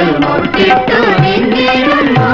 മുട്ടിട്ടു നിന്നിരുന്നു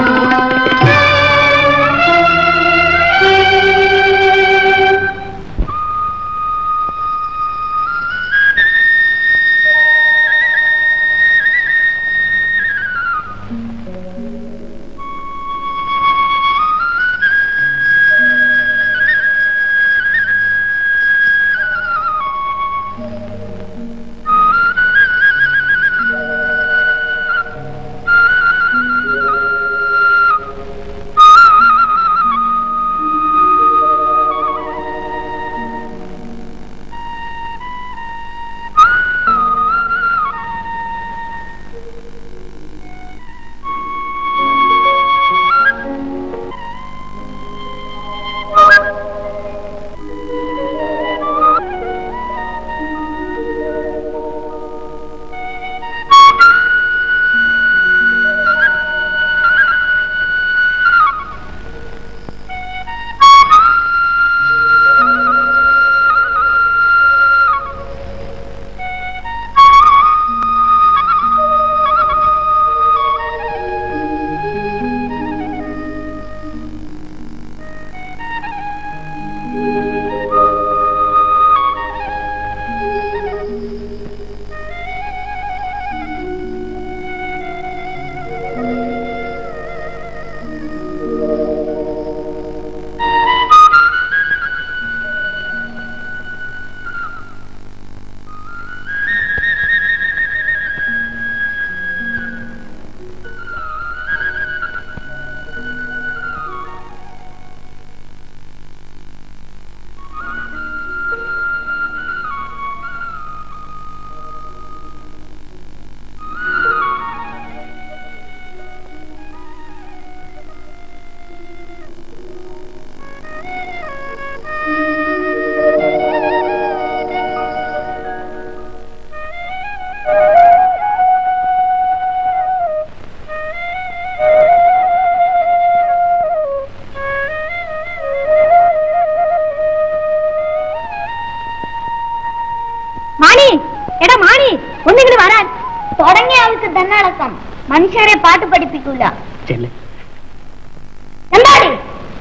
മാണി എടാ മാണി ഒന്നിങ്ങനെ വരാൻ തുടങ്ങിയ ആൾക്ക് തന്നടക്കം മനുഷ്യരെ പാട്ട് പഠിപ്പിക്കൂല ചെല്ല് എന്താടി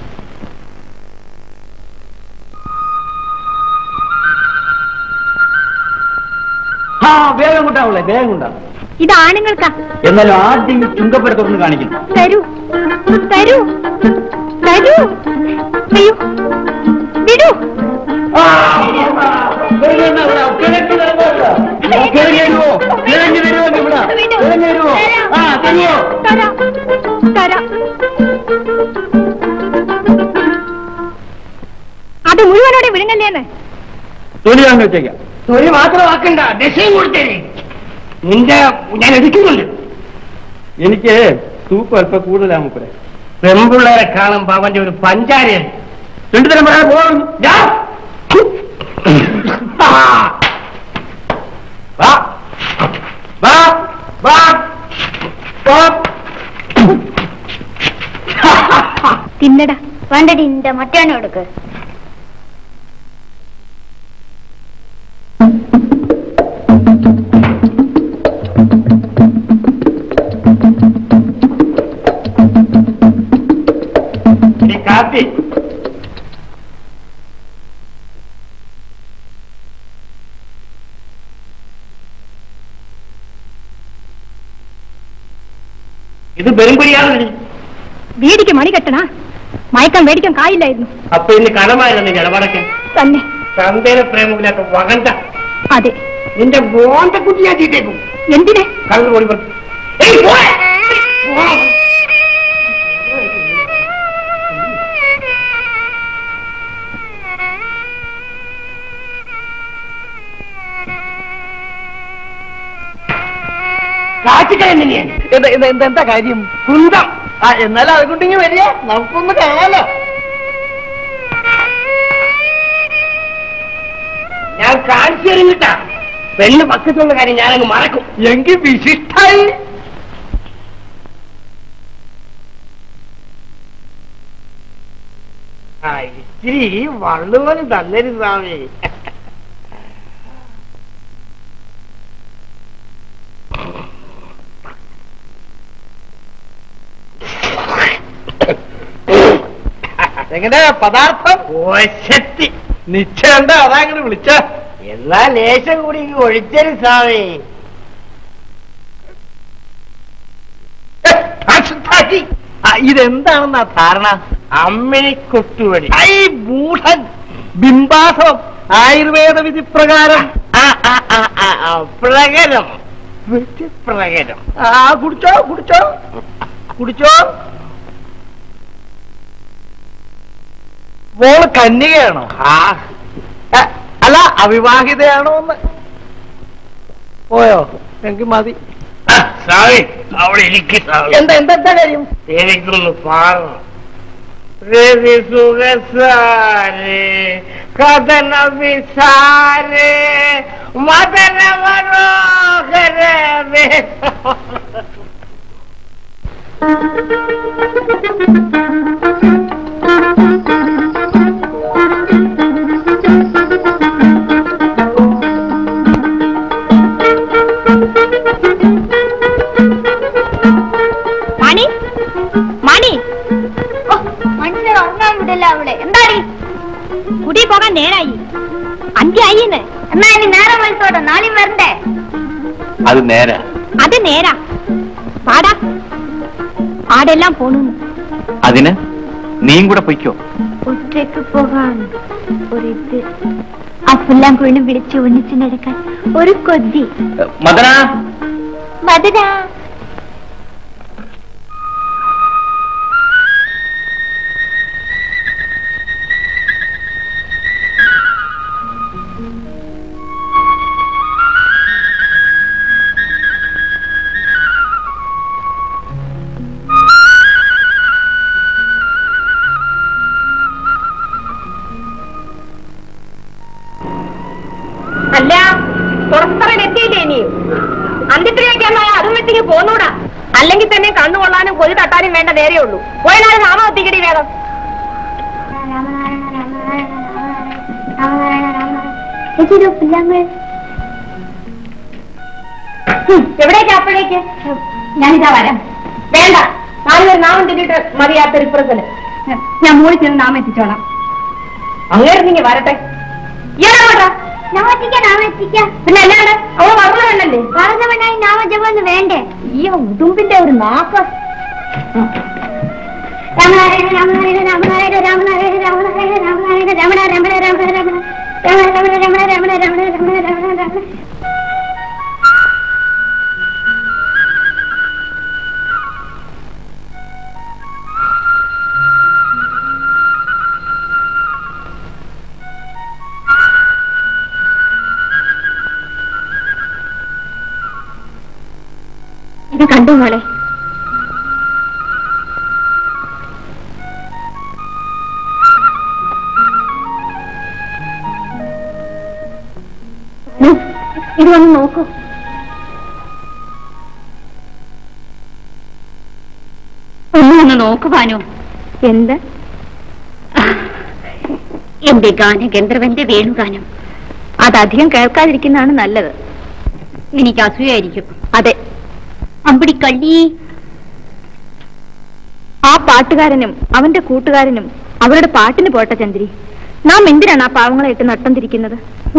ആ വേഗം കൊണ്ടാവൂലേ വേഗം കൊണ്ടാ ഇത് ആണുങ്ങൾക്കാ എന്നാലും ആദ്യം ചുങ്കപ്പര തുറന്ന് കാണിക്കുന്നു തരൂ തരൂ തരൂ അയ്യോ വിടൂ തരാം തരാം അത് മുഴുവനോടെ വിഴുങ്ങല്ലേന്ന് തൊലി വാങ്ങി വെച്ചേക്കാം തൊഴിൽ മാത്രമാക്കണ്ട ദശയും കൊടുത്തേനെ നിന്റെ ഞാൻ എടുക്കുന്നുണ്ട് എനിക്ക് തൂക്കം അല്പം കൂടുതലാ മുപ്പരെ പെമ്പിള്ളേരെ കാണുമ്പോ അവന്റെ ഒരു പഞ്ചാരയാണ് രണ്ടു തരം പറയാൻ പോകണം ദാ. ആ. വാ. വാ. വാ. വാ. തിന്നടാ വേണ്ടടി നിന്റെ മറ്റാണ് കൊടുക്ക് ഈ കാപ്പി ഇത് പെരുമ്പടിയാണ് വീടിക്ക് മണി കെട്ടണ മയക്കം മേടിക്കാൻ കായില്ലായിരുന്നു അപ്പൊ ഇന്ന് കടമായിരുന്നു ഇടപടക്കൻ തന്നെ തന്തേനെ പ്രേമമില്ലാത്ത വകണ്ട അതെ നിന്റെ മോന്തക്കുട്ടി ഞാൻ ചീട്ടേക്കും എന്തിനെ കടന്നു പോയി പോ. ഏയ് പോരെ. പോ. കാച്ചിക്കളെ എന്താ കാര്യം കുന്തം ആ എന്നാലും അതുകൊണ്ടിങ്ങി വരിക നമുക്കൊന്ന് കാണാലോ ഞാൻ കാണിച്ചു തരും കിട്ടാ പെണ്ണ് പക്കത്തുള്ള കാര്യം ഞാനങ്ങ് മറക്കും എങ്കിൽ വിശിഷ്ടായി ആ ഇച്ചിരി വള്ളുപോലും തന്നരു സ്വാമി എങ്ങനെ പദാർത്ഥം ഓശത്തി നിശ്ചയുണ്ട് അതാ ഇങ്ങനെ വിളിച്ച എന്നാ ലേശം കൂടി ഇങ്ങ് ഒഴിച്ചൊരു സ്വാമി ഇതെന്താണെന്നാ ധാരണ അമ്മിണി കൊട്ടുവടി ഐ മൂഢൻ ബിംബാസം ആയുർവേദ വിധി പ്രകാരം ആ, ആ, ആ, ആ, ആ, പ്രകരം പ്രകരം ആ കുടിച്ചോ കുടിച്ചോ കുടിച്ചോ മോള് കന്യകയാണോ ആ ഏ, അല്ല അവിവാഹിതയാണോ എന്ന് പോയോ എനിക്ക് മതി ആ, സ്വാമി അവിടെ ഇരിക്കും സ്വാമി എന്താ എന്താ എന്താ കാര്യം എനിക്കൊന്ന് പാടണം രവി സുഖസാരേ കഥന വിസാരേ മദന മനോഹര മണി മണി ഓ, മനുഷ്യർ ഉറങ്ങാൻ വിടില്ല അവിടെ എന്താടി കുടി പോകാൻ നേരായി അന്ത്യായിന്ന് എന്നാ ഇനി നേരം വയസ്സോട്ടെ നാളെയും വരണ്ടേ അത് നേരെ അത് നേരാ പാടാ പാടെല്ലാം പോണു അതിന് നീയും കൂടെ പൊയ്ക്കോ ഒറ്റയ്ക്ക് പോകാൻ ഒരിത് ആ പുല്ലാങ്കുഴിനും വിളിച്ച് ഒന്നിച്ച് നടക്കാൻ ഒരു കൊതി മദന മധുര അല്ല പുറത്തറയിൽ എത്തിയില്ലേ ഇനിയും അന്ത്യത്തിലേക്കാണായ അതും വെച്ചിങ്ങ് പോന്നൂടാ അല്ലെങ്കിൽ തന്നെ കണ്ണുകൊള്ളാനും കൊതി തട്ടാനും വേണ്ട നേരേ ഉള്ളൂ പോയാലും നാമം എത്തിക്കടി വേഗം എവിടേക്കാ അപ്പോഴേക്ക് ഞാനിതാ വരാം വേണ്ട നാലുപേർ നാമം തിന്നിട്ട് മതിയാത്തൊരു ഇപ്പുറത്തിന് ഞാൻ മൂളി ചെന്ന് നാമം എത്തിച്ചോളാം അങ്ങനെ നീങ്ങി വരട്ടെ ഇയാളാ പിന്നെ അല്ലാണ്ട് അവൾ പറഞ്ഞതല്ലേ പറഞ്ഞവനായി നാമജപം വേണ്ടേ ഈ ഉടുമ്പിന്റെ ഒരു നാക്കം രാമനാരായണ രാമനാരായണ രാമനാരായണ രാമനാരായണ രാമനാരായണ രാമനാരായണ രമണ രമണ രമണ രമണ രമണ രമണ രമണ രമണ രമണ രമണ രമണ ഇത് കണ്ടു മോളെ ഉം, ഇത് വന്ന് നോക്കൂ ഒന്ന് ഒന്ന് നോക്കുവാനോ എന്ത് എന്റെ ഗാന ഗന്ധർവന്റെ വേണുഗാനം അതധികം കേൾക്കാതിരിക്കുന്നതാണ് നല്ലത് എനിക്ക് അസൂയായിരിക്കും അതെ അമ്പിടിക്കള്ളി ആ പാട്ടുകാരനും അവന്റെ കൂട്ടുകാരനും അവരുടെ പാട്ടിന് പോട്ടെ ചന്ദ്രി നാം എന്തിനാണ് ആ പാവങ്ങളെ ഇട്ട് നട്ടം തിരിക്കുന്നത്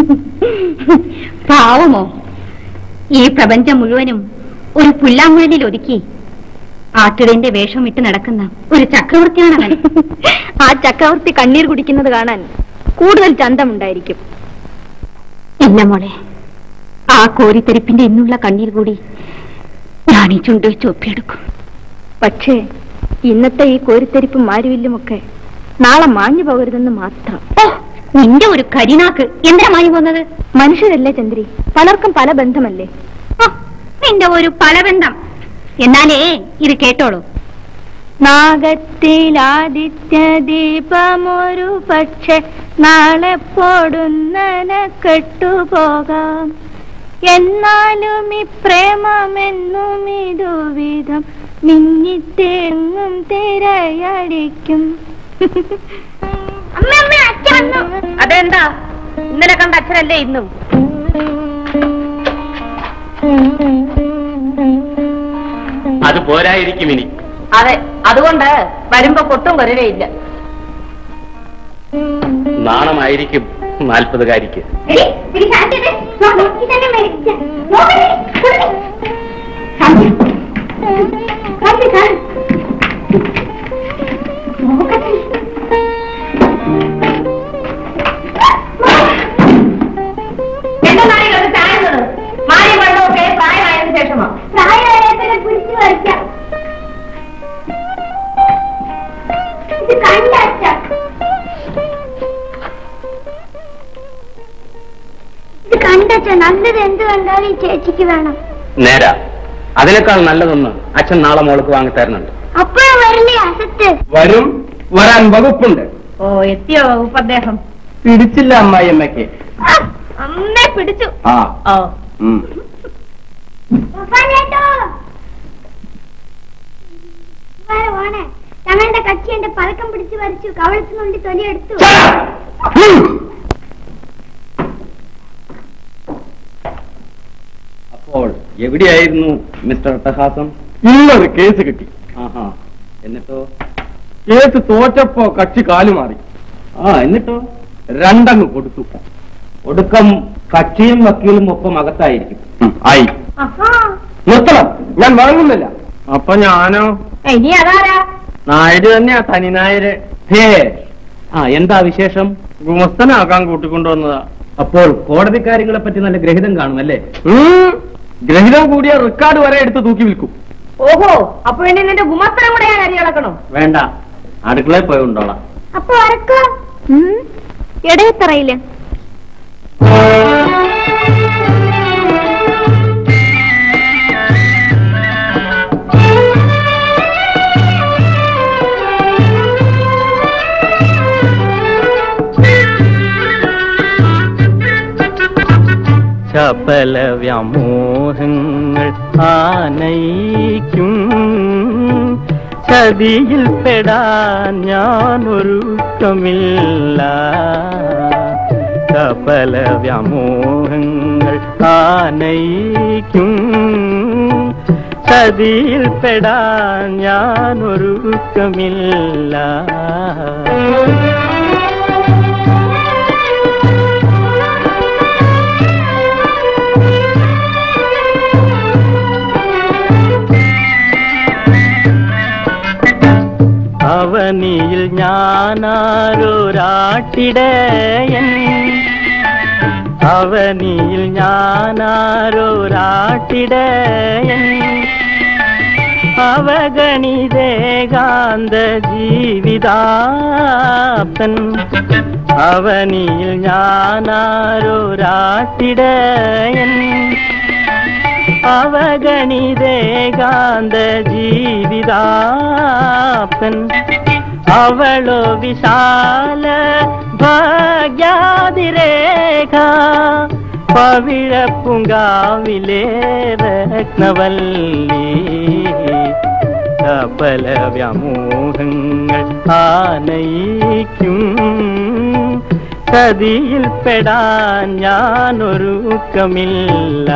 പാവമോ ഈ പ്രപഞ്ചം മുഴുവനും ഒരു പുല്ലാങ്കുഴലിൽ ഒതുക്കി ആട്ടിടന്റെ വേഷം ഇട്ട് നടക്കുന്ന ഒരു ചക്രവർത്തിയാണ് അവൻ ആ ചക്രവർത്തി കണ്ണീർ കുടിക്കുന്നത് കാണാൻ കൂടുതൽ ചന്തമുണ്ടായിരിക്കും ഇല്ല മോളെ ആ കോരിത്തെരിപ്പിന്റെ ഇന്നുള്ള കണ്ണീർ കൂടി ഞാൻ ഈ ചുണ്ട് വെച്ച് ഒപ്പിയെടുക്കും പക്ഷേ ഇന്നത്തെ ഈ കോരിത്തെരിപ്പും മാരുവില്ലുമൊക്കെ നാളെ മാഞ്ഞു പോകരുതെന്ന് മാത്രം നിന്റെ ഒരു കരിനാക്ക് എന്തിനാ മാഞ്ഞു പോകുന്നത് മനുഷ്യരല്ലേ ചന്ദ്രി പലർക്കും പല ബന്ധമല്ലേ നിന്റെ ഒരു പല ബന്ധം എന്നാലേ ഇത് കേട്ടോളൂ നാഗത്തിലാദിത്യ ദീപമൊരു പക്ഷെ നാളെ പൊടുന്നന കെട്ടുപോകാം എന്നാലും ഈ പ്രേമമെന്നും ഇതുവിധം മിന്നിത്തെങ്ങും തിരയടിക്കും അതെന്താ ഇന്നലെ കണ്ട അച്ഛനല്ലേ ഇന്നും അത് പോരായിരിക്കും ഇനി അതെ അതുകൊണ്ട് വരുമ്പോ കൊട്ടും കൊരവയില്ല നാണമായിരിക്കും നാൽപ്പതുകാരിക്ക് എടി, എടി ശാന്തേ, നോ- നോക്കി തന്നെ മേടിച്ച. നോക്കണേ, കൊടുക്ക്. ശാന്തി. ശാന്തി, ശാന്തി. നോക്കട്ടെ. എന്താണ് ഇത് ചായുന്നത്? മാറി വെള്ളമൊക്കെ പ്രായമായതിനു ശേഷമോ പ്രായമായതിനെ പിടിച്ചു വരയ്ക്കാം ഇത് കണ്ടച്ച ഇത് കണ്ടച്ച നല്ലത് എന്ത് കണ്ടാലും ഈ ചേച്ചിക്ക് വേണം നേരാ അതിനേക്കാൾ നല്ലതൊന്ന് അച്ഛൻ നാളെ മോൾക്ക് വാങ്ങി തരുന്നുണ്ട് അപ്പോഴും വരില്ലേ അസത്ത് വരും വരാൻ വകുപ്പുണ്ട് ഓ എത്തിയോ വകുപ്പ് അദ്ദേഹം പിടിച്ചില്ല അമ്മായിയമ്മയ്ക്ക് അമ്മേ പിടിച്ചു ആ ഓ ഉം. ഞങ്ങളുടെ കക്ഷി എന്റെ പഴക്കം പിടിച്ചു വരച്ചു കവളത്തിനുള്ളിൽ തൊലിയെടുത്തു അപ്പോൾ എവിടെയായിരുന്നു മിസ്റ്റർ അട്ടഹാസം ഇന്നൊരു കേസ് കിട്ടി ആഹാ എന്നിട്ടോ കേസ് തോറ്റപ്പോ കക്ഷി കാലുമാറി ആ എന്നിട്ടോ രണ്ടങ്ങ് കൊടുത്തു ഒടുക്കം കക്ഷിയും വക്കീലും ഒപ്പം അകത്തായിരിക്കും ഉം, ആയി നിർത്തണം ഞാൻ വാങ്ങുന്നില്ല അപ്പൊ ഞാനോ ഇനി അതാരാ നായര് തന്നെയാ തനി നായര് ഹേ ആ എന്താ വിശേഷം ഗുമസ്തനാക്കാൻ കൂട്ടിക്കൊണ്ടുവന്നതാ അപ്പോൾ കോടതി കാര്യങ്ങളെ പറ്റി നല്ല ഗ്രഹിതം കാണുമല്ലേ ഉം, ഗ്രഹിതം കൂടിയ റെക്കോർഡ് വരെ എടുത്ത് തൂക്കി വിൽക്കും ഓഹോ അപ്പൊ ഇനി നിന്റെ ഗുമസ്തരം കൂടെ ഞാൻ അരിയളക്കണോ വേണ്ട അടുക്കളയിൽ പോയി ഉണ്ടോളാം അപ്പൊ അരക്കോ ഇടയത്തറയില് ചപല വ്യാമോഹങ്ങൾ ആനയിക്കും ചതിയിൽ പെടാൻ ഞാനൊരുക്കമില്ല ചപല വ്യാമോഹങ്ങൾ ആനയിക്കും ചതിയിൽ പെടാൻ ഞാനൊരുക്കമില്ല അവനിയിൽ ഞാനാരൊരാട്ടിടയൻ അവനിയിൽ ഞാനാരൊരാട്ടിടയൻ അവഗണിതേകാന്ത ജീവിതാപ്തൻ അവനിയിൽ ഞാനാരൊരാട്ടിടയൻ അവഗണിതേകാന്ത ജീവിതാപ്പൻ അവളോ വിശാല ഭാഗ്യാതിരേഖ പവിഴപ്പുങ്കാവിലെ രത്നവല്ലി സഫല വ്യാമോഹങ്ങൾ ആനയിക്കും ചതിയിൽ പെടാൻ ഞാനൊരുക്കമില്ല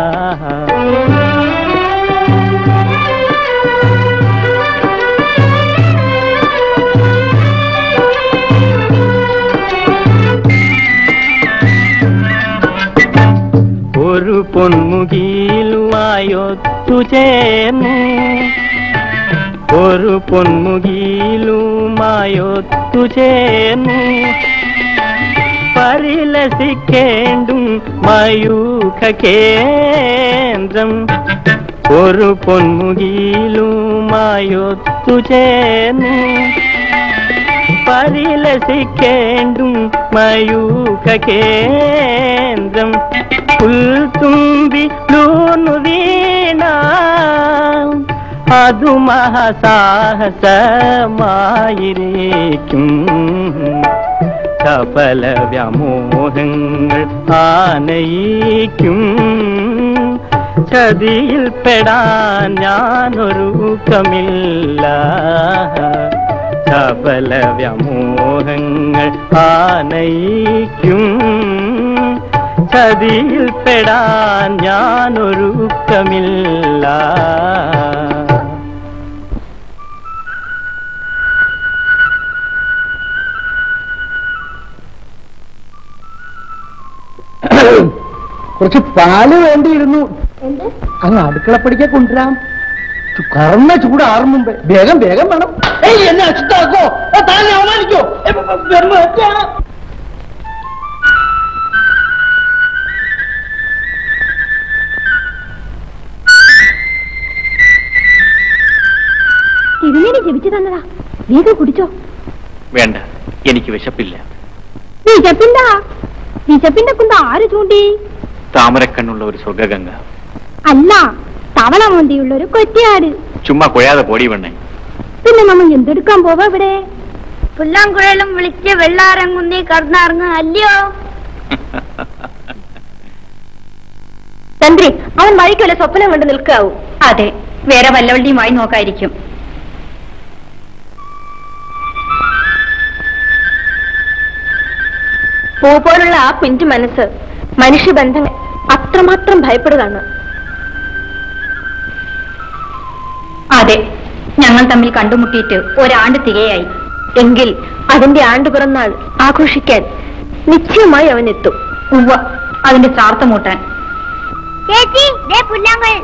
ഒരു പൊന്മുകിലുമായൊത്തു ചേർന്നു ഒരു പൊന്മുകിലുമായൊത്തു ചേർന്നു പരിലസിക്കേണ്ടും മയൂഖ കേന്ദ്രം ഒരു പൊന്മുകിലുമായൊത്തു ചേർന്നു പരിലസിക്കേണ്ടും മയൂഖ കേന്ദ്രം പുൽത്തുമ്പി ലൂന്നു വീണ അതു മഹാസാഹസമായിരിക്കും സഫല വ്യാമോഹങ്ങൾ ആനയിക്കും ചതിയിൽ പെടാൻ ഞാനൊരുക്കമില്ല സഫല വ്യാമോഹങ്ങൾ ആനയിക്കും ചതിയിൽ പെടാൻ ഞാനൊരുക്കമില്ല കുറച്ച് പാല് വേണ്ടിയിരുന്നു അങ്ങ് അടുക്കളപ്പടിക്കെ കൊണ്ടുവരാം ചു- കറന്ന ചൂടാറും മുമ്പേ വേഗം വേഗം വേണം ഏയ് എന്നെ അച്ഛത്താക്കോ താൻ അവമാനിക്കോ ഏ, വ- വ- വെറുതെ ഒറ്റയാണ്. തിരുമേനി ജപിച്ചു തന്നതാ വേഗം കുടിച്ചോ വേണ്ട എനിക്ക് വിശപ്പില്ല വിശപ്പിന്താ വിശപ്പിന്റെ കുന്ത ആര് ചൂണ്ടി താമരക്കണ്ണുള്ള ഒരു സ്വർഗഗംഗ അല്ല തവള മന്തിയുള്ള ഒരു കൊറ്റിയാട് ചുമ്മാ കൊഴാതെ പൊടി വേണേ പിന്നെ നമ്മൾ എന്തെടുക്കാൻ പോവാ ഇവിടെ പുല്ലാങ്കുഴലും വിളിച്ച് വെള്ളാറങ്ങുന്നേ കടന്നിറങ്ങുക അല്ലയോ തന്ത്രി അവൻ വഴിക്കുള്ള സ്വപ്നം കണ്ട് നിൽക്കാവൂ അതെ വേറെ വല്ലവള്ളിയുമായി നോക്കായിരിക്കും പൂ പോലുള്ള ആ കുഞ്ചു മനസ്സ് മനുഷ്യബന്ധങ്ങൾ അത്രമാത്രം ഭയപ്പെടുകയാണ് അതെ ഞങ്ങൾ തമ്മിൽ കണ്ടുമുട്ടിയിട്ട് ഒരാണ്ട് തികയായി എങ്കിൽ അതിന്റെ ആണ്ട് പിറന്നാൾ ആഘോഷിക്കാൻ നിശ്ചയമായി അവൻ എത്തും ഉവ്വ അതിന്റെ ശ്രാർത്ഥമൂട്ടാൻ ചേച്ചി ദേ പുല്ലാങ്കുഴൽ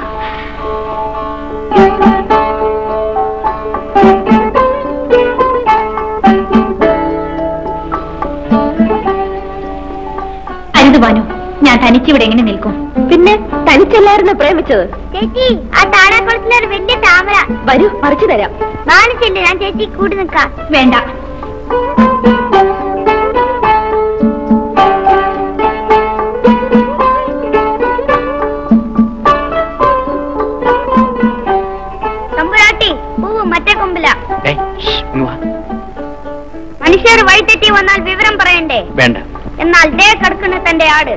അരുത് ബാനു ഞാൻ തനിച്ചിവിടെ എങ്ങനെ നിൽക്കും പിന്നെ തനിച്ചല്ലായിരുന്നു പ്രേമിച്ചത് ചേച്ചി ആ താഴാക്കുളത്തിലൊരു വലിയ താമര വരൂ മറിച്ചു തരാം കാണിച്ചില്ലേ ഞാൻ ചേച്ചി കൂടി നിൽക്കാം വേണ്ട തമ്പുരാട്ടി പൂവ് മറ്റേ കൊമ്പില ഏയ്, ഷ്, ഇങ്ങ് വാ. മനുഷ്യർ വഴിതെറ്റി വന്നാൽ വിവരം പറയണ്ടേ വേണ്ട എന്നാൽ ദേ കിടക്കുന്ന തന്റെ ആട്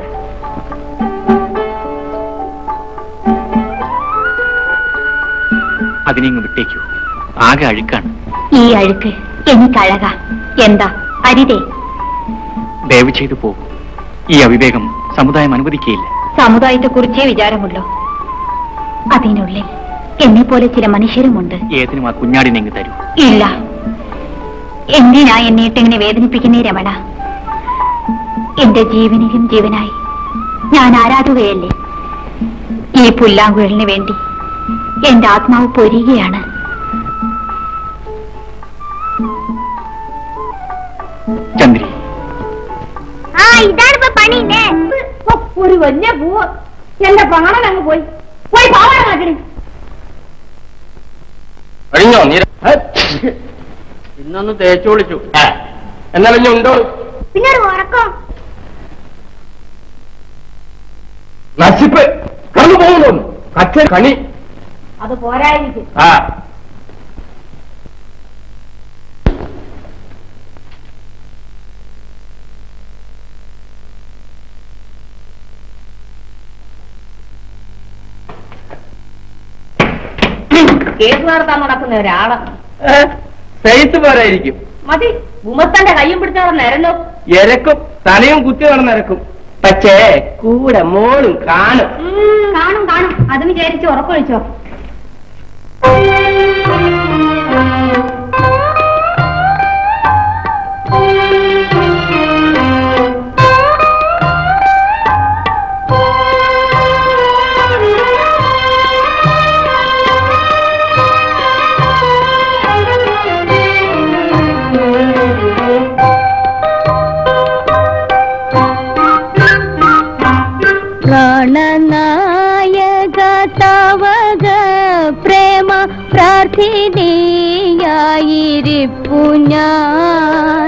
അതിനിങ്ങ് വിട്ടേക്കൂ ആകെ അഴുക്കാണ് ഈ അഴുക്ക് എനിക്കഴക എന്താ അരിതേ ദയവ് ചെയ്തു പോകും ഈ അവിവേകം സമുദായം അനുവദിക്കുകയില്ല സമുദായത്തെ കുറിച്ചേ വിചാരമുള്ളൂ അതിനുള്ളിൽ എന്നെ പോലെ ചില മനുഷ്യരുമുണ്ട് ഏതിനും ആ കുഞ്ഞാടിനെ ഇങ്ങ് തരൂ ഇല്ല എന്തിനാ എന്നെ ഇട്ടിങ്ങനെ വേദനിപ്പിക്കുന്നേ രമണ എന്റെ ജീവനിലും ജീവനായി ഞാൻ ആരാധുകയല്ലേ ഈ പുല്ലാങ്കുഴലിന് വേണ്ടി എന്റെ ആത്മാവ് പൊരിയുകയാണ് ചന്ദ്രി ആ ഇതാണ് ഇപ്പൊ പണിയില്ലേ ഒരു വലിയ പൂവ് എന്റെ പ്രാണൻ അങ്ങ് പോയി പോയി പാവാട മാറ്റണേ കഴിഞ്ഞോ നീ ഇന്നൊന്ന് തേച്ചു വിളിച്ചു എന്നാലും ഇനി ഉണ്ടോ പിന്നെ ഒരു ഉറക്കം നശിപ്പ് കടന്നു പോകുന്നു അച്ഛൻ കണി അത് പോരായിരിക്കും ആ കേസ് നടത്താൻ നടക്കുന്ന ഒരാള് സെയ്ത്ത് പോരായിരിക്കും മതി ഉമത്തന്റെ കയ്യും പിടിച്ചവിടെ നിരന്നോ എരക്കും തലയും കുത്തി നടന്നിരക്കും പക്ഷേ കൂടെ മോളും കാണും കാണും കാണും അത് വിചാരിച്ച് ഉറപ്പൊഴിച്ചോ പ്രാണനായക തവക പ്രേമ പ്രാർത്ഥിനിയായിരിപ്പു ഞാൻ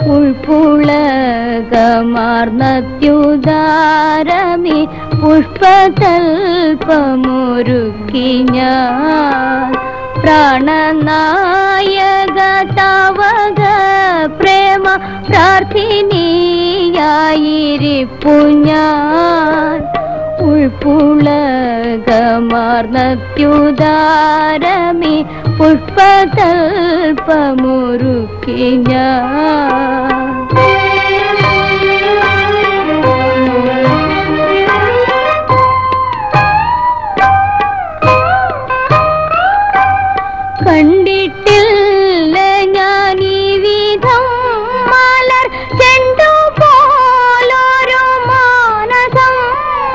ഉൾപ്പുളകമാർന്നത്യുദാരമി പുഷ്പതൽപമൊരുക്കി ഞാൻ പ്രാണനായക തവക പ്രേമ പ്രാർത്ഥിനിയായിരിപ്പു ഞാൻ ഉൾപ്പുളകമാർന്നത്യുദാരമി പുഷ്പതൽപമൊരുക്കി ഞാൻ കണ്ടിട്ടില്ല ഞാൻ ഈ വിധം മലർ ചെണ്ടു പോലൊരു മാനസം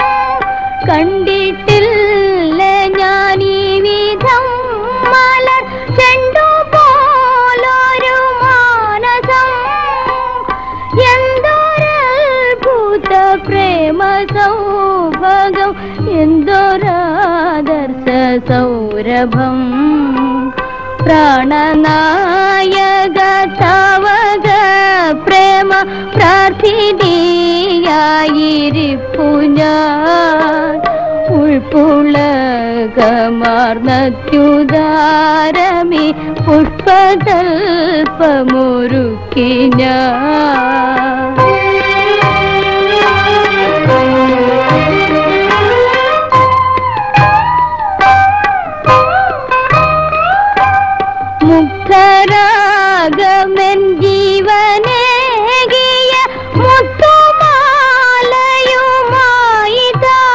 സൗരഭം പ്രാണനായക തവക പ്രേമ പ്രാർത്ഥിനിയായിരിപ്പു ഞാൻ ഉൾപ്പുളകമാർന്നത്യുദാരമി പുഷ്പതൽപമൊരുക്കി ഞാൻ മുക്തരാഗമൻ ജീവനേകിയ മുത്തുമാലയുമായിതാ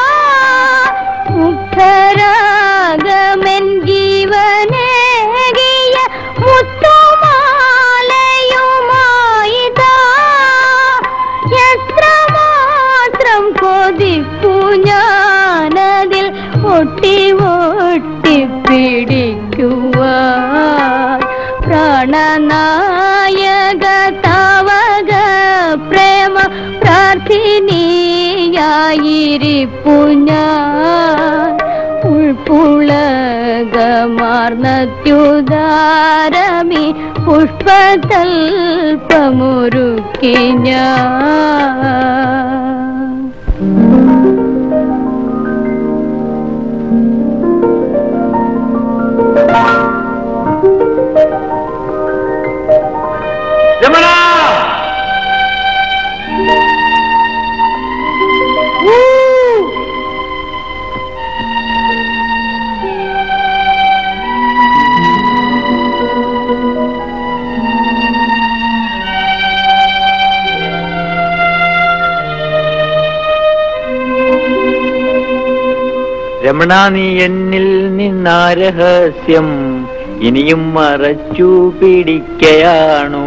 മുക്തരാഗമൻ ജീവനേകിയ മുത്തുമാലയുമായിതാ എത്രമാത്രം കൊതിപ്പു ഞാനതിൽ ഒട്ടി ഒട്ടി പിടിക്കുവാൻ പ്രാണനായക തവക പ്രേമ പ്രാർത്ഥിനിയായിരിപ്പു ഞാൻ ഉൾപ്പുളകമാർന്നത്യുദാരമി പുഷ്പതൽപമൊരുക്കി ഞാൻ രമണ രമണ നീ എന്നിൽ നിന്നാരഹസ്യം ഇനിയും മറച്ചു പിടിക്കയാണു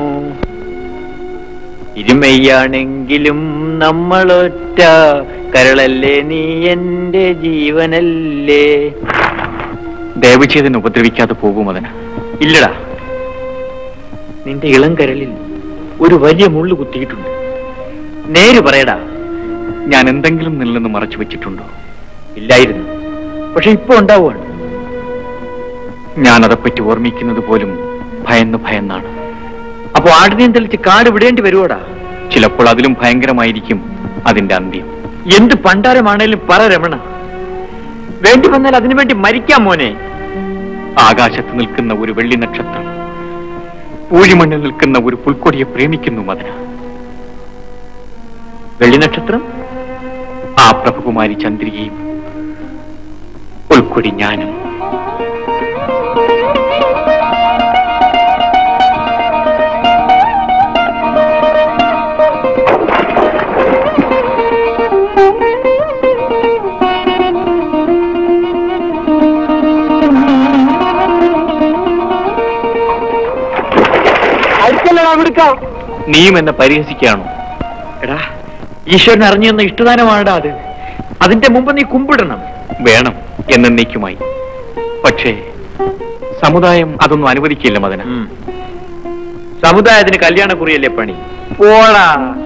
ഇരുമയ്യാണെങ്കിലും നമ്മളൊറ്റ കരളല്ലേ നീ എന്റെ ജീവനല്ലേ ദയവ് ചെയ്തിനെ ഉപദ്രവിക്കാതെ പോകും അതിന് ഇല്ലടാ നിന്റെ ഇളം കരളിൽ ഒരു വലിയ മുള്ളു കുത്തിയിട്ടുണ്ട് നേര് പറയടാ ഞാൻ എന്തെങ്കിലും നിൽ നിന്ന് മറച്ചു വെച്ചിട്ടുണ്ടോ ഇല്ലായിരുന്നു പക്ഷെ ഇപ്പൊ ഉണ്ടാവുകയാണ് ഞാൻ അതപ്പറ്റി ഓർമ്മിക്കുന്നത് പോലും ഭയന്ന് ഭയന്നാണ് അപ്പൊ ആടിനെയും തെളിച്ച് കാട് വിടേണ്ടി വരുവോടാ ചിലപ്പോൾ അതിലും ഭയങ്കരമായിരിക്കും അതിന്റെ അന്ത്യം എന്ത് പണ്ടാരമാണേലും പറ രമണ വേണ്ടി വന്നാൽ അതിനു വേണ്ടി മരിക്കാം മോനെ ആകാശത്ത് നിൽക്കുന്ന ഒരു വെള്ളി നക്ഷത്രം പൂഴിമണ്ണിൽ നിൽക്കുന്ന ഒരു പുൽക്കൊടിയെ പ്രേമിക്കുന്നു മദന വെള്ളി നക്ഷത്രം ആ പ്രഭുകുമാരി ചന്ദ്രികയും പുൽക്കൊടി ഞാനും നീയും എന്നെ പരിഹസിക്കുകയാണോ എടാ ഈശ്വരൻ അറിഞ്ഞു തന്ന ഇഷ്ടദാനമാണടാ അത് അതിന്റെ മുമ്പ് നീ കുമ്പിടണം വേണം എന്നേക്കുമായി പക്ഷേ സമുദായം അതൊന്നും അനുവദിക്കില്ല മദന ഉം. സമുദായത്തിന് കല്യാണക്കുറിയല്ലേ പണി പോടാ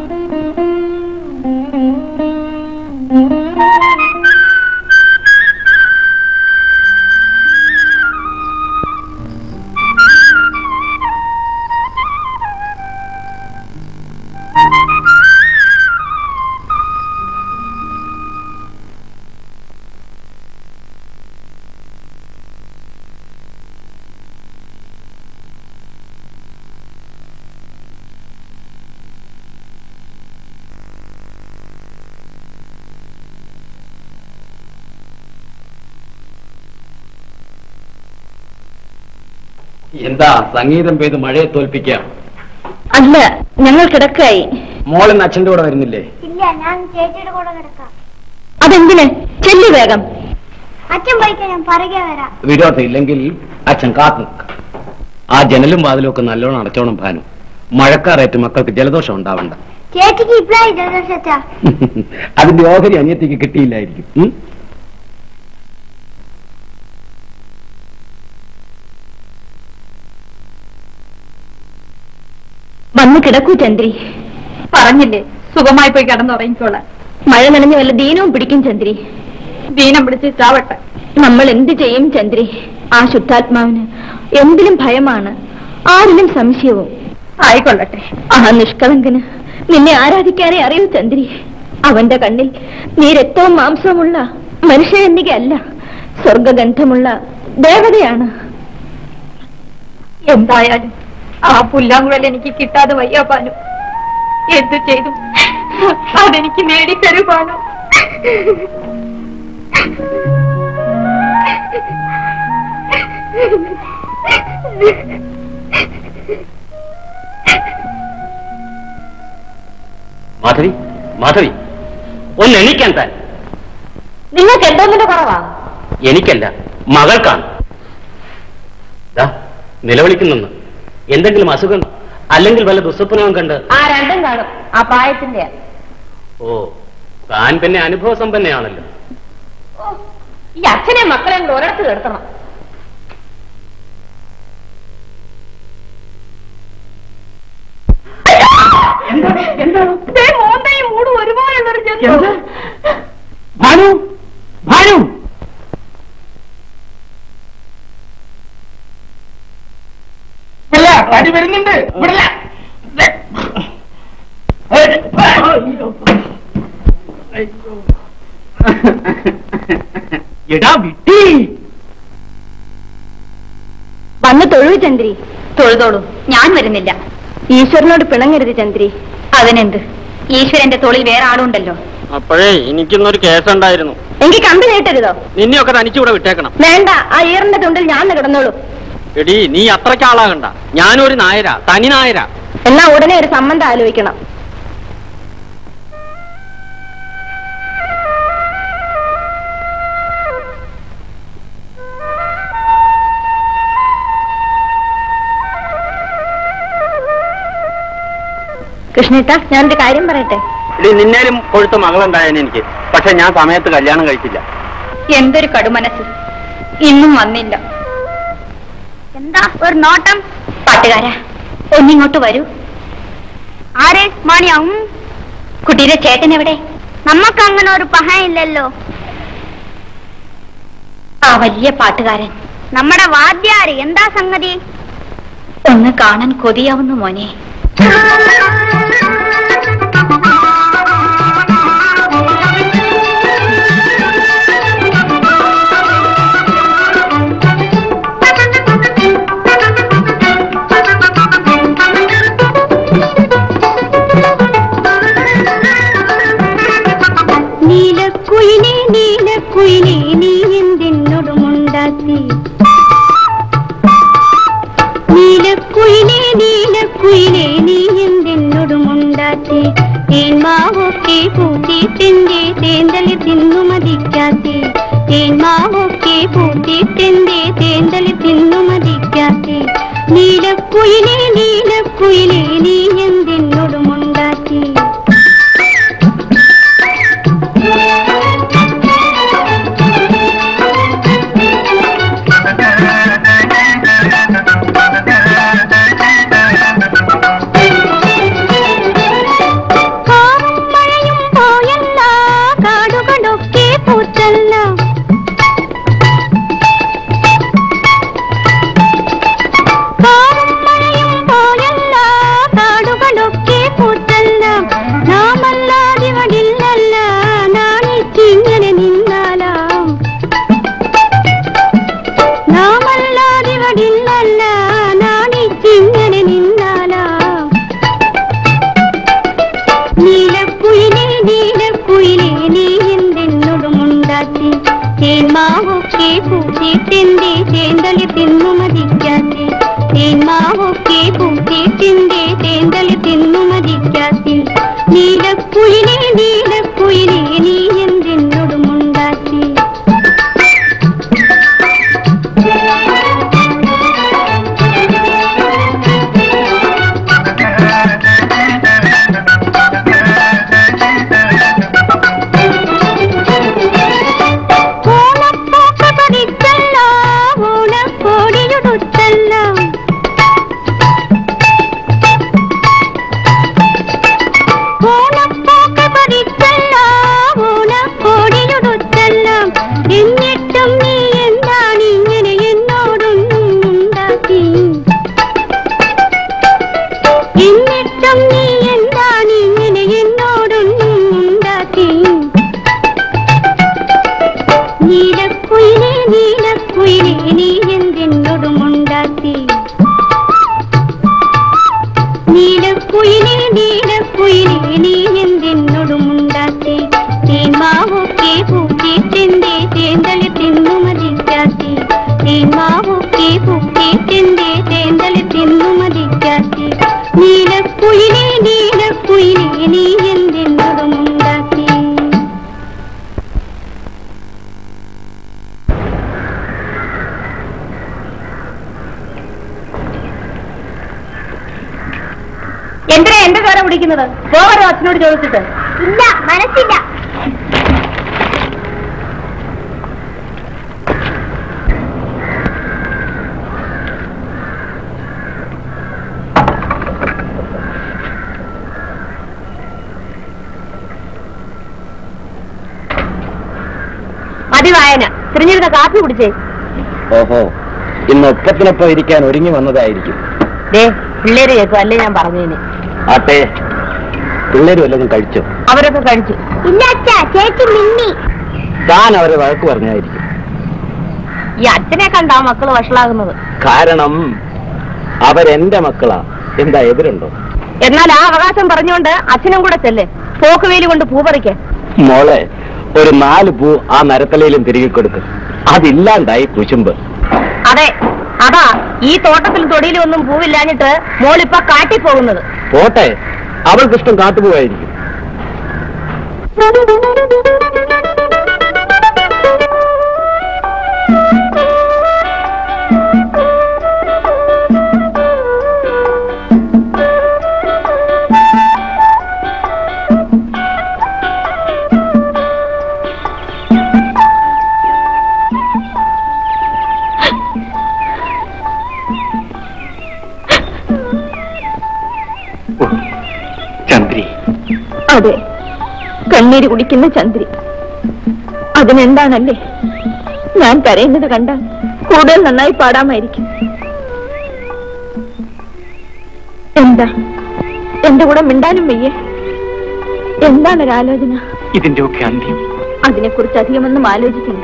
എന്താ സംഗീതം പെയ്ത് മഴയെ തോൽപ്പിക്കാം അല്ല ഞങ്ങൾ കിടക്കായി മോളിന്ന് അച്ഛന്റെ കൂടെ വരുന്നില്ലേ ഇല്ല ഞാൻ ചേച്ചിയുടെ കൂടെ കിടക്കാം അതെന്തിന് ചെല്ലു വേഗം അച്ഛൻ പോയിക്കാൻ ഞാൻ പറയുക വരാം വിരോധം ഇല്ലെങ്കിൽ അച്ഛൻ കാത്തു നിൽക്കാം ആ ജനലും വാതിലും ഒക്കെ നല്ലോണം അടച്ചോണം ഭാനു മഴക്കാറേറ്റ് മക്കൾക്ക് ജലദോഷം ഉണ്ടാവണ്ട ചേച്ചിക്ക് ഇപ്പഴായി ജലദോഷച്ചാ അതിന്റെ ഓഹരി അനിയത്തിക്ക് കിട്ടിയില്ലായിരിക്കും ഉം? വന്ന് കിടക്കൂ ചന്ദ്രി പറഞ്ഞില്ലേ സുഖമായി പോയി കിടന്നുറങ്ങിക്കോളാം മഴ നനഞ്ഞ് വല്ല ദീനവും പിടിക്കും ചന്ദ്രി ദീനം പിടിച്ച് ചാവട്ടെ നമ്മൾ എന്ത് ചെയ്യും ചന്ദ്രി ആ ശുദ്ധാത്മാവിന് എന്തിലും ഭയമാണ് ആരിലും സംശയവും ആയിക്കൊള്ളട്ടെ ആ നിഷ്കളങ്കന് നിന്നെ ആരാധിക്കാനേ അറിയൂ ചന്ദ്രി അവന്റെ കണ്ണിൽ നീ രക്തവും മാംസവുമുള്ള മനുഷ്യകന്യകയല്ല സ്വർഗഗന്ധമുള്ള ദേവതയാണ് എന്തായാലും ആ പുല്ലാങ്കുഴൽ എനിക്ക് കിട്ടാതെ വയ്യ പാനു എന്തു ചെയ്തു അതെനിക്ക് നേടിത്തരൂ പാനു മാധവി മാധവി ഒന്ന് എണീക്കാൻ താൻ നിങ്ങൾക്ക് എന്തോന്നിന്റെ കുറവാ എനിക്കല്ല മകൾക്കാണ് ദാ, നിലവിളിക്കുന്നെന്ന് എന്തെങ്കിലും അസുഖം അല്ലെങ്കിൽ വല്ല ദുസ്വപ്നവും കണ്ട് ആ രണ്ടും കാണും ആ പ്രായത്തിന്റെ ഓ താൻ പിന്നെ അനുഭവ സമ്പന്നയാണല്ലോ ഈ അച്ഛനെ മക്കളെ കൂടെ ഒരിടത്ത് കിടത്തണം മോന്തയും മൂടും ഒരുപോലുള്ളൊരു ജന്തു ഭാനു ഭാനു ഇല്ല അടി വരുന്നുണ്ട് ഇവിടില്ല എടാ വിട്ടി വന്ന് തൊഴു ചന്ദ്രി തൊഴുതോളൂ ഞാൻ വരുന്നില്ല ഈശ്വരനോട് പിണങ്ങരുത് ചന്ദ്രി അതിനെന്ത് ഈശ്വരന്റെ തോളിൽ വേറെ ആളുണ്ടല്ലോ അപ്പോഴേ എനിക്കിന്നൊരു കേസുണ്ടായിരുന്നു എങ്കിൽ കമ്പി നീട്ടരുതോ നിന്നെയൊക്കെ തനിച്ചുകൂടെ വിട്ടേക്കണം വേണ്ട ആ ഈറിന്റെ തുണ്ടിൽ ഞാൻ കിടന്നോളൂ എടി നീ അത്രയ്ക്ക് ആളാകണ്ട ഞാനൊരു നായരാ തനി നായരാ എന്നാ ഉടനെ ഒരു സംബന്ധം ആലോചിക്കണം കൃഷ്ണേട്ട ഞാനൊരു കാര്യം പറയട്ടെ എടി നിന്നേലും കൊഴുത്ത മകളുണ്ടായേനെ എനിക്ക് പക്ഷെ ഞാൻ സമയത്ത് കല്യാണം കഴിച്ചില്ല എന്തൊരു കടുമനസ് ഇന്നും വന്നില്ല എന്താ ഒരു നോട്ടം പാട്ടുകാരാ ഒന്നിങ്ങോട്ട് വരൂ ആരെ മണിയാവും കുട്ടിയുടെ ചേട്ടൻ എവിടെ നമ്മക്ക് അങ്ങനെ ഒരു പഹയില്ലല്ലോ ആ വലിയ പാട്ടുകാരൻ നമ്മുടെ വാദ്യാര് എന്താ സംഗതി ഒന്ന് കാണാൻ കൊതിയാവുന്നു മോനെ നീലക്കുയിലേ നീലക്കുയിലേ നീ എന്തെന്നോടുമുണ്ടാക്കി നീലക്കുയിലേ നീലക്കുയിലേ നീ എന്തെന്നോടുമുണ്ടാക്കി തേന്മാവൊക്കെ പൂത്തിട്ടെന്റെ തേന്തലി തിന്നു മതിക്കാത്തെ തേന്മാവൊക്കെ പൂത്തിട്ടെന്റെ തേന്തലി തിന്നു മതിക്കാത്തെ നീലക്കുയിലേ നീലക്കുയിലേ നീ എന്തെന്നോടുമുണ്ടാക്കി കാറും മഴയും പോയല്ല കാടുകളൊക്കെ പൂത്തല്ല കാറും മഴയും പോയല്ല തനിക്കെന്തേ തേന്തൽ തിന്നു മതിക്കാത്തി നീലക്കുയിലേ നീലക്കുയിലേ നീ എന്തെന്നതുമുണ്ടാക്കി എന്തിനാ എന്റെ ചോര കുടിക്കുന്നത് പോകരോ അച്ഛനോട് ചോദിച്ചിട്ട് ഇല്ല മനസ്സില്ല മതി വായന തിരിഞ്ഞിരുന്ന കാപ്പി കുടിച്ചേ ഓഹോ ഇന്ന് ഒപ്പത്തിനൊപ്പം ഇരിക്കാൻ ഒരുങ്ങി വന്നതായിരിക്കും ദേ പിള്ളേര് കേൾക്കും അല്ലേ ഞാൻ പറഞ്ഞതിന് ആട്ടെ പിള്ളേര് വല്ലതും കഴിച്ചോ അവരൊക്കെ കഴിച്ചു ഇല്ല അച്ഛാ ചേച്ചി മിന്നി താൻ അവരെ വഴക്ക് പറഞ്ഞായിരിക്കും ഈ അച്ഛനെ കണ്ടാ മക്കള് വഷളാകുന്നത് കാരണം അവരെന്റെ മക്കളാ എന്താ എതിരുണ്ടോ എന്നാൽ ആ അവകാശം പറഞ്ഞുകൊണ്ട് അച്ഛനും കൂടെ ചെല്ലേ പോക്കുവേലി കൊണ്ട് പൂ പറിക്കാൻ മോളെ ഒരു നാല് പൂ ആ നരത്തലയിലും തിരികെ കൊടുക്ക് അതില്ലാണ്ടായി കുശുമ്പ് അതെ അതാ ഈ തോട്ടത്തിൽ തൊടിയിലും ഒന്നും പൂവില്ലാഞ്ഞിട്ട് മോളിപ്പ കാട്ടിപ്പോകുന്നത് പോട്ടെ അവൾക്കിഷ്ടം കാട്ടുപോവായിരിക്കും ചന്ദ്രി അതെ കണ്ണീര് കുടിക്കുന്ന ചന്ദ്രി അതിനെന്താണല്ലേ ഞാൻ കരയുന്നത് കണ്ട കൂടുതൽ നന്നായി പാടാമായിരിക്കും എന്താ എന്റെ കൂടെ മിണ്ടാനും വയ്യേ എന്താണ് ഒരു ആലോചന ഇതിന്റെ ഒക്കെ അന്ത്യം അതിനെക്കുറിച്ച് അധികമൊന്നും ആലോചിക്കണ്ട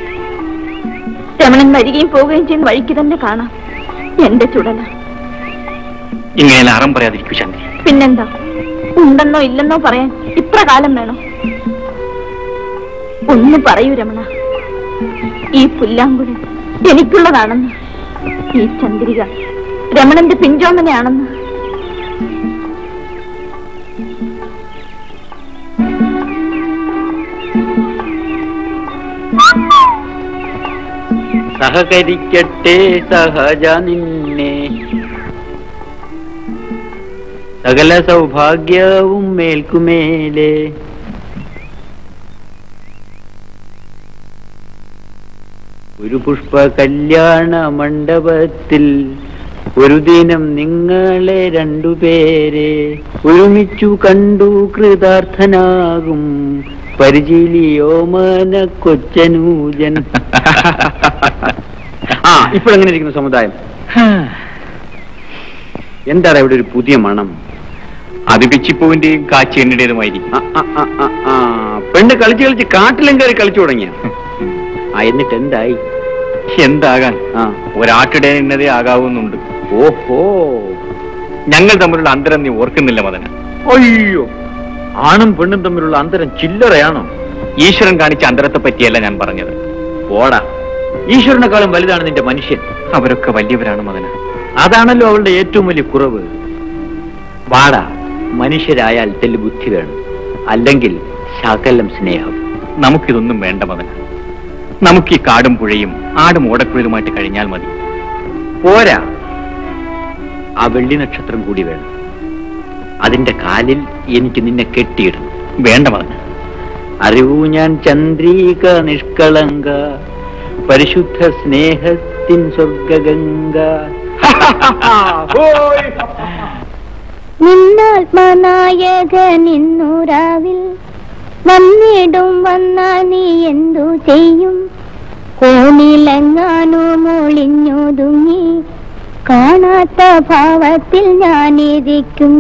രമണൻ വരികയും പോവുകയും ചെയ്യുന്ന വഴിക്ക് തന്നെ കാണാം എന്റെ ചുടല ഇങ്ങനെ അറം പറയാതിരിക്കൂ ചന്ദ്രി പിന്നെന്താ ഉണ്ടെന്നോ ഇല്ലെന്നോ പറയാൻ ഇത്ര കാലം വേണോ ഒന്ന് പറയൂ രമണ ഈ പുല്ലാങ്കുഴൽ എനിക്കുള്ളതാണെന്ന് ഈ ചന്ദ്രിക രമണന്റെ പിഞ്ചോമനയാണെന്ന് സഹകരിക്കട്ടെ സഹജ നിന്നെ സകല സൗഭാഗ്യവും മേൽക്കുമേലെ ഒരു പുഷ്പ കല്യാണ മണ്ഡപത്തിൽ ഒരു ദിനം നിങ്ങളെ രണ്ടുപേരെ ഒരുമിച്ചു കണ്ടു കൃതാർത്ഥനാകും പരിചിലിയോമന കൊച്ചനൂജൻ ആ ഇപ്പോഴെങ്ങനെ ഇരിക്കുന്നു സമുദായം എന്താണ് ഇവിടെ ഒരു പുതിയ മണം അത് പിച്ചിപ്പൂവിന്റെയും കാച്ചി എണ്ണയുടേതുമായിരിക്കും ആ, ആ, ആ, ആ, ആ. പെണ്ണ് കളിച്ച് കളിച്ച് കാട്ടിലും കയറി കളിച്ചു തുടങ്ങിയ ആ എന്നിട്ട് എന്തായി എന്താകാൻ ആ ഒരാട്ടിടെ എണ്ണതേ ആകാവുന്നുണ്ട് ഓഹോ ഞങ്ങൾ തമ്മിലുള്ള അന്തരം നീ ഓർക്കുന്നില്ല മദന അയ്യോ ആണും പെണ്ണും തമ്മിലുള്ള അന്തരം ചില്ലറയാണോ ഈശ്വരൻ കാണിച്ച അന്തരത്തെ പറ്റിയല്ല ഞാൻ പറഞ്ഞത് പോടാ ഈശ്വരനെക്കാളും വലുതാണ് നിന്റെ മനുഷ്യൻ അവരൊക്കെ വലിയവരാണ് മദന അതാണല്ലോ അവളുടെ ഏറ്റവും വലിയ കുറവ് വാടാ മനുഷ്യരായാൽ തെല്ല് ബുദ്ധി വേണം അല്ലെങ്കിൽ ശകലം സ്നേഹം നമുക്കിതൊന്നും വേണ്ട മദന നമുക്ക് ഈ കാടും പുഴയും ആടും ഓടക്കുഴലുമായിട്ട് കഴിഞ്ഞാൽ മതി പോരാ ആ വെള്ളി നക്ഷത്രം കൂടി വേണം അതിന്റെ കാലിൽ എനിക്ക് നിന്നെ കെട്ടിയിടണം വേണ്ട മദന അറിവൂ ഞാൻ ചന്ദ്രീക നിഷ്കളങ്ക പരിശുദ്ധ സ്നേഹത്തിൻ സ്വർഗഗംഗ നിന്നാത്മനായകനിന്നുരാവിൽ വന്നിടും വന്നാൽ നീ എന്തു ചെയ്യും കോണിലെങ്ങാനും ഒളിഞ്ഞൊതുങ്ങി കാണാത്ത ഭാവത്തിൽ ഞാനിരിക്കും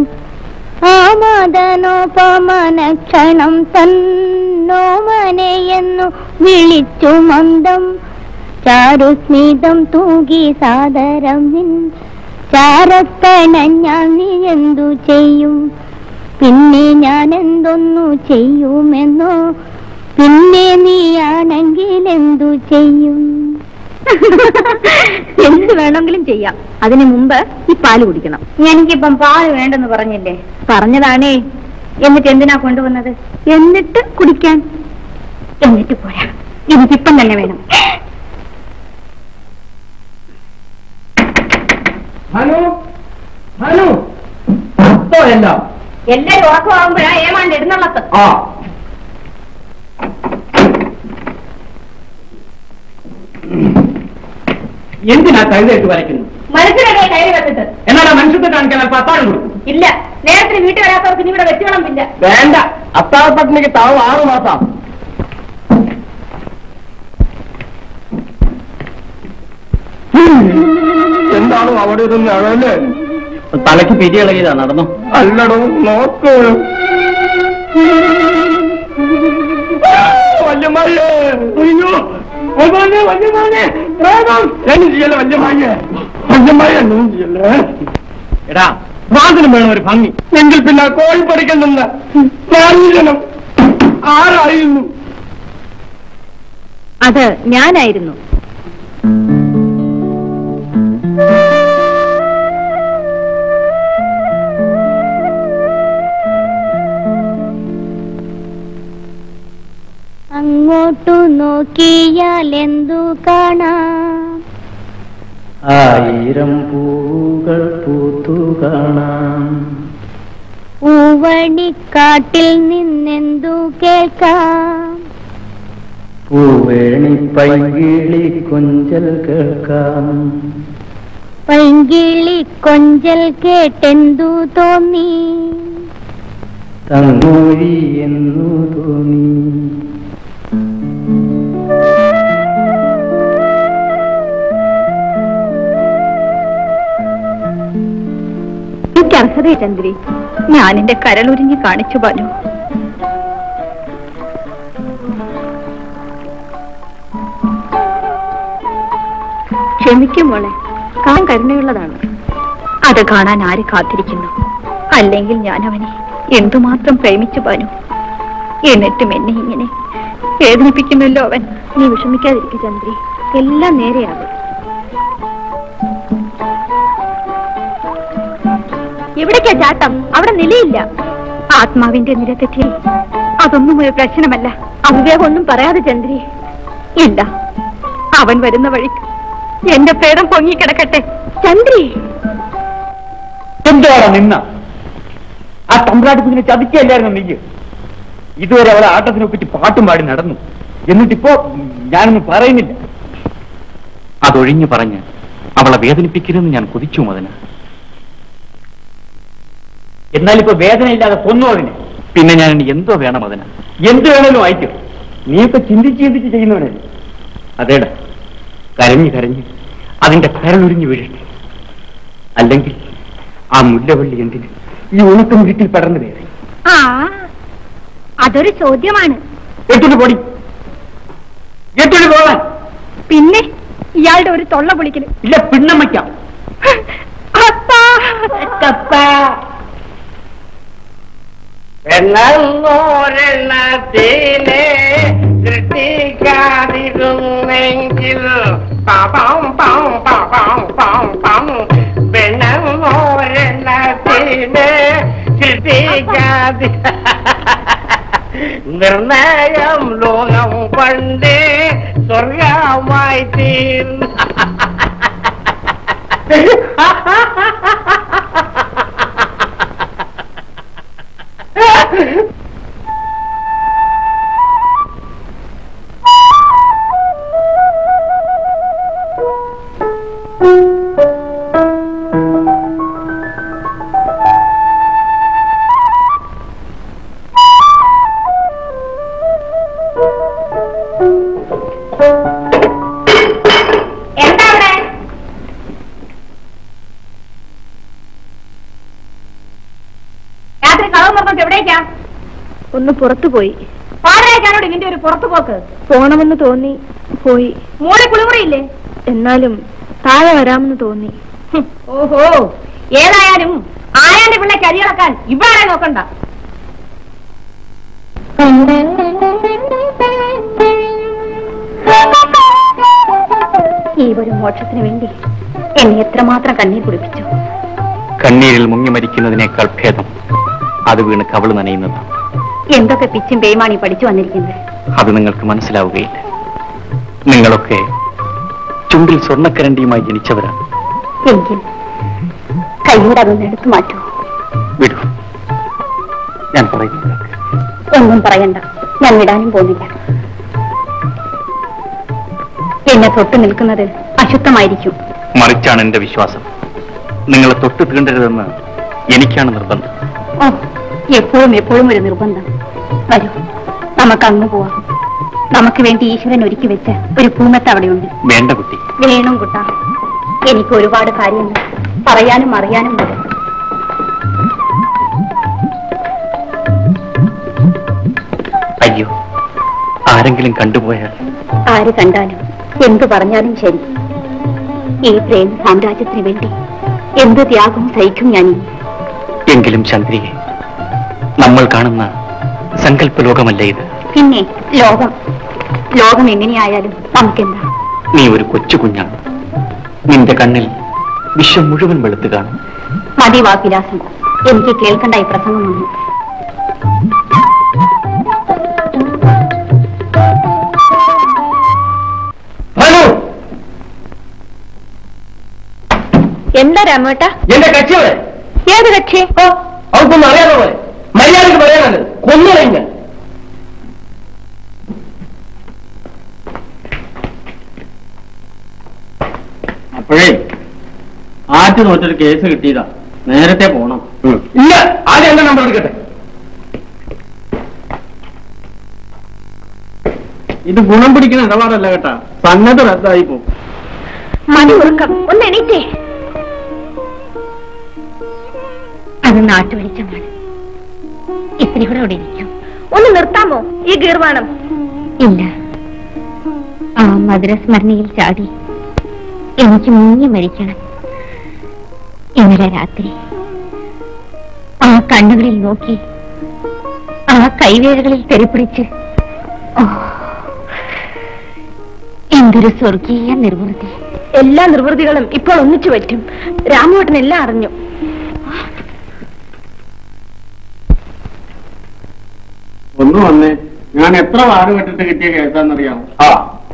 ആമാദനോപമനക്ഷണം തന്നോമനയെന്നു വിളിച്ചു മന്ദം ചാരുസ്മിതം തൂകി സാദരം നിൻ ചാരത്തണഞ്ഞാൽ നീ എന്തു ചെയ്യും പിന്നെ ഞാൻ എന്തൊന്നു ചെയ്യുമെന്നോ പിന്നെ നീയാണെങ്കിൽ എന്തു ചെയ്യും എന്ത് വേണമെങ്കിലും ചെയ്യാം അതിനു മുമ്പ് ഈ പാല് കുടിക്കണം എനിക്കിപ്പം പാല് വേണ്ടെന്ന് പറഞ്ഞില്ലേ പറഞ്ഞതാണേ എന്നിട്ട് എന്തിനാ കൊണ്ടുവന്നത് എന്നിട്ട് കുടിക്കാൻ എന്നിട്ട് പോരാ എനിക്കിപ്പം തന്നെ വേണം മനു മനു അപ്പോ എല്ലാം എല്ലാരും ഉറക്കമാകുമ്പോഴാ ഏമാണ്ട് ഇടുന്നുള്ളത് ആ എന്തിനാ കഴുതയിട്ട് വരയ്ക്കുന്നു മനസ്സിലൊക്കെ കയറി വെച്ചിട്ട് എന്നാടാ മനുഷ്യത്തെ കാണിക്കാൻ അല്പം അത്താഴം കൊടുക്കും ഇല്ല നേരത്തിന് വീട്ടിൽ വരാത്തവർക്ക് ഇനി ഇവിടെ വെച്ചുകളമില്ല വേണ്ട അത്താഴ പട്ടിണിക്ക് താവ് ആറു മാസം എന്താണ് അവിടെ ഇരുന്ന് അഴല് തലയ്ക്ക് പിരി ഇളകിയതാ നടന്നു അല്ലടോ നോക്കൂ വല്യമായേ അയ്യോ വല്യമാനെ വല്യമാനെ വേഗം എന്നും ചെയ്യല്ലേ വല്യമായേ വല്യമായ എന്നും ചെയ്യല്ലേ എടാ വാതിനും വേണം ഒരു ഭംഗി എങ്കിൽ പിന്നെ കോഴി പഠിക്കുന്നുണ്ട് നാരീജനം ആരായിരുന്നു അത് ഞാനായിരുന്നു അങ്ങോട്ടു നോക്കിയാൽ എന്തു കാണാം ആയിരം പൂകൾ പൂത്തു കാണാം പൂവണിക്കാട്ടിൽ നിന്നെന്തു കേൾക്കാം പൂവേണി പൈകിളി കൊഞ്ചൽ കേൾക്കാം പൈങ്കിളി കൊഞ്ചൽ കേട്ടെന്തു തോന്നി തങ്ങൂരി എന്നു തോന്നി എനിക്ക് അർഹതേ ചന്ദ്രി ഞാൻ എന്റെ കരളുരിഞ്ഞ് കാണിച്ചു ബാലു ക്ഷമിക്കും മോളെ കാണാൻ കരുണയുള്ളതാണ് അത് കാണാൻ ആര് കാത്തിരിക്കുന്നു അല്ലെങ്കിൽ ഞാൻ അവനെ എന്തുമാത്രം പ്രേമിച്ചു ബാലു എന്നിട്ടും എന്നെ ഇങ്ങനെ വേദനിപ്പിക്കുന്നല്ലോ അവൻ നീ വിഷമിക്കാതിരിക്കും ചന്ദ്രി എല്ലാം നേരെയാകും എവിടേക്കാ ചാട്ടം അവിടെ നിലയില്ല ആത്മാവിന്റെ നില തെറ്റി അതൊന്നും ഒരു പ്രശ്നമല്ല അവിവേകം ഒന്നും പറയാതെ ചന്ദ്രി ഇല്ല അവൻ വരുന്ന വഴിക്ക് എന്റെ പ്രേതം പൊങ്ങിക്കിടക്കട്ടെ ചന്ദ്രി എന്താണ് നിന്ന ആ തമ്പ്രാട്ടി കുഞ്ഞിനെ ചതിക്കല്ലായിരുന്നു നീ ഇതുവരെ അവളെ ആട്ടത്തിനെ പറ്റി പാട്ടും പാടി നടന്നു എന്നിട്ടിപ്പോ ഞാനൊന്നും പറയുന്നില്ല അതൊഴിഞ്ഞു പറഞ്ഞ് അവളെ വേദനിപ്പിക്കരുതെന്ന് ഞാൻ കൊതിച്ചു മതിന് എന്നാലിപ്പോ വേദന ഇല്ലാതെ കൊന്നു അതിനെ പിന്നെ ഞാൻ ഇനി എന്തോ വേണം അതിന് എന്ത് വേണേലും വായിക്കും നീയൊക്കെ ചിന്തിച്ച് ചിന്തിച്ച് ചെയ്യുന്നവനല്ലേ അതേടാ കരഞ്ഞു കരഞ്ഞ് അതിന്റെ കരളൊരിഞ്ഞു വീഴട്ടെ അല്ലെങ്കിൽ ആ മുല്ലവള്ളി എന്തിന് ഈ ഉണക്കം വീട്ടിൽ പടർന്നു കയറി ആ അതൊരു ചോദ്യമാണ് എട്ടുകൊണ്ട് പൊടി എട്ടുകൊണ്ട് പോകാൻ പിന്നെ ഇയാളുടെ ഒരു തൊള്ള പൊളിക്കല് ഇല്ല പിണ്ണമ്മയ്ക്കാം എന്നോരെണ്ണത്തിനെ സൃഷ്ടിക്കാതിരുന്നെങ്കിൽ പാപം പാം പാപം പാം പാം പെണ്ണോരെണ്ണത്തിനെ സൃഷ്ടിക്കാതി നിർണയം ലോകം പണ്ട് സ്വർഗമായി തീർന്നു എന്താ അവിടെ രാത്രി കളവ് പറഞ്ഞിട്ട് എവിടേക്കാ ഒന്ന് പുറത്തു പോയി പാതിരാക്കാനോട് ഇതിന്റെ ഒരു പുറത്തു പോക്ക് പോണമെന്ന് തോന്നി പോയി മോളെ കുളിമുറിയില്ലേ എന്നാലും താഴെ വരാമെന്ന് തോന്നി ഹും, ഓഹോ ഏതായാലും ആരാന്റെ പിള്ളേക്ക് അരിയിളക്കാൻ ഇവിടെ നോക്കണ്ട Thank you. ഈ ഒരു മോക്ഷത്തിന് വേണ്ടി എന്നെ എത്രമാത്രം കണ്ണീർ കുടിപ്പിച്ചു കണ്ണീരിൽ മുങ്ങി മരിക്കുന്നതിനേക്കാൾ ഭേദം അത് വീണ് കവള് നനയുന്നതാണ് എന്തൊക്കെ പിച്ചും പേയ്മാണി പഠിച്ചു വന്നിരിക്കുന്നത് അത് നിങ്ങൾക്ക് മനസ്സിലാവുകയില്ല നിങ്ങളൊക്കെ ചുണ്ടിൽ സ്വർണ്ണക്കരണ്ടിയുമായി ജനിച്ചവരാണ് എങ്കിൽ കൈയോടെ അതൊന്ന് എടുത്തു മാറ്റൂ വിടൂ ഞാൻ പറയുന്നു കേൾക്ക്. ഒന്നും പറയണ്ട ഞാൻ വിടാനും പോകുന്നില്ല എന്നെ തൊട്ടു നിൽക്കുന്നത് അശുദ്ധമായിരിക്കും മറിച്ചാണ് എന്റെ വിശ്വാസം നിങ്ങളെ തൊട്ട് തീണ്ടരുതെന്ന് എനിക്കാണ് നിർബന്ധം ഓ എപ്പോഴും എപ്പോഴും ഒരു നിർബന്ധം വരൂ നമുക്ക് അങ്ങ് പോവാം നമുക്ക് വേണ്ടി ഈശ്വരൻ ഒരുക്കി വെച്ച ഒരു പൂമത്ത് അവിടെയുണ്ട് വേണ്ട കുട്ടി വേണം കുട്ട എനിക്ക് ഒരുപാട് കാര്യങ്ങൾ പറയാനും അറിയാനും ഉണ്ട് അയ്യോ ആരെങ്കിലും കണ്ടുപോയാൽ ആര് കണ്ടാലും എന്തു പറഞ്ഞാലും ശരി ഈ പ്രേം സാമ്രാജ്യത്തിന് വേണ്ടി എന്ത് ത്യാഗവും സഹിക്കും ഞാൻ ഇനി. എങ്കിലും ചന്ദ്രികെ നമ്മൾ കാണുന്ന സങ്കല്പ ലോകമല്ല ഇത് പിന്നെ ലോകം ലോകം എങ്ങനെയായാലും നമുക്കെന്താ നീ ഒരു കൊച്ചു കുഞ്ഞാണ് നിന്റെ കണ്ണിൽ വിശ്വം മുഴുവൻ വെളുത്തു കാണും മതി വാക്കിലാസം എനിക്ക് കേൾക്കണ്ട ഈ പ്രസംഗമൊന്നും ഭാനു എന്താ രാമേട്ട എന്റെ കക്ഷിയോടെ ഏത് കക്ഷി അവർക്കൊന്നും അറിയാതെ പോലെ മര്യാദക്ക് പറയാനത് കൊന്നു കഴിഞ്ഞ അപ്പോഴേ ആറ്റ് തോറ്റൊരു കേസ് കിട്ടിയതാ നേരത്തെ പോണം ഇല്ല ആദ്യം എന്റെ നമ്പർ എടുക്കട്ടെ ഇത് ഗുണം പിടിക്കുന്ന ഇടപാടല്ല കേട്ടാ സന്നദ്ധ റദ്ദായി പോകും മതി ഉറക്കം ഒന്ന് എണീറ്റേ അത് നാട്ടുവെളിച്ചമാണ് ഇത്തിരി കൂടെ അവിടെ ഇരിക്കും ഒന്ന് നിർത്താമോ ഈ ഗീർവാണം ഇല്ല ആ മധുരസ്മരണയിൽ ചാടി എനിക്ക് മുങ്ങി മരിക്കണം ഇന്നലെ രാത്രി ആ കണ്ണുകളിൽ നോക്കി ആ കൈവേലകളിൽ തെറിപ്പിടിച്ച് ഓ എന്തൊരു സ്വർഗീയ നിർവൃതി എല്ലാ നിർവൃതികളും ഇപ്പോൾ ഒന്നിച്ചു പറ്റും രാമോട്ടൻ എല്ലാം അറിഞ്ഞു ഒന്ന് വന്നേ ഞാൻ എത്ര വാട് കെട്ടിട്ട് കിട്ടിയ കേസാന്നറിയാമോ ആ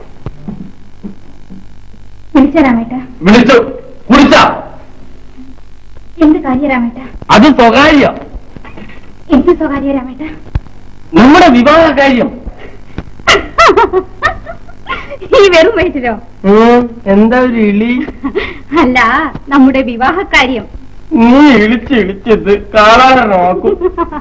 വിളിച്ച രാമേട്ട വിളിച്ചു കുടിച്ച എന്ത് കാര്യ രാമേട്ട അത് സ്വകാര്യം എന്ത് സ്വകാര്യ രാമേട്ട നമ്മുടെ വിവാഹ കാര്യം ഈ വെറും വയറ്റിലോ എന്താ ഒരു ഇളി അല്ല നമ്മുടെ വിവാഹ കാര്യം നീ ഇളിച്ച് ഇളിച്ചത് കാണാതെ നോക്കും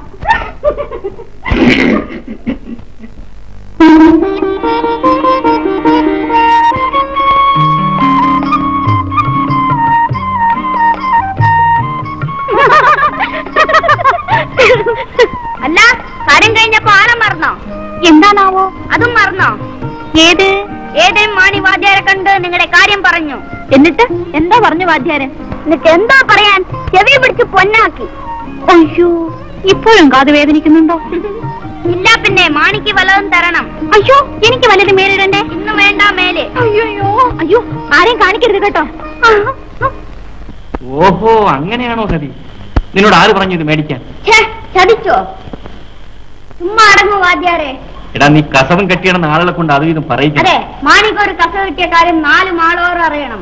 അല്ല കാര്യം കഴിഞ്ഞപ്പോ ആളെ മറന്നോ എന്താണാവോ അതും മറന്നോ ഏത് ഏതേം മാണി വാദ്യാരെ കണ്ട് നിങ്ങളുടെ കാര്യം പറഞ്ഞു എന്നിട്ട് എന്താ പറഞ്ഞു വാദ്യാരൻ എന്നിട്ട് എന്താ പറയാൻ ചെവി പിടിച്ച് പൊന്നാക്കി അയ്യോ ഇപ്പോഴും കാത് വേദനിക്കുന്നുണ്ടോ ഇല്ല പിന്നെ മാണിക്ക് വല്ലതും തരണം അയ്യോ എനിക്ക് വല്ലതും മേലിടണ്ടേ ഇന്ന് വേണ്ട മേലെ അയ്യോ അയ്യോ ആരെയും കാണിക്കരുത് കേട്ടോ ഓഹോ അങ്ങനെയാണോ സതി നിന്നോട് ആര് പറഞ്ഞു ഇത് മേടിക്കാൻ ചതിച്ചോ ചുമ്മാ അടങ്ങു വാദ്യാരെ എടാ നീ കസവും കെട്ടിയിടുന്ന ആളുകളെ കൊണ്ട് അതും ഇതും പറയിക്കണം അതെ മാണിക്ക് ഒരു കസ കിട്ടിയ കാര്യം നാല് മാളോർ അറിയണം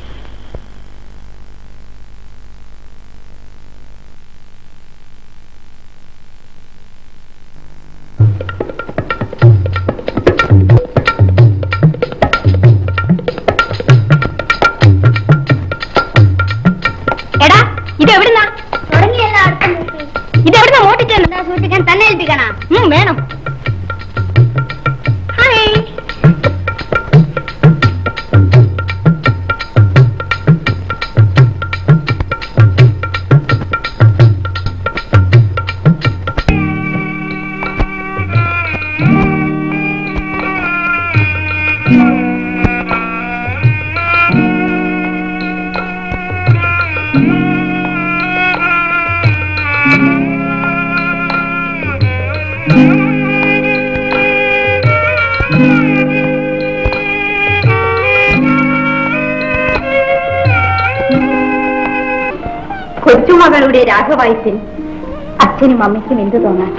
എടാ ഇത് എവിടുന്നാ തുടങ്ങിയല്ല ഇത് എവിടുന്ന ഓട്ടിച്ചെന്ന് സൂക്ഷിക്കാൻ തന്നെ ഏൽപ്പിക്കണ വേണം ഹായ് ആ കൊച്ചുമകളുടെ രാഗവായ്പിൽ അച്ഛനും അമ്മയ്ക്കും എന്തു തോന്നാൻ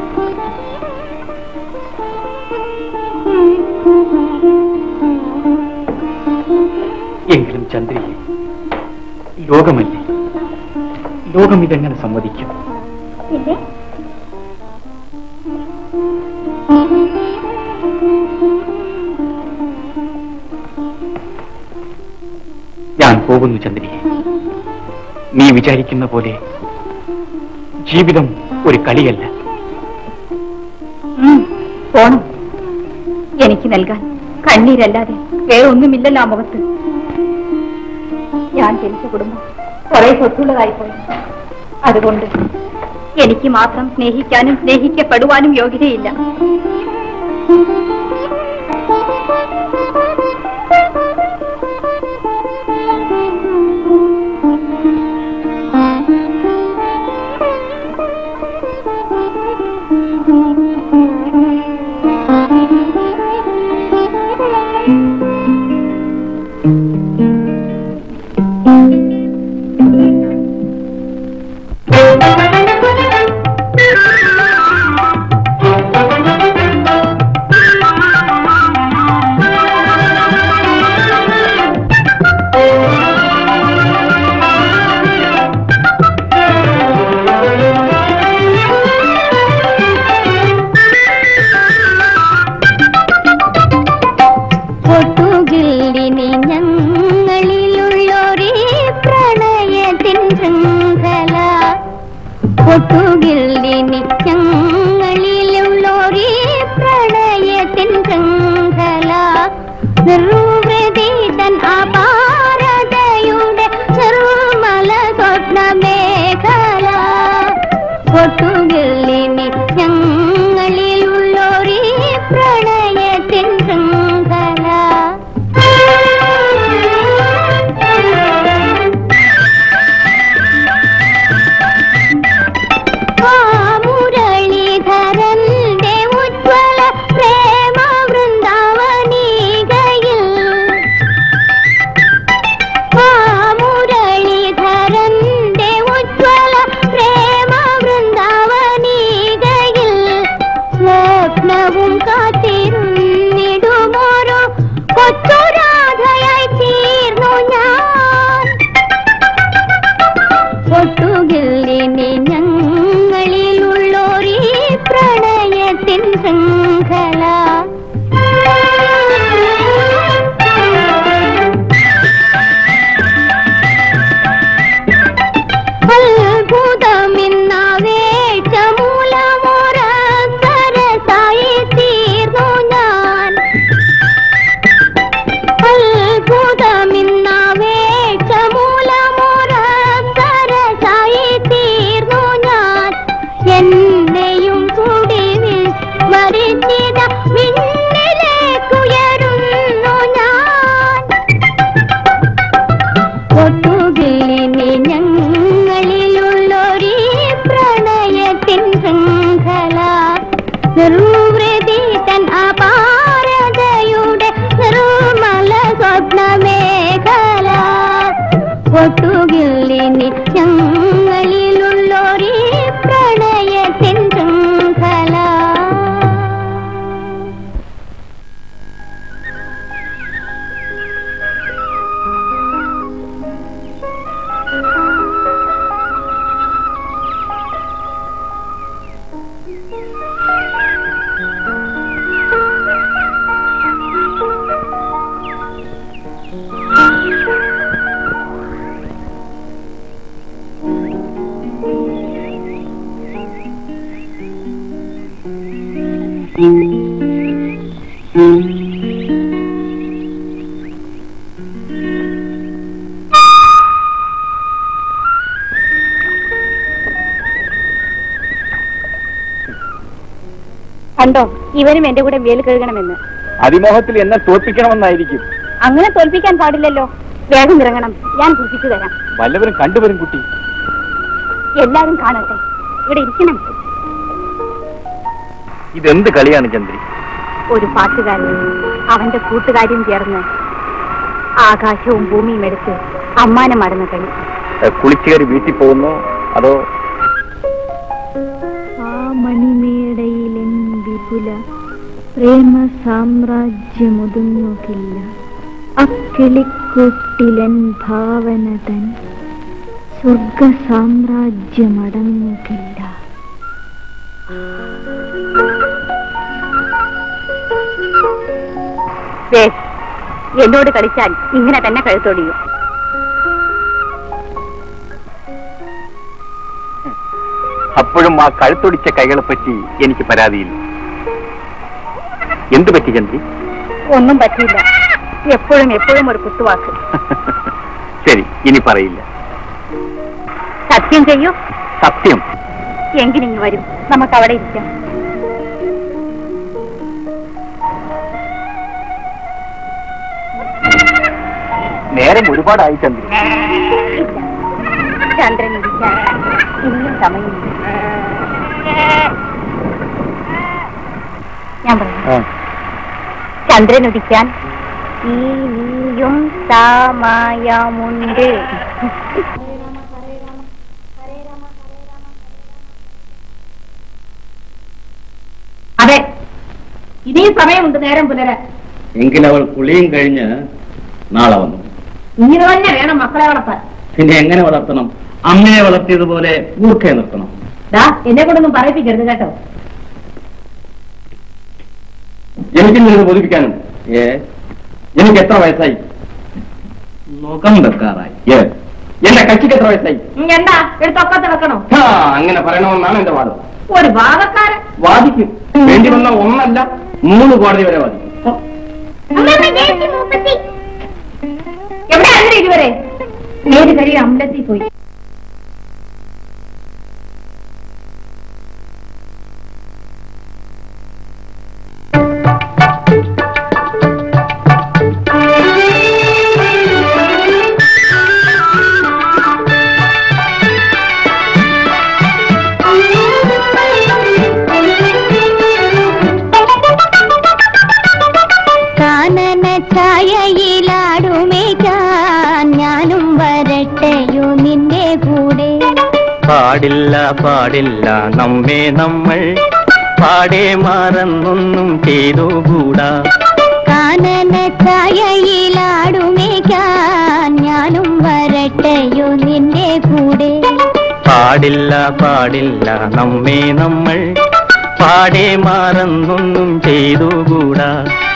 എങ്കിലും ചന്ദ്രി ലോകമല്ലേ ലോകം ഇതെങ്ങനെ സമ്മതിക്കും പിന്നെ ഞാൻ പോകുന്നു ചന്ദ്രിയെ നീ വിചാരിക്കുന്ന പോലെ ജീവിതം ഒരു കളിയല്ല ഉം, പോണം എനിക്ക് നൽകാൻ കണ്ണീരല്ലാതെ വേറെ ഒന്നുമില്ലല്ലോ ആ മുഖത്ത് ഞാൻ ജനിച്ച കുടുംബം കുറെ സ്വത്തുള്ളതായി പോയി അതുകൊണ്ട് എനിക്ക് മാത്രം സ്നേഹിക്കാനും സ്നേഹിക്കപ്പെടുവാനും യോഗ്യതയില്ല ഒട്ടുകില്ലിനി ഞങ്ങളിലുള്ളൊരേ പ്രണയത്തിൻ ശൃംഖല ഒട്ടുകില്ലിനി ഞങ്ങളിലുള്ളൊരേ പ്രണയത്തിൻ ശൃംഖല നിർവൃതി തൻ അപാരതയുടെ നിർമ്മല സ്വപ്ന മേഖല ഒട്ടുകില്ലിനി ഞങ്ങളിലുള്ളൊരേ പ്രണയത്തിൻ ശൃംഖല ആ മുരളീധരന്റെ ഉജ്വല പ്രേമ വൃന്ദാവനീകയിൽ ആ മുരളീധരന്റെ ഉജ്വല പ്രേമ വൃന്ദാവനീകയിൽ സ്വപ്നവും കാത്തിരുന്നിടുമോരോ കൊച്ചുരാധയായി തീർന്നു ഞാൻ ഒട്ടുകില്ലിനി ഞങ്ങളിലുള്ളൊരേ പ്രണയത്തിൻ ശൃംഖല അത്ഭുതമിന്നാവേറ്റ മൂലമൊരസരസായി തീർന്നു ഞാൻ അത്ഭുതമിന്നാവേറ്റ മൂലമൊരസരസായി തീർന്നു ഞാൻ എന്നെയും കൂടി വിസ്മരിച്ചിത മിന്നിലേക്കുയരുന്നു ഞാൻ ഒട്ടുകിളിനി ഞങ്ങളിലുള്ളൊരേ പ്രണയത്തിൻ ശൃംഖല നിർവൃതി തൻ അപാരതയുടെ നിർമ്മല സ്വപ്നമേഖല ഒട്ടുകിളിനി ഞങ്ങളിലുള്ളൊരേ പ്രണയത്തിൻ ശൃംഖല കണ്ടോ ഇവരും എന്റെ കൂടെ വേൽ കഴുകണമെന്ന് അതിമോഹത്തിൽ എന്നെ തോൽപ്പിക്കണമെന്നായിരിക്കും അങ്ങനെ തോൽപ്പിക്കാൻ പാടില്ലല്ലോ വേഗം ഇറങ്ങണം ഞാൻ കുളിപ്പിച്ചു തരാം വല്ലവരും കണ്ടുവരും കുട്ടി എല്ലാരും കാണട്ടെ ഇവിടെ ഇരിക്കണം ഇതെന്ത് കളിയാണ് ചന്ദ്രി ഒരു പാട്ടുകാരൻ അവന്റെ കൂട്ടുകാരും ചേർന്ന് ആകാശവും ഭൂമിയും എടുത്ത് അമ്മാനമാടുന്ന കളി കുളിച്ചു കയറി വീട്ടിൽ പോകുന്നു അതോ ആ മണിമേടയിലെൻ വിപുല പ്രേമ സാമ്രാജ്യമൊതുങ്ങുകില്ല അക്കിളിക്കൂട്ടിലൻ ഭാവന തൻ സ്വർഗ സാമ്രാജ്യമടങ്ങുകില്ല വേഷ് എന്നോട് കളിച്ചാൽ ഇങ്ങനെ തന്നെ കഴുത്തൊടിയും അപ്പോഴും ആ കഴുത്തൊടിച്ച കൈകളെ പറ്റി എനിക്ക് പരാതിയില്ല എന്തു പറ്റി ചന്ദ്രി ഒന്നും പറ്റില്ല എപ്പോഴും എപ്പോഴും ഒരു കുത്തുവാക്ക് ശരി ഇനി പറയില്ല സത്യം ചെയ്യൂ സത്യം എങ്കിലിങ്ങ് വരും നമുക്ക് അവിടെ ഇരിക്കാം നേരം ഒരുപാടായി ചന്ദ്രി ചന്ദ്രൻ ഇരിക്കാൻ ഇനിയും സമയമില്ല ഞാൻ പറയാം ചന്ദ്രൻ ഉദിക്കാൻ ഇനിയും സമയമുണ്ട് അതെ ഇനിയും സമയമുണ്ട് നേരം പുലരാൻ എങ്കിൽ അവൾ കുളിയും കഴിഞ്ഞ് നാളെ വന്നു ഇങ്ങനെ തന്നെ വേണം മക്കളെ വളർത്താൻ പിന്നെ എങ്ങനെ വളർത്തണം അമ്മയെ വളർത്തിയതുപോലെ മൂർഖയെ നിർത്തണം ദാ എന്നെ കൊണ്ടൊന്നും പറയിപ്പിക്കരുത് കേട്ടോ എനിക്ക് നിന്ന് ബോധിപ്പിക്കാനും ഏ എനിക്ക് എത്ര വയസ്സായി മുഖം വെക്കാറായി ഏ എന്റെ കക്ഷിക്ക് എത്ര വയസ്സായി ഉം, എന്താ എടുത്തൊക്കത്ത് വെക്കണോ ആ, അങ്ങനെ പറയണമെന്നാണ് എന്റെ വാദം ഒരു ഭാഗക്കാരൻ വാദിക്കും വേണ്ടി വന്ന ഒന്നല്ല മൂന്ന് കോടതി വരെ വാദിക്കും എവിടെ അങ്ങനെ ഇതുവരെ ഏത് കഴിയും അമ്പലത്തിൽ പോയി കാനന ഛായയിലാടുമേക്കാൻ ഞാനും വരട്ടെയോ നിന്റെ കൂടെ പാടില്ല പാടില്ല നമ്മെ നമ്മൾ പാടെ മറന്നൊന്നും ചെയ്തുകൂടാ കാനന ഛായയിലാടുമേക്കാൻ ഞാനും വരട്ടെയോ നിന്റെ കൂടെ പാടില്ല പാടില്ല നമ്മെ നമ്മൾ പാടെ മറന്നൊന്നും ചെയ്തുകൂടാ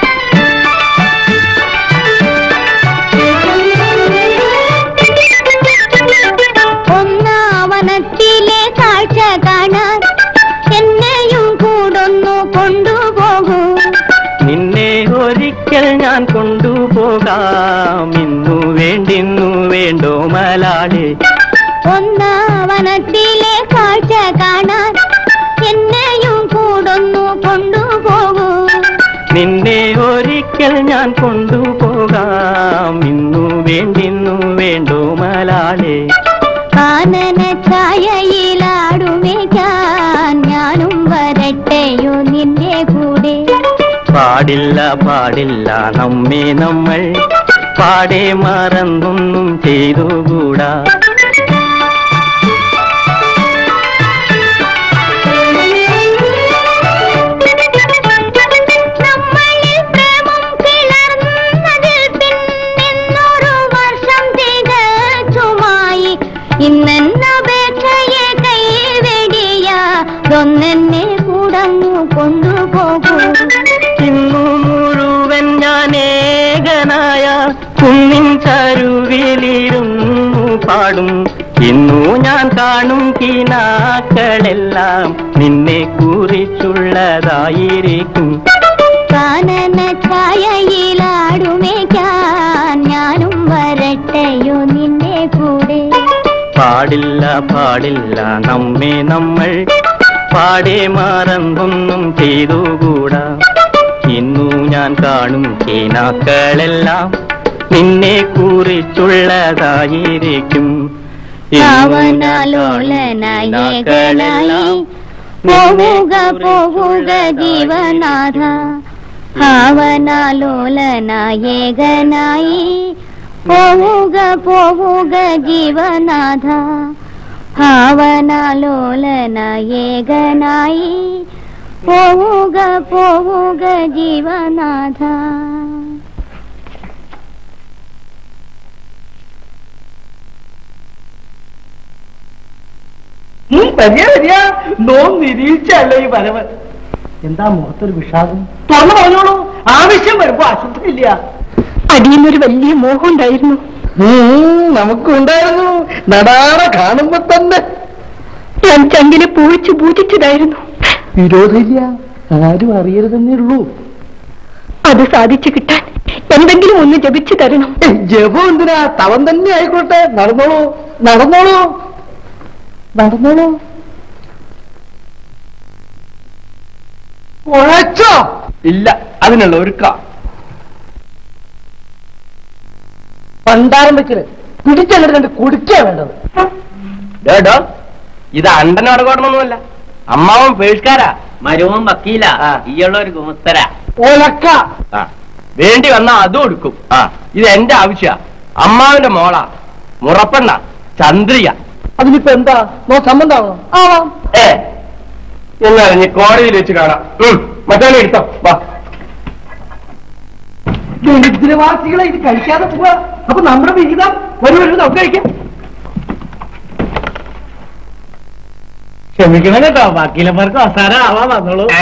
ഒന്നാവനത്തിലെ കാഴ്ച കാണാൻ എന്നെയും കൂടൊന്നു കൊണ്ടുപോകൂ നിന്നെ ഒരിക്കൽ ഞാൻ കൊണ്ടുപോകാം ഇന്നു വേണ്ടിന്നു വേണ്ടോ മലാളെ ഒന്നാവനത്തിലെ കാഴ്ച കാണാൻ എന്നെയും കൂടൊന്നു കൊണ്ടുപോകൂ നിന്നെ ഒരിക്കൽ ഞാൻ കൊണ്ടുപോകാം ഇന്നു വേണ്ടിന്നു വേണ്ടോ മലാളെ കാനന ഛായയിലാടുമേക്കാൻ ഞാനും വരട്ടെയോ നിന്റെ കൂടെ പാടില്ല പാടില്ല നമ്മെ നമ്മൾ പാടെ മറന്നൊന്നും ചെയ്തുകൂടാ നമ്മളിൽ പ്രേമം കിളർന്നതിൽ പിന്നെന്നൊരു വർഷം തികച്ചുമായി ഇന്നെന്നപേക്ഷയെ കൈവെടിയാതൊന്നെന്നെ കൂടങ്ങു കൊണ്ടുപോകൂ ഇന്നു മുഴുവൻ ഞാൻ ഏകനായ കുന്നിൻ ചരുവിലിരുന്നു പാടും ഇന്നു ഞാൻ കാണും കിനാക്കളെല്ലാം നിന്നെ കുറിച്ചുള്ളതായിരിക്കും കാനന ഛായയിലാടുമേക്കാൻ ഞാനും വരട്ടെയോ നിന്റെ കൂടെ പാടില്ല പാടില്ല നമ്മെ നമ്മൾ പാടെ മറന്നൊന്നും ചെയ്തുകൂടാ ഇന്നു ഞാൻ കാണും കീനാക്കളെല്ലാം നിന്നെ കുറിച്ചുള്ളതായിരിക്കും ഇന്നു ഞാൻ കാണും ഭാവനാലോലനായകനായി നിന്നെ പോവുക പോവുക ജീവനാഥ ഭാവനാലോലനായകനായി പോവുക പോവുക ജീവനാഥ ഭാവനാലോലന ഏകനായി പോവുക പോവുക ജീവനാഥ വരിക വരിക നോ നിരീക്ഷല്ല ഈ വരവ് എന്താ മുഖത്തൊരു വിഷാദം തുറന്നു പറഞ്ഞോളൂ ആവശ്യം വരുമ്പോ അശുദ്ധില്ല അടിയുന്നൊരു വലിയ മോഹം ഉണ്ടായിരുന്നു നമുക്കുണ്ടായിരുന്നു നടാറ കാണുമ്പോ തന്നെ ഞാൻ ചങ്കിനെ പൂഴിച്ചു പൂജിച്ചതായിരുന്നു വിരോധമില്ല ആരും അറിയരുതെന്നേ ഉള്ളൂ അത് സാധിച്ചു കിട്ടാൻ എന്തെങ്കിലും ഒന്ന് ജപിച്ചു തരണം ജപം എന്തിനാ തവൻ തന്നെ ആയിക്കോട്ടെ നടന്നോളൂ നടന്നോളൂ നടന്നോളൂ ഉഴച്ചോ ഇല്ല അതിനുള്ള ഒരുക്ക പണ്ടാരം വെക്കല് പിടിച്ചെടുത്ത് രണ്ട് കുടിക്കാ വേണ്ടത് ഏടോ ഇത് അണ്ടനോട് കോടണമൊന്നുമല്ല അമ്മാവൻ പേഴ്സ്കാരാ മരുവൻ വക്കീല ആ. ഈയുള്ള ഒരു ഗുമസ്തര ഒലക്ക ആ വേണ്ടി വന്നാ അതും എടുക്കും ആ ഇത് എന്റെ ആവശ്യ അമ്മാവിന്റെ മോളാ മുറപ്പെണ്ണ ചന്ദ്രിക അതിനിപ്പോ എന്താ നോ സംബന്ധാണോ ആവാം ഏ എന്നാൽ ഇനി കോടതിയിൽ വെച്ച് കാണാം ഉം, മറ്റവനെ എടുത്തോ വാ ദരിദ്രവാസികളെ ഇത് കഴിക്കാതെ പോവാ അപ്പൊ നമ്മുടെ വിഹിതം വരും വരും നമുക്ക് കഴിക്കാം ക്ഷമിക്കണം കേട്ടോ വക്കീലന്മാർക്ക് അവസാനം ആവാൻ വന്നോളൂ ഏ,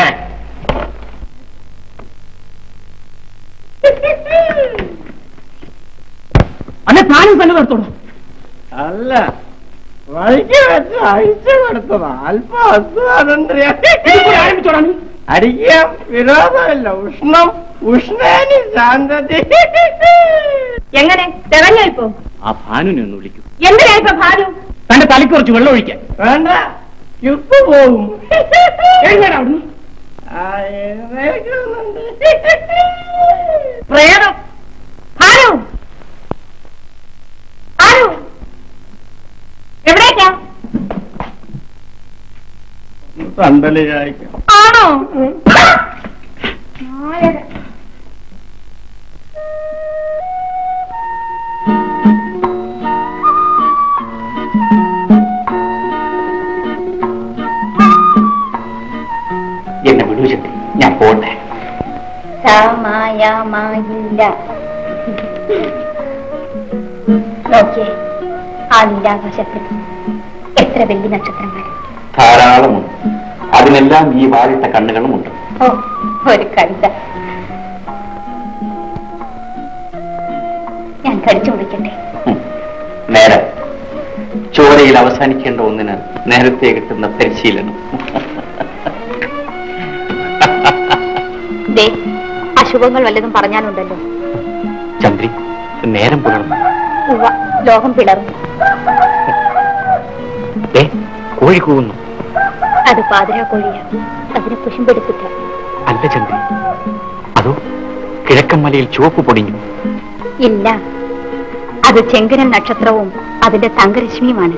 അല്ലെ താനും തന്നെ നിർത്തോളൂ അല്ല വഴിക്ക് വെച്ച് അഴിച്ചു കൊടുത്തത് അല്പം ആരംഭിച്ചോടാ നീ അടിക്കാം വിരോധമില്ല ഉഷ്ണം ഉഷ്ണേനി ശാന്തതി എങ്ങനെ തികഞ്ഞോ ഇപ്പൊ ആ ഭാനുനെ ഒന്ന് വിളിക്കൂ എന്തിനാ ഇപ്പൊ ഭാനു തന്റെ തലയ്ക്ക് കുറച്ച് വെള്ളം ഒഴിക്കാൻ വേണ്ട ചുട്ടു പോകും എഴുന്നേരാ അവിടുന്ന് ആ, എഴുന്നേൽക്കുന്നുണ്ട്. പ്രേതം ഭാനു ഭാനു എവിടേക്കാ പന്തല് ചായ്ക്കാം ആണോ എന്നെ വിടുവിച്ചിട്ട് ഞാൻ പോട്ടെ സമയമായില്ല നോക്കിയേ ആ നീലാകാശത്തിൽ എത്ര വലിയ നക്ഷത്രങ്ങൾ ധാരാളമുണ്ട് അതിനെല്ലാം ഈ വാലിട്ട കണ്ണുകളുമുണ്ട് ഓ ഒരു കവിത ഞാൻ കടിച്ചു മുടിക്കട്ടെ ഉം. നേരം ചോരയിൽ അവസാനിക്കേണ്ട ഒന്നിന് നേരത്തെ കിട്ടുന്ന പരിശീലനം ദേ അശുഭങ്ങൾ വല്ലതും പറഞ്ഞാലുണ്ടല്ലോ ചന്ദ്രി നേരം പുലർന്നു ഉവ്വ ലോകം പിളർന്നു ദേ, കോഴി കൂവുന്നു അത് പാതിരാ കോഴിയാ അതിനെ കുശുമ്പെടുത്തിട്ട അല്ല ചന്ദ്രി അതോ കിഴക്കൻ മലയിൽ ചുവപ്പ് പൊടിഞ്ഞു ഇല്ല അത് ചെങ്കരൻ നക്ഷത്രവും അതിന്റെ തങ്കരശ്മിയുമാണ്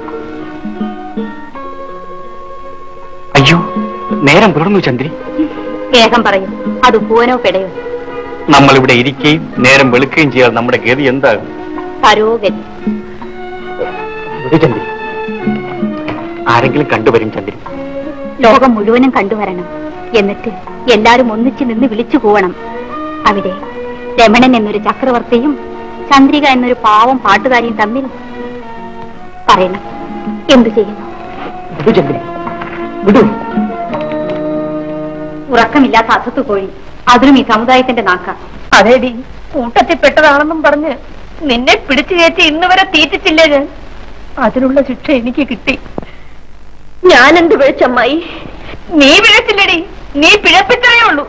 അയ്യോ നേരം പുലർന്നു ചന്ദ്രി വേഗം പറയും അത് പൂവനോ പെടയോ നമ്മൾ ഇവിടെ ഇരിക്കുകയും നേരം വെളുക്കുകയും ചെയ്യാൻ നമ്മുടെ ഗതി എന്താകും പരോഗതി വിടു ചന്ദ്രി ആരെങ്കിലും കണ്ടുവരും ചന്ദ്രി ലോകം മുഴുവനും കണ്ടുവരണം എന്നിട്ട് എല്ലാരും ഒന്നിച്ചു നിന്ന് വിളിച്ചു പോവണം അവിടെ രമണൻ എന്നൊരു ചക്രവർത്തിയും ചന്ദ്രിക എന്നൊരു പാവം പാട്ടുകാരിയും തമ്മിൽ പറയണം എന്തു ചെയ്യുന്നു വിടു ചന്ദ്രി വിടു ഉറക്കമില്ലാത്ത അസത്തു കോഴി അതിലും ഈ സമുദായത്തിന്റെ നാക്ക അതേടി കൂട്ടത്തിൽ പെട്ടതാണെന്നും പറഞ്ഞ് നിന്നെ പിടിച്ചു കയറ്റി ഇന്ന് വരെ തീറ്റിച്ചില്ലേ ഞാൻ അതിനുള്ള ശിക്ഷ എനിക്ക് കിട്ടി ഞാൻ എന്ത് പിഴച്ചമ്മായി നീ പിഴച്ചില്ലടി നീ പിഴപ്പിച്ചതേ ഉള്ളൂ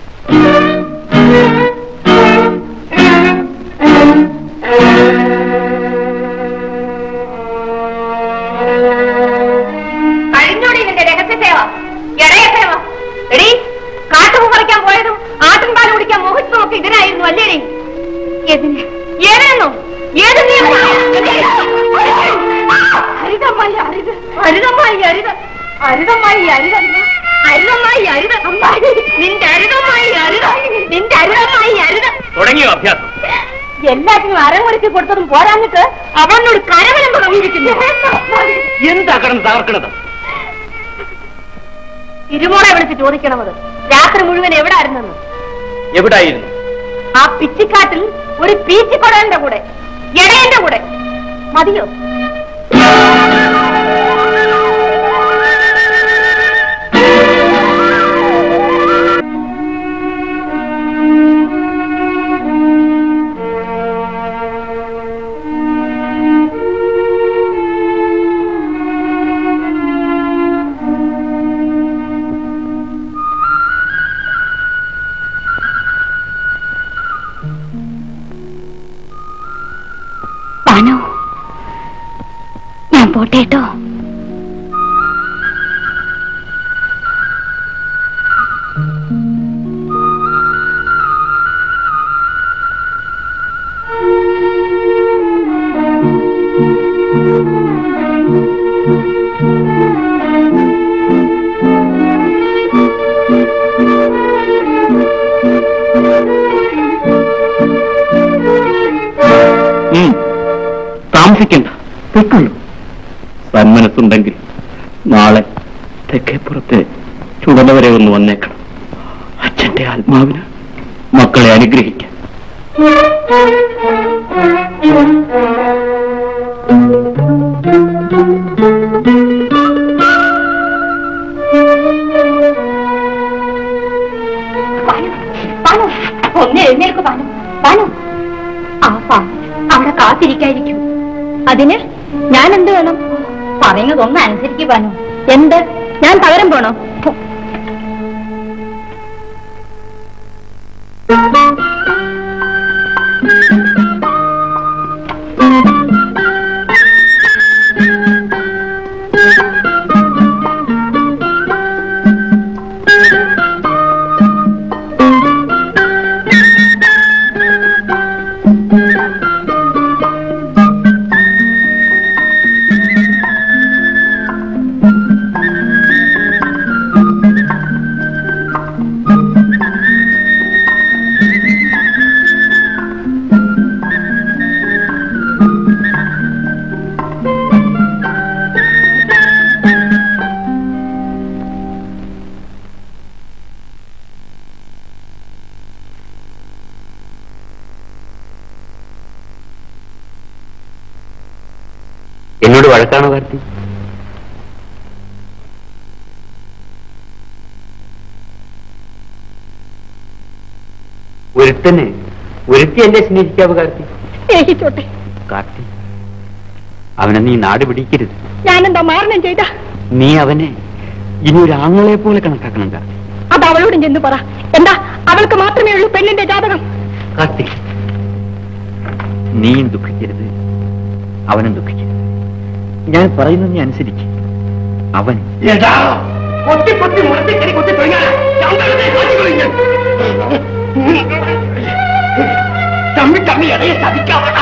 കഴിഞ്ഞോടി നിന്റെ രഹസ്യ സേവ ഇടയ സേവ എടി കാട്ടുപൂ പറിക്കാൻ പോയതും ആട്ടിൻപാൽ കുടിക്കാൻ മോഹിച്ചതും ഒക്കെ ഇതിനായിരുന്നു അല്ലേടി എതിന് ഏതാണോ ഏത് നീ അരുതമ്മായി അരുത് അരുതമ്മായി അരുത് അരുതമ്മായി അരുത് അരുതമ്മായി അരുത് അമ്മായി നിന്റെ അരുതമ്മായി അരുത് നിന്റെ അരുതമ്മായി അരുത് തുടങ്ങിയോ അഭ്യാസം എല്ലാറ്റിനും അരങ്ങൊരുക്കി കൊടുത്തതും പോരാഞ്ഞിട്ട് അവനോട് കരവലമ്പ് കമ്മിയിരിക്കുന്നു എന്താ കിടന്ന് തകർക്കണത് തിരുമോളെ വിളിച്ച് ചോദിക്കണമത് രാത്രി മുഴുവൻ എവിടെ ആയിരുന്നെന്ന് എവിടായിരുന്നു ആ പിച്ചിക്കാട്ടിൽ ഒരു പീച്ചിക്കൊടലിന്റെ കൂടെ എടയന്റെ കൂടെ മതിയോ പാനു ഞാൻ പോട്ടേട്ടോ ഉം. താമസിക്കണ്ട പൊയ്ക്കൊള്ളു സന്മനസ്സുണ്ടെങ്കിൽ നാളെ തെക്കേപ്പുറത്തെ ചുടല വരെ ഒന്ന് വന്നേക്കണം അച്ഛന്റെ ആത്മാവിന് മക്കളെ അനുഗ്രഹിക്കാൻ പാനു പാനു ഒന്ന് എഴുന്നേൽക്കു പാനു പാനു ആ പാ അവിടെ കാത്തിരിക്കായിരിക്കും അതിന് ഞാൻ എന്ത് വേണം പറയുന്നതൊന്ന് അനുസരിക്കു പാനു എന്ത് ഞാൻ പകരം പോണോ ഫു. എന്നോട് വഴക്കാണോ കാർത്തി ഒരുത്തന് ഒരുത്തി എന്നെ സ്നേഹിക്കാവൂ കാർത്തി സ്നേഹിച്ചോട്ടെ കാർത്തി അവനെ നീ നാട് പിടിക്കരുത് ഞാനെന്താ മാരണം ചെയ്ത നീ അവനെ ഇനി ഒരു ആങ്ങളെ പോലെ കണക്കാക്കണം കാർത്തി അത് അവളോടും ചെന്ന് പറ എന്താ അവൾക്ക് മാത്രമേ ഉള്ളൂ പെണ്ണിന്റെ ജാതകം കാർത്തി നീയും ദുഃഖിക്കരുത് അവനും ദുഃഖിക്കരുത് ഞാൻ പറയുന്നത് നീ അനുസരിക്ക് അവൻ എടാ കൊത്തി കൊത്തി മുറത്തി കരി കൊത്തി തുടങ്ങിയാ തമ്മി തമ്മി ഇടയെ ചതിക്കാവണ്ട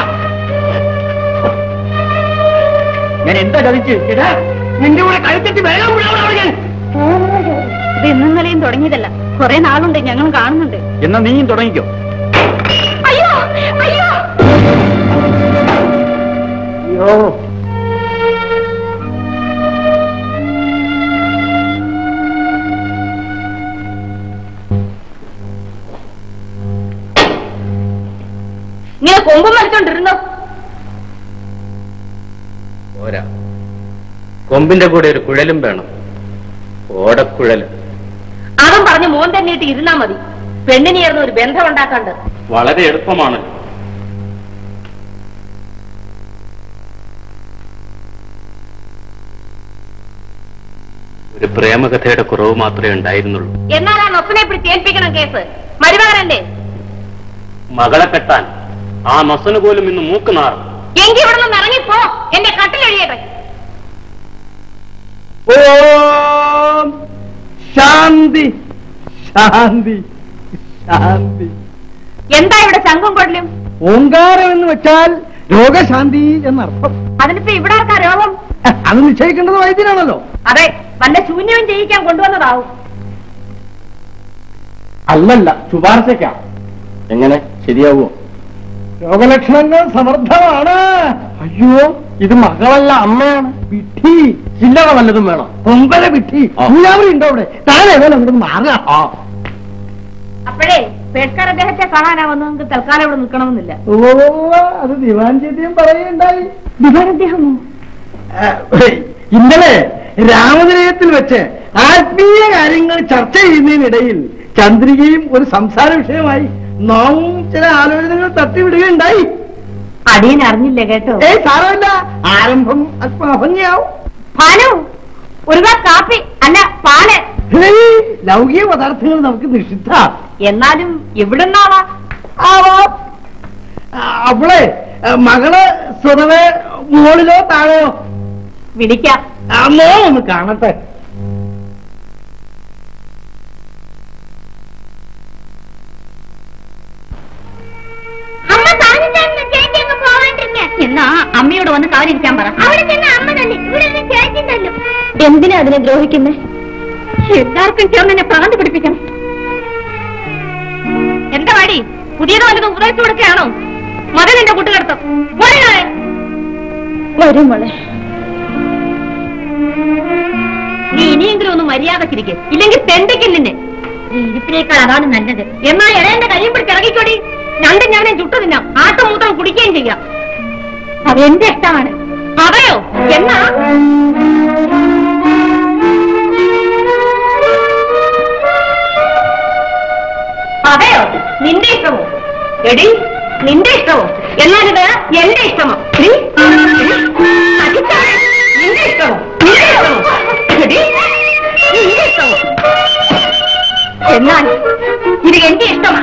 ഞാൻ എന്താ ചതിച്ച് എടാ നിന്റെ കൂടെ കഴുത്തിട്ട് വേഗം വിടാവണം ഞാൻ ഇത് ഇന്നും നിലയും തുടങ്ങിയതല്ല കുറെ നാളുണ്ട് ഞങ്ങൾ കാണുന്നുണ്ട് എന്നാ നീയും തുടങ്ങിക്കോ അയ്യോ അയ്യോ അയ്യോ ഇങ്ങനെ കൊമ്പും വലിച്ചോണ്ടിരുന്നോ പോരാ കൊമ്പിന്റെ കൂടെ ഒരു കുഴലും വേണം ഓടക്കുഴല് അതും പറഞ്ഞ് മോൻ തന്നെയിട്ട് ഇരുന്നാ മതി പെണ്ണിനെയായിരുന്നു ഒരു ബന്ധം ഉണ്ടാക്കാണ്ട് വളരെ എളുപ്പമാണ് ഒരു പ്രേമകഥയുടെ കുറവ് മാത്രമേ ഉണ്ടായിരുന്നുള്ളൂ എന്നാൽ ആ നൊപ്പനെ പിടിച്ച് ഏൽപ്പിക്കണം കേസ് മരുമകനല്ലേ മകളെ കെട്ടാൻ ആ നൊസന് പോലും ഇന്ന് മൂക്ക് നാറും എങ്കി ഇവിടെ നിന്ന് ഇറങ്ങിപ്പോ എന്റെ കട്ടിലെഴിയട്ടെ ഓം ശാന്തി ശാന്തി ശാന്തി എന്താ ഇവിടെ ശംഖും കൊടലും ഓങ്കാരം എന്ന് വെച്ചാൽ രോഗശാന്തി എന്നർത്ഥം അതിനിപ്പോ ഇവിടെ ആർക്കാ രോഗം അത് നിശ്ചയിക്കേണ്ടത് വൈദ്യനാണല്ലോ അതെ വല്ല ശൂന്യവും ചെയ്യിക്കാൻ കൊണ്ടുവന്നതാവും അല്ലല്ല ശുപാർശയ്ക്കാം എങ്ങനെ ശരിയാവുമോ രോഗലക്ഷണങ്ങൾ സമർത്ഥമാണ് അയ്യോ ഇത് മകളല്ല അമ്മയാണ് വിട്ടി ചില്ലറ വല്ലതും വേണം പൊങ്കല വിട്ടി എല്ലാവരും ഉണ്ടോ അവിടെ താൻ ഏതായാലും അങ്ങോട്ട് മാറുക അപ്പോഴേ പേഷ്കാർ അദ്ദേഹത്തെ കാണാനാ വന്നതെങ്കിൽ തൽക്കാലം ഇവിടെ നിൽക്കണമെന്നില്ല ഓ അത് ദിവാൻ ചേച്ചിയും പറയുണ്ടായി ദിവാൻ അദ്ദേഹമോ ഇന്നലെ രാമനിലയത്തിൽ വെച്ച് ആത്മീയ കാര്യങ്ങൾ ചർച്ച ചെയ്യുന്നതിനിടയിൽ ചന്ദ്രികയും ഒരു സംസാര വിഷയമായി നാവും ചില ആലോചനകൾ തട്ടിവിടുകയുണ്ടായി അടിയൻ അറിഞ്ഞില്ല കേട്ടോ ഏയ് സാരമില്ല ആരംഭം അല്പം അഭംഗിയാവും ഭാനു ഒരു ഗ്ലാസ് കാപ്പി അല്ല പാല് ഹേയ്, ലൗകിക പദാർത്ഥങ്ങൾ നമുക്ക് നിഷിദ്ധ എന്നാലും എവിടുന്നാവാ ആവാം ആ, അവളെ ആ, മകള് സ്വതവേ മുകളിലോ താഴെയോ വിളിക്കാം അമ്മോ ഒന്ന് കാണട്ടെ അമ്മ താനിച്ചാണ് ചേച്ചി അങ്ങ് പോവാണ്ടിരുന്നെ എന്നാ അമ്മയോട് വന്ന് കാലിരിക്കാൻ പറ അവിടെ ചെന്ന് അമ്മ തന്നെ ഇവിടെ നിന്ന് ചേച്ചി തല്ലും എന്തിനാ അതിനെ ദ്രോഹിക്കുന്നേ എല്ലാവർക്കും ചേർന്ന് എന്നെ പ്രാന്ത് പിടിപ്പിക്കണം എന്താ വാടി പുതിയത് വല്ലതും ഉപദേശിച്ചു കൊടുക്കുകയാണോ മകൻ എന്റെ കൂട്ടുകടത്തം വരും മോളെ നീ ഇനിയെങ്കിലും ഒന്ന് മര്യാദക്കിരിക്കെ ഇല്ലെങ്കിൽ തെണ്ടിക്കില്ലിന്നെ ഈ ഇരിപ്പിനേക്കാൾ അതാണ് നല്ലത് എന്നാ ഇടേന്റെ കയ്യും പിടിച്ച് ഇറങ്ങിക്കോടി രണ്ടും ഞാനെ ചുട്ടു തിന്നാം ആട്ടുമൂത്രം കുടിക്കുകയും ചെയ്യാം അത് എന്റെ ഇഷ്ടമാണ് അതെയോ എന്നാ അതെയോ നിന്റെ ഇഷ്ടമോ എടി നിന്റെ ഇഷ്ടമോ എന്നാലിത് എന്റെ ഇഷ്ടമോ എടി, അടിച്ചാ, നിന്റെ ഇഷ്ടമോ നിന്റെ ഇഷ്ടമോ എടി, നിന്റെ ഇഷ്ടമോ എന്നാൽ ഇത് എന്റെ ഇഷ്ടമാണ്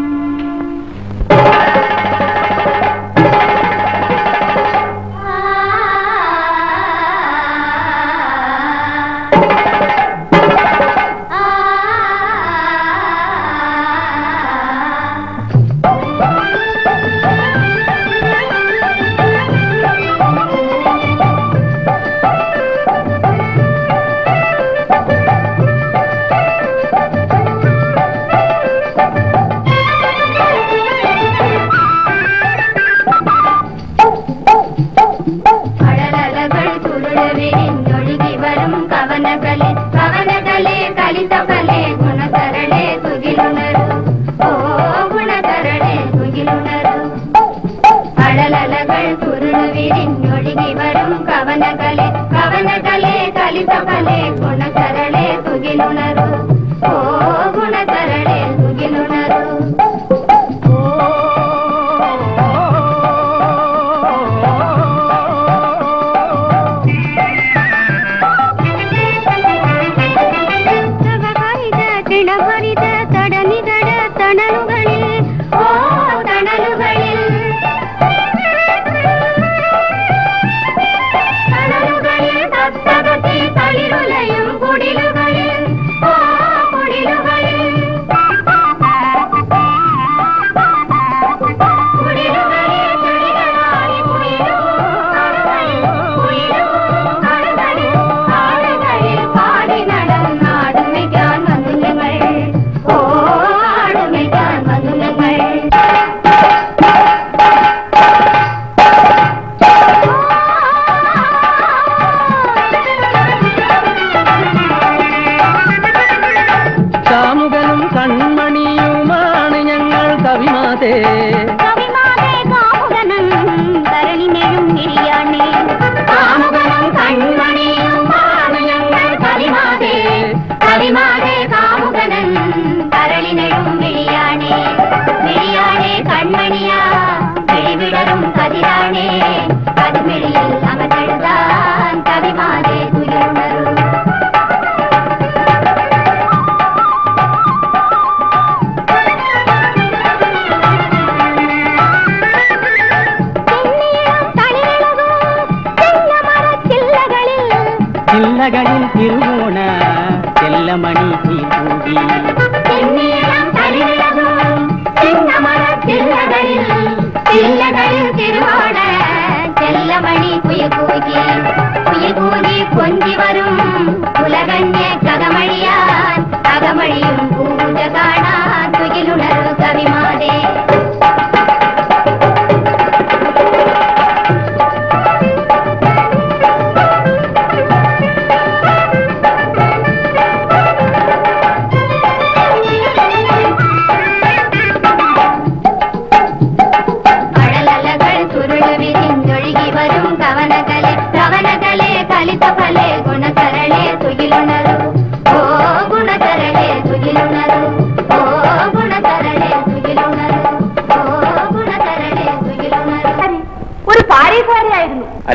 കടലലകൾ ചുരുളവിരിഞ്ഞൊഴുകി വരും കവനകളെ കവനകളെ കലിതകളെ ഗുണതരളെ തുകിലുണരു ഓ ഗുണതരളെ തുകിലുണരു കടലലകൾ ചുരുളവിരിഞ്ഞൊഴുകി വരും കവനകളെ കവനകളെ കലിതകളെ ഗുണതരളെ തുകിലുണരു ഓ ഗുണതരളെ തുകിലുണരു ನವಹರಿದ ತಿಳಹರಿದ ತಡನಿದಡ ತಣಲುಗಳಿಲ್ ಓ ತಣಲುಗಳಿಲ್ തണലുകളിൽ തത്തകത്തി തളിരുലയും കുടിലുകളിൽ ഓ കുടിലുകളിൽ കുടിലുകളിൽ ചെടികളായി കുയിലും കടകളിൽ കുയിലും കടകളിൽ കാടുകളിൽ പാടി നടന്നാടുമിക്കാൻ വന്നു ഞങ്ങൾ ഓ ആടുമിക്കാൻ വന്നു ഞങ്ങൾ കാമുകനും കൺമണിയുമാണ് ഞങ്ങൾ കവിമാതേ കവിമാതേ കാമുകനും തരണിനെഴും നിര്യാണേ കാമുകനും കൺമണിയുമാണ് ഞങ്ങൾ കവിമാതേ കവിമാതേ കാമുകനും തരളിനെഴും വിളിയാണേ വിളിയാണേ കൺമണിയാ വിളിവിടരും കതിരാണേ കതിമിളിയിൽ അമതെഴുതാൻ കവിമാതേ തുയരുണരും ജില്ലകളിൽ തിരുവോണ ചെല്ലമണി തീകൂടി തിരുവോണ ചെല്ലമണി കുയകൂകി കുയകൂകി കൊഞ്ചി വരും ഉലകഞ്ഞ കകമഴിയാൻ കകമഴിയും പൂജ കാണാൻ തുകിലുണരു കവിമാതേ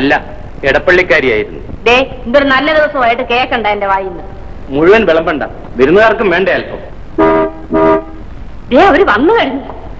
അല്ല എടപ്പള്ളിക്കാരിയായിരുന്നു ദേ ഇതൊരു നല്ല ദിവസമായിട്ട് കേക്കണ്ട എന്റെ വായിന്ന് മുഴുവൻ വിളമ്പണ്ട വിരുന്നുകാർക്കും വേണ്ടേ അല്പം ദേ അവര് വന്നു കഴിഞ്ഞു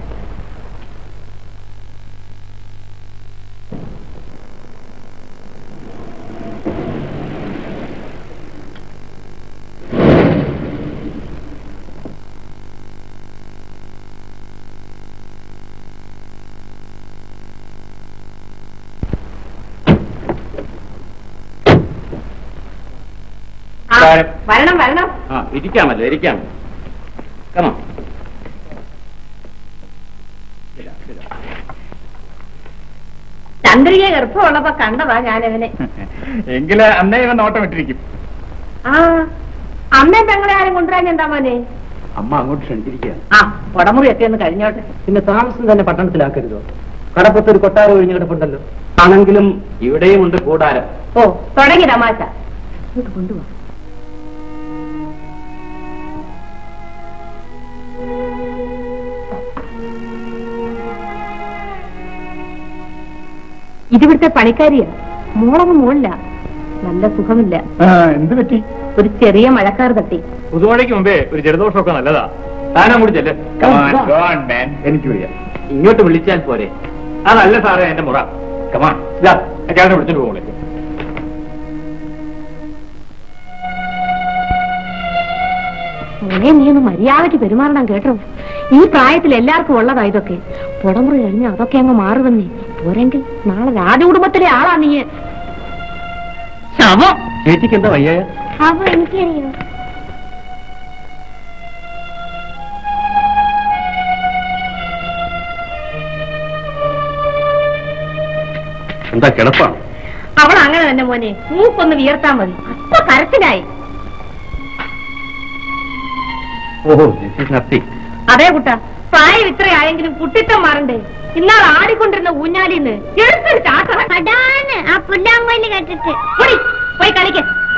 ആ, കാരം. വരണം വരണം ആ ഇരിക്കാമല്ലോ ഇരിക്കാം കമോ ചന്ദ്രിക ഗർഭമുള്ളപ്പോ കണ്ടതാ ഞാനിവനെ എങ്കില് അന്നേ ഇവൻ നോട്ടം ഇട്ടിരിക്കും ആ അമ്മയും പെങ്ങളെ ആരും കൊണ്ടുവരാൻ എന്താ മോനെ അമ്മ അങ്ങോട്ട് ക്ഷണിച്ചിരിക്കുക ആ പടമുറിയൊക്കെ ഒന്ന് കഴിഞ്ഞോട്ടെ പിന്നെ താമസം തന്നെ പട്ടണത്തിലാക്കരുതോ കടപ്പത്ത് ഒരു കൊട്ടാരം ഒഴിഞ്ഞു കിടപ്പുണ്ടല്ലോ ആണെങ്കിലും ഇവിടെയും ഉണ്ട് കൂടാരം ഓ തുടങ്ങി തമാശ ഇങ്ങോട്ട് കൊണ്ടുപോവാ ഇതിവിടുത്തെ പണിക്കാരിയാ മോളങ്ങ് മോളില്ല നല്ല സുഖമില്ല എന്ത് പറ്റി ഒരു ചെറിയ മഴക്കാർ തട്ടി പുതുമഴയ്ക്ക് മുമ്പേ ഒരു ജലദോഷമൊക്കെ നല്ലതാ താനാ കൂടി ചെല്ല് എനിക്ക് വയ്യ ഇങ്ങോട്ട് വിളിച്ചാൽ പോരെ അതല്ല സാറേ എന്റെ മുറ കമാൻ ഇതാ അക്കാരനെ വിളിച്ചിട്ട് പോകണേ മോനെ നീ ഒന്ന് മര്യാദയ്ക്ക് പെരുമാറണം കേട്ടോ ഈ പ്രായത്തിൽ എല്ലാവർക്കും ഉള്ളതാ ഇതൊക്കെ പുടമുറി കഴിഞ്ഞ അതൊക്കെ അങ്ങ് മാറുവന്നേ പോരെങ്കിൽ നാളെ രാജകുടുംബത്തിലെ ആളാ നീ ശവം ചേച്ചിക്ക് എന്താ വയ്യ അവ എനിക്കറിയോ എന്താ കിടപ്പാണ് അവൾ അങ്ങനെ തന്നെ മോനെ മൂക്കൊന്ന് വിയർത്താ മതി അപ്പൊ കരച്ചിലായി ഓഹോ ദിസ് ഇസ് നത്തിങ് അതേ കുട്ട പ്രായം ഇത്രയായെങ്കിലും കുട്ടിത്തം മാറണ്ടേ ഇന്നാൾ ആടിക്കൊണ്ടിരുന്ന ഊഞ്ഞാലിന്ന് എടുത്തൊരു ചാട്ടം അതാണ് ആ പുല്ലാങ്കോയില് കേട്ടിട്ട് പോടി, പോയി കളിക്ക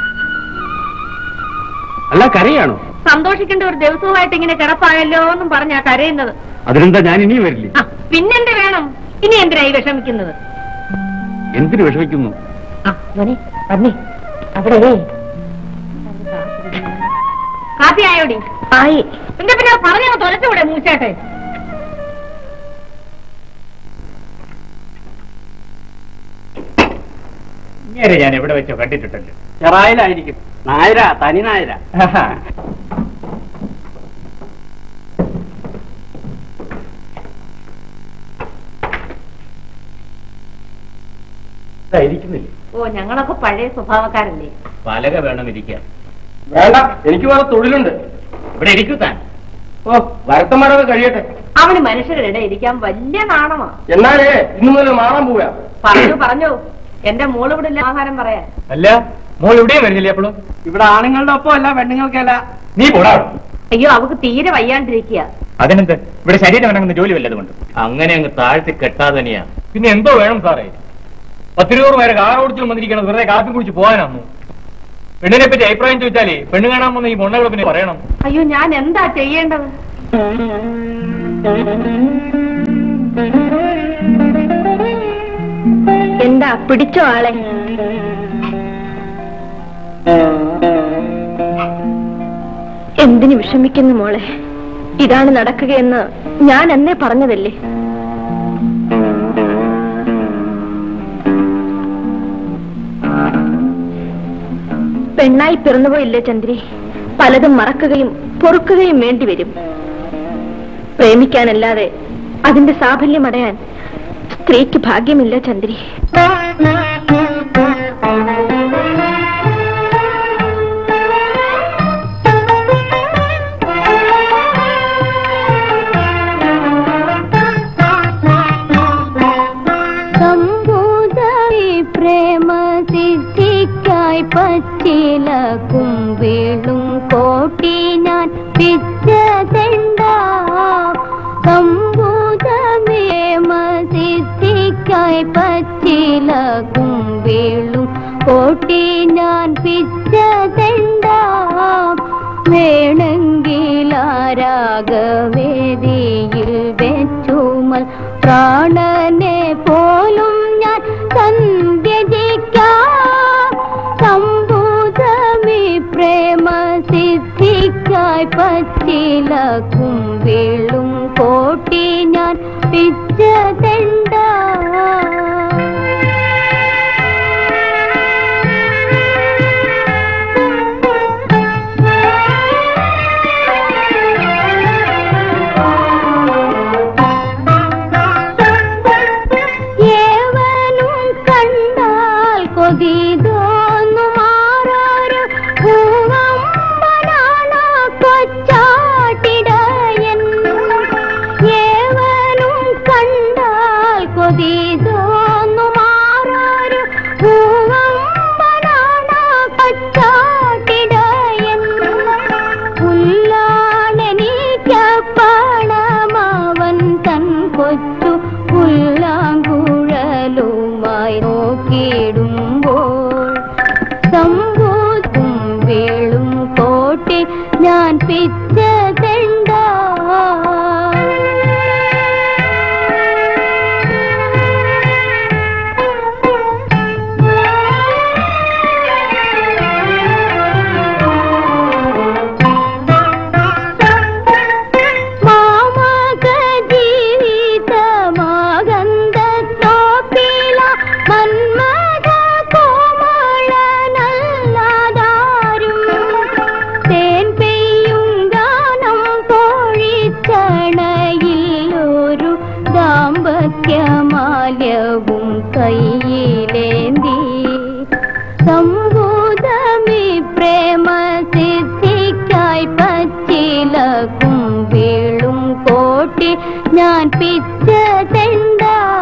അല്ല കരയാണോ സന്തോഷിക്കേണ്ട ഒരു ദിവസവുമായിട്ട് ഇങ്ങനെ കിടപ്പായല്ലോ എന്നും പറഞ്ഞാ കരയുന്നത് അതിനെന്താ ഞാൻ ഇനിയും വരില്ലേ ആ, പിന്നെന്ത് വേണം ഇനി എന്തിനായി വിഷമിക്കുന്നത് എന്തിനു വിഷമിക്കുന്നു ആ മോനെ വന്നേ അവിടെ കാപ്പി ആയോടി ആയി പിന്നെ പിന്നെ പറഞ്ഞു തൊലച്ചുകൂടെ മൂച്ചാട്ടെ ഇങ്ങനെ ഞാൻ എവിടെ വെച്ചോ കണ്ടിട്ടുണ്ടല്ലോ ചെറായിലായിരിക്കും നായര തനി നായര ഇരിക്കുന്നില്ലേ ഓ ഞങ്ങളൊക്കെ പഴയ സ്വഭാവക്കാരല്ലേ പലക വേണം ഇരിക്കാൻ വേണ്ട എനിക്ക് വേറെ തൊഴിലുണ്ട് ഇവിടെ ഇരിക്കൂ താൻ ഓ വരത്തന്മാരൊക്കെ കഴിയട്ടെ അവന് മനുഷ്യരുടെ ഇടയിൽ ഇരിക്കാൻ വലിയ നാണമാ എന്നാലേ ഇന്നു മുതൽ മാറാൻ പോവാ പറഞ്ഞു പറഞ്ഞു എന്റെ മോള് ഇവിടെ ഇല്ല ആഹാരം പറയാൻ അല്ല മോൾ ഇവിടെയും വരുന്നില്ലേ അപ്പോഴും ഇവിടെ ആണുങ്ങളുടെ ഒപ്പം അല്ല പെണ്ണുങ്ങൾക്കല്ല നീ പോടാ അയ്യോ അവക്ക് തീരെ വയ്യാണ്ടിരിക്കുക അതിനെന്ത് ഇവിടെ ശരീരം ഇണങ്ങുന്ന ജോലി വല്ലതുകൊണ്ട് അങ്ങനെ അങ്ങ് താഴ്ത്തി കെട്ടാതെ തന്നെയാ പിന്നെ എന്തോ വേണം സാറേ പത്തിരുപത് പേരെ കാർ ഓടിച്ചു വന്നിരിക്കണം വെറുതെ കാപ്പി കുടിച്ച് പോകാനാന്നു പെണ്ണിനെ പറ്റി അഭിപ്രായം ചോദിച്ചാലേ പെണ്ണ് കാണാൻ വന്ന ഈ പൊണ്ണകളെ പിന്നെ പറയണം അയ്യോ ഞാൻ എന്താ ചെയ്യേണ്ടത് എന്താ പിടിച്ചോ ആളെ എന്തിനു വിഷമിക്കുന്നു മോളെ ഇതാണ് നടക്കുകയെന്ന് ഞാൻ എന്നെ പറഞ്ഞതല്ലേ പെണ്ണായി പിറന്നുപോയില്ലേ ചന്ദ്രി പലതും മറക്കുകയും പൊറുക്കുകയും വേണ്ടിവരും പ്രേമിക്കാനല്ലാതെ അതിന്റെ സാഫല്യം അടയാൻ സ്ത്രീക്ക് ഭാഗ്യമില്ല ചന്ദ്രി സംഭൂതമി പ്രേമ സിദ്ധിക്കായി പച്ചിലക്കും വീളും കോട്ടി ഞാൻ പിച്ചതെണ്ട സംഭൂതമേമ സിദ്ധിക്കായി പച്ചിലക്കും വീളും കോട്ടി ഞാൻ പിച്ചതെണ്ട വേണമെങ്കിലാരാഗവേദിയിൽ വെച്ചുമൽ പ്രാണനെ പോലും ഞാൻ സന്ധ്യ സിദ്ധിക്കായി പച്ചിലക്കും വീളും കോട്ടി ഞാൻ പിച്ചതെണ്ട ഏവനും കണ്ടാൽ കൊതി തോന്നുമാറാറ് പൂവമ്പനാണ് കൊച്ചാട്ടിടയൻ ഏവനും കണ്ടാൽ കൊതി തോന്നുമാറാറ് പൂവമ്പനാണ് കൊച്ചാട്ടിടയൻ പുല്ലാണെനിക്കപ്പണമവൻ തൻ കൊച്ചു പുല്ലാങ്കുഴലുമായി നോക്കിയിടുമ്പോൾ സംഭൂതും വീളും കോട്ടി ഞാൻ പിച്ചതെണ്ട മാമക ജീവിതമാകന്തത്തോപ്പില മന്മഥ കോമളനല്ലാതാരും തേൻ പെയ്യും ഗാനം കോഴിച്ചണയിൽ ഒരു ദാമ്പത്യമാല്യവും കയ്യിലേന്തി സംഭൂതമി പ്രേമ സിദ്ധിക്കായി പച്ചിലക്കും വീളും കോട്ടി ഞാൻ പിച്ചതെണ്ട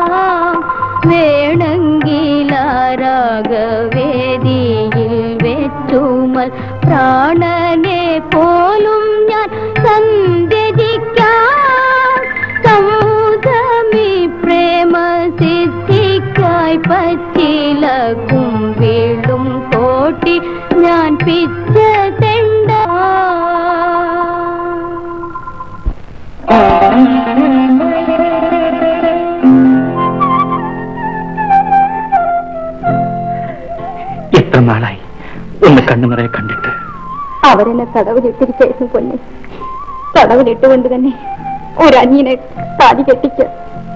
വേണമെങ്കിലാരാഗവേദിയിൽ വെച്ചുമൽ പ്രാണനെ പോലും ഞാൻ സന്ധ്യജിക്കാം സമുദമി പ്രേമ സിദ്ധിക്കായി പച്ചിലക്കും വീളും കോട്ടി ഞാൻ പിച്ചതെണ്ട എത്ര നാളായി ഒന്ന് കണ്ണു നിറയെ കണ്ടിട്ട് അവരെന്നെ തടവിലിട്ടിരിക്കായിരുന്നു പൊന്നെ തടവിലിട്ടുകൊണ്ട് തന്നെ ഒരഞ്ഞിനെ താലി കെട്ടിച്ച്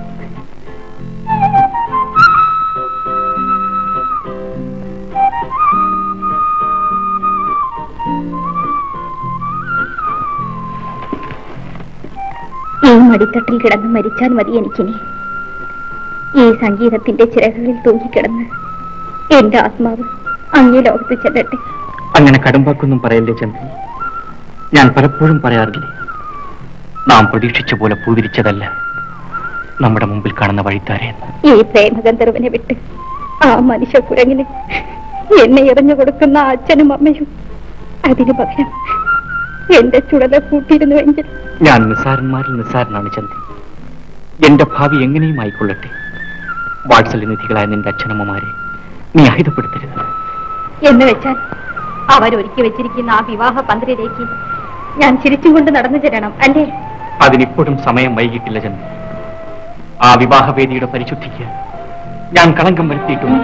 ഈ മടിത്തട്ടിൽ കിടന്ന് മരിച്ചാൽ മതി എനിക്കിനി ഈ സംഗീതത്തിന്റെ ചിറകളിൽ തൂങ്ങിക്കിടന്ന് എന്റെ ആത്മാവ് അങ്ങേ ലോകത്ത് ചെല്ലട്ടെ അങ്ങനെ കടുമ്പാക്കൊന്നും പറയല്ലേ ചന്ദ്രൻ ഞാൻ പലപ്പോഴും പറയാറില്ലേ നാം പ്രതീക്ഷിച്ച പോലെ പൂവിരിച്ചതല്ല നമ്മുടെ മുമ്പിൽ കാണുന്ന വഴിത്താരെന്ന് ഈ പ്രേമഗന്ധർവനെ വിട്ട് ആ മനുഷ്യ കുരങ്ങിന് എന്നെ എറിഞ്ഞു കൊടുക്കുന്ന ആ അച്ഛനും അമ്മയും അതിനു പകരം എന്റെ ചുടല കൂട്ടിയിരുന്നുവെങ്കിൽ ഞാൻ നിസ്സാരന്മാരിൽ നിസ്സാരനാണ് ചന്ദ്രൻ എന്റെ ഭാവി എങ്ങനെയും ആയിക്കൊള്ളട്ടെ വാത്സല്യനിധികളായ നിന്റെ അച്ഛനമ്മമാരെ നീ അഹിതപ്പെടുത്തരുത് എന്ന് വെച്ചാൽ അവരൊരുക്കി വെച്ചിരിക്കുന്ന ആ വിവാഹ പന്തലിലേക്ക് ഞാൻ ചിരിച്ചും കൊണ്ട് നടന്നു ചെല്ലണം അല്ലേ അതിനിപ്പോഴും സമയം വൈകിട്ടില്ല ചന്ദ്രൻ ആ വിവാഹവേദിയുടെ പരിശുദ്ധിക്ക് ഞാൻ കളങ്കം വരുത്തിയിട്ടുണ്ട്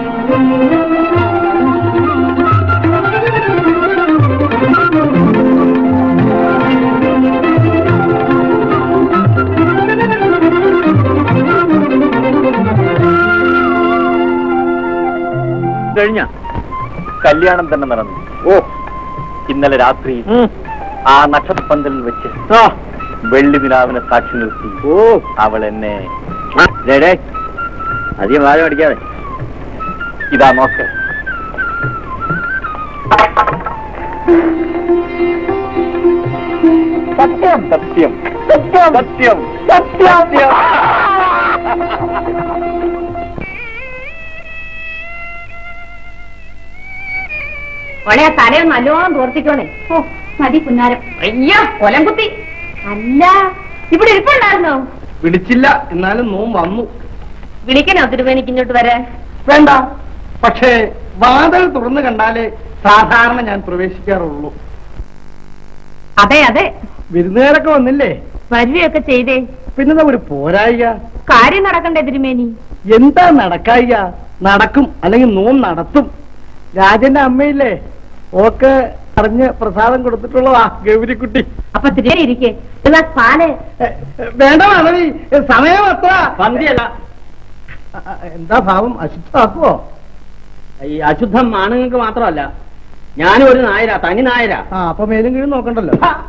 കഴിഞ്ഞ കല്യാണം തന്നെ നടന്നു ഓ ഇന്നലെ രാത്രി ആ നക്ഷത്രപ്പന്തലിൽ വെച്ച് വെള്ളി നിലാവിനെ സാക്ഷി നിർത്തി ഓ അവൾ എന്നെ അധികം വാരം അടിക്കാതെ ഇതാ നോക്ക് സത്യം സത്യം സത്യം സത്യം സത്യം ഒളെ തലയൊന്ന് നല്ലോണം തോർത്തിക്കോണേ ഓ മതി പുന്നാരം അയ്യോ കൊലം കുത്തി അല്ല ഇവിടെ ഇരിപ്പുണ്ടായിരുന്നോ വിളിച്ചില്ല എന്നാലും നോം വന്നു വിളിക്കണോ തിരുവേനിക്ക് ഇങ്ങോട്ട് വരാൻ വേണ്ട പക്ഷേ വാതിൽ തുറന്നു കണ്ടാലേ സാധാരണ ഞാൻ പ്രവേശിക്കാറുള്ളൂ അതെ അതെ വിരുന്നുകാരൊക്കെ വന്നില്ലേ വരികയൊക്കെ ചെയ്തേ പിന്നെന്താ ഒരു പോരായിക കാര്യം നടക്കണ്ടേ തിരുമേനി എന്താ നടക്കായിക നടക്കും അല്ലെങ്കിൽ നോം നടത്തും രാജന്റെ അമ്മയില്ലേ ഓക്ക് അറിഞ്ഞ് പ്രസാദം കൊടുത്തിട്ടുള്ളതാ ഗൗരിക്കുട്ടി അപ്പൊ തിരികെ ഇരിക്കേ ഒരു ഗ്ലാസ് പാല് എ, എ, വേണ്ട മാധവി സമയം അത്ര പന്തിയല്ല എന്താ ഭാവം അശുദ്ധമാക്കുവോ ഈ അശുദ്ധം ആണുങ്ങൾക്ക് മാത്രമല്ല ഞാനും ഒരു നായരാ തനി നായരാ ആ അപ്പൊ മേലും കീഴും നോക്കണ്ടല്ലോ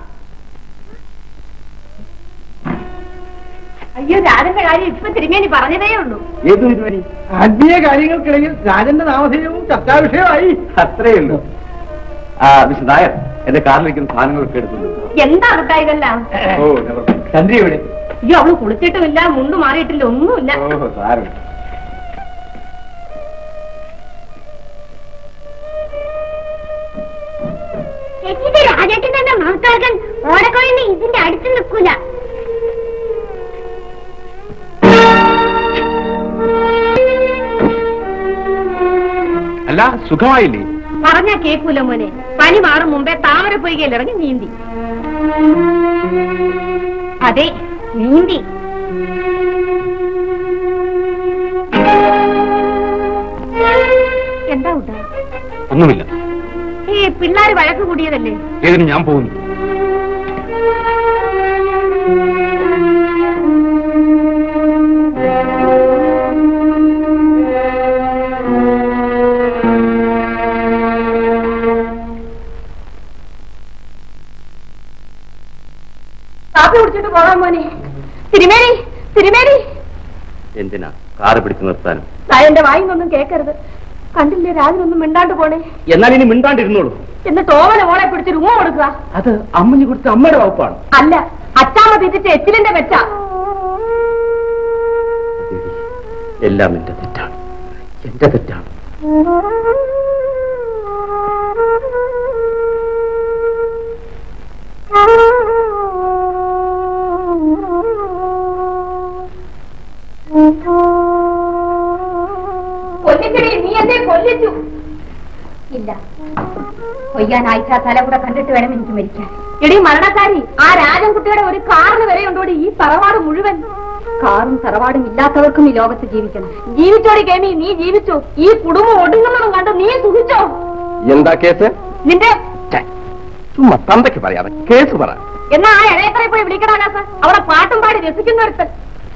അയ്യോ രാജന്റെ കാര്യം ഇപ്പൊ തിരുമേനി പറഞ്ഞതേ ഉള്ളൂ ഏത് പരിപാടി ആത്മീയ കാര്യങ്ങൾക്കിടയിൽ രാജന്റെ നാമധേയവും ചർച്ചാ വിഷയമായി അത്രേ ഉള്ളൂ ആ മിസ്റ്റർ നായർ എന്റെ കാറിലിരിക്കുന്ന സാധനങ്ങളൊക്കെ എടുത്തു എന്താ കുട്ടാ ഇതെല്ലാം ഓ ചന്ദ്രി എവിടെ അയ്യോ അവള് കുളിച്ചിട്ടുമില്ല മുണ്ട് മാറിയിട്ടില്ല ഒന്നുമില്ല ഓ സാരം ചേച്ചിന്റെ രാജേട്ടൻ തന്നെ മഹത്താക്കാൻ ഓടക്കോഴിന് ഇതിന്റെ അടുത്ത് നിൽക്കൂല അല്ല സുഖമായില്ലേ പറഞ്ഞാ കേക്കൂല മോനെ പനി മാറും മുമ്പേ താമര പൊയ്കയിൽ ഇറങ്ങി നീന്തി അതെ നീന്തി എന്താ ഉണ്ടാ ഒന്നുമില്ല ഈ പിള്ളേര് വഴക്ക് കൂടിയതല്ലേ ഏതിന് ഞാൻ പോകുന്നു കാപ്പി കുടിച്ചിട്ട് പോകാൻ മോനെ തിരുമേനി തിരുമേനി എന്തിനാ കാറ് പിടിച്ചു നിർത്താനും എന്റെ വായിന്നൊന്നും കേക്കരുത് കണ്ടില്ലേ രാജനൊന്നും മിണ്ടാണ്ട് പോണേ എന്നാൽ ഇനി മിണ്ടാണ്ടിരുന്നോളൂ എന്നിട്ട് ഓവന മോളെ പിടിച്ചൊരു ഉമ്മ കൊടുക്കുക അത് അമ്മഞ്ഞു കൊടുത്ത അമ്മയുടെ വകുപ്പാണ് അല്ല അച്ചാമ്മ തിരിച്ച് എച്ചിലിന്റെ വെച്ച എല്ലാം എന്റെ തെറ്റാണ് എന്റെ തെറ്റാണ് കൊല്ലിക്കടി നീ എന്നെ കൊല്ലിച്ചു ഇല്ല കൊയ്യാനായിട്ട് ആ തല കൂടെ കണ്ടിട്ട് വേണം എനിക്ക് മരിക്കാൻ എടി മരണക്കാരി ആ രാജൻകുട്ടിയുടെ ഒരു കാറിന് വരെ ഉണ്ടോടി ഈ തറവാട് മുഴുവൻ കാറും തറവാടും ഇല്ലാത്തവർക്കും ഈ ലോകത്ത് ജീവിക്കണം ജീവിച്ചോടി കേമി നീ ജീവിച്ചു ഈ കുടുംബം ഒടുങ്ങുന്നതും കണ്ട് നീ സുഖിച്ചോ എന്താ കേസ് നിന്റെ ചുമ്മാ തന്തയ്ക്ക് പറയാതെ കേസ് പറ എന്നാ ആ ഇളയത്തറയിൽ പോയി വിളിക്കണാകാസ് അവിടെ പാട്ടും പാടി രസിക്കുന്ന ഒരുത്തൻ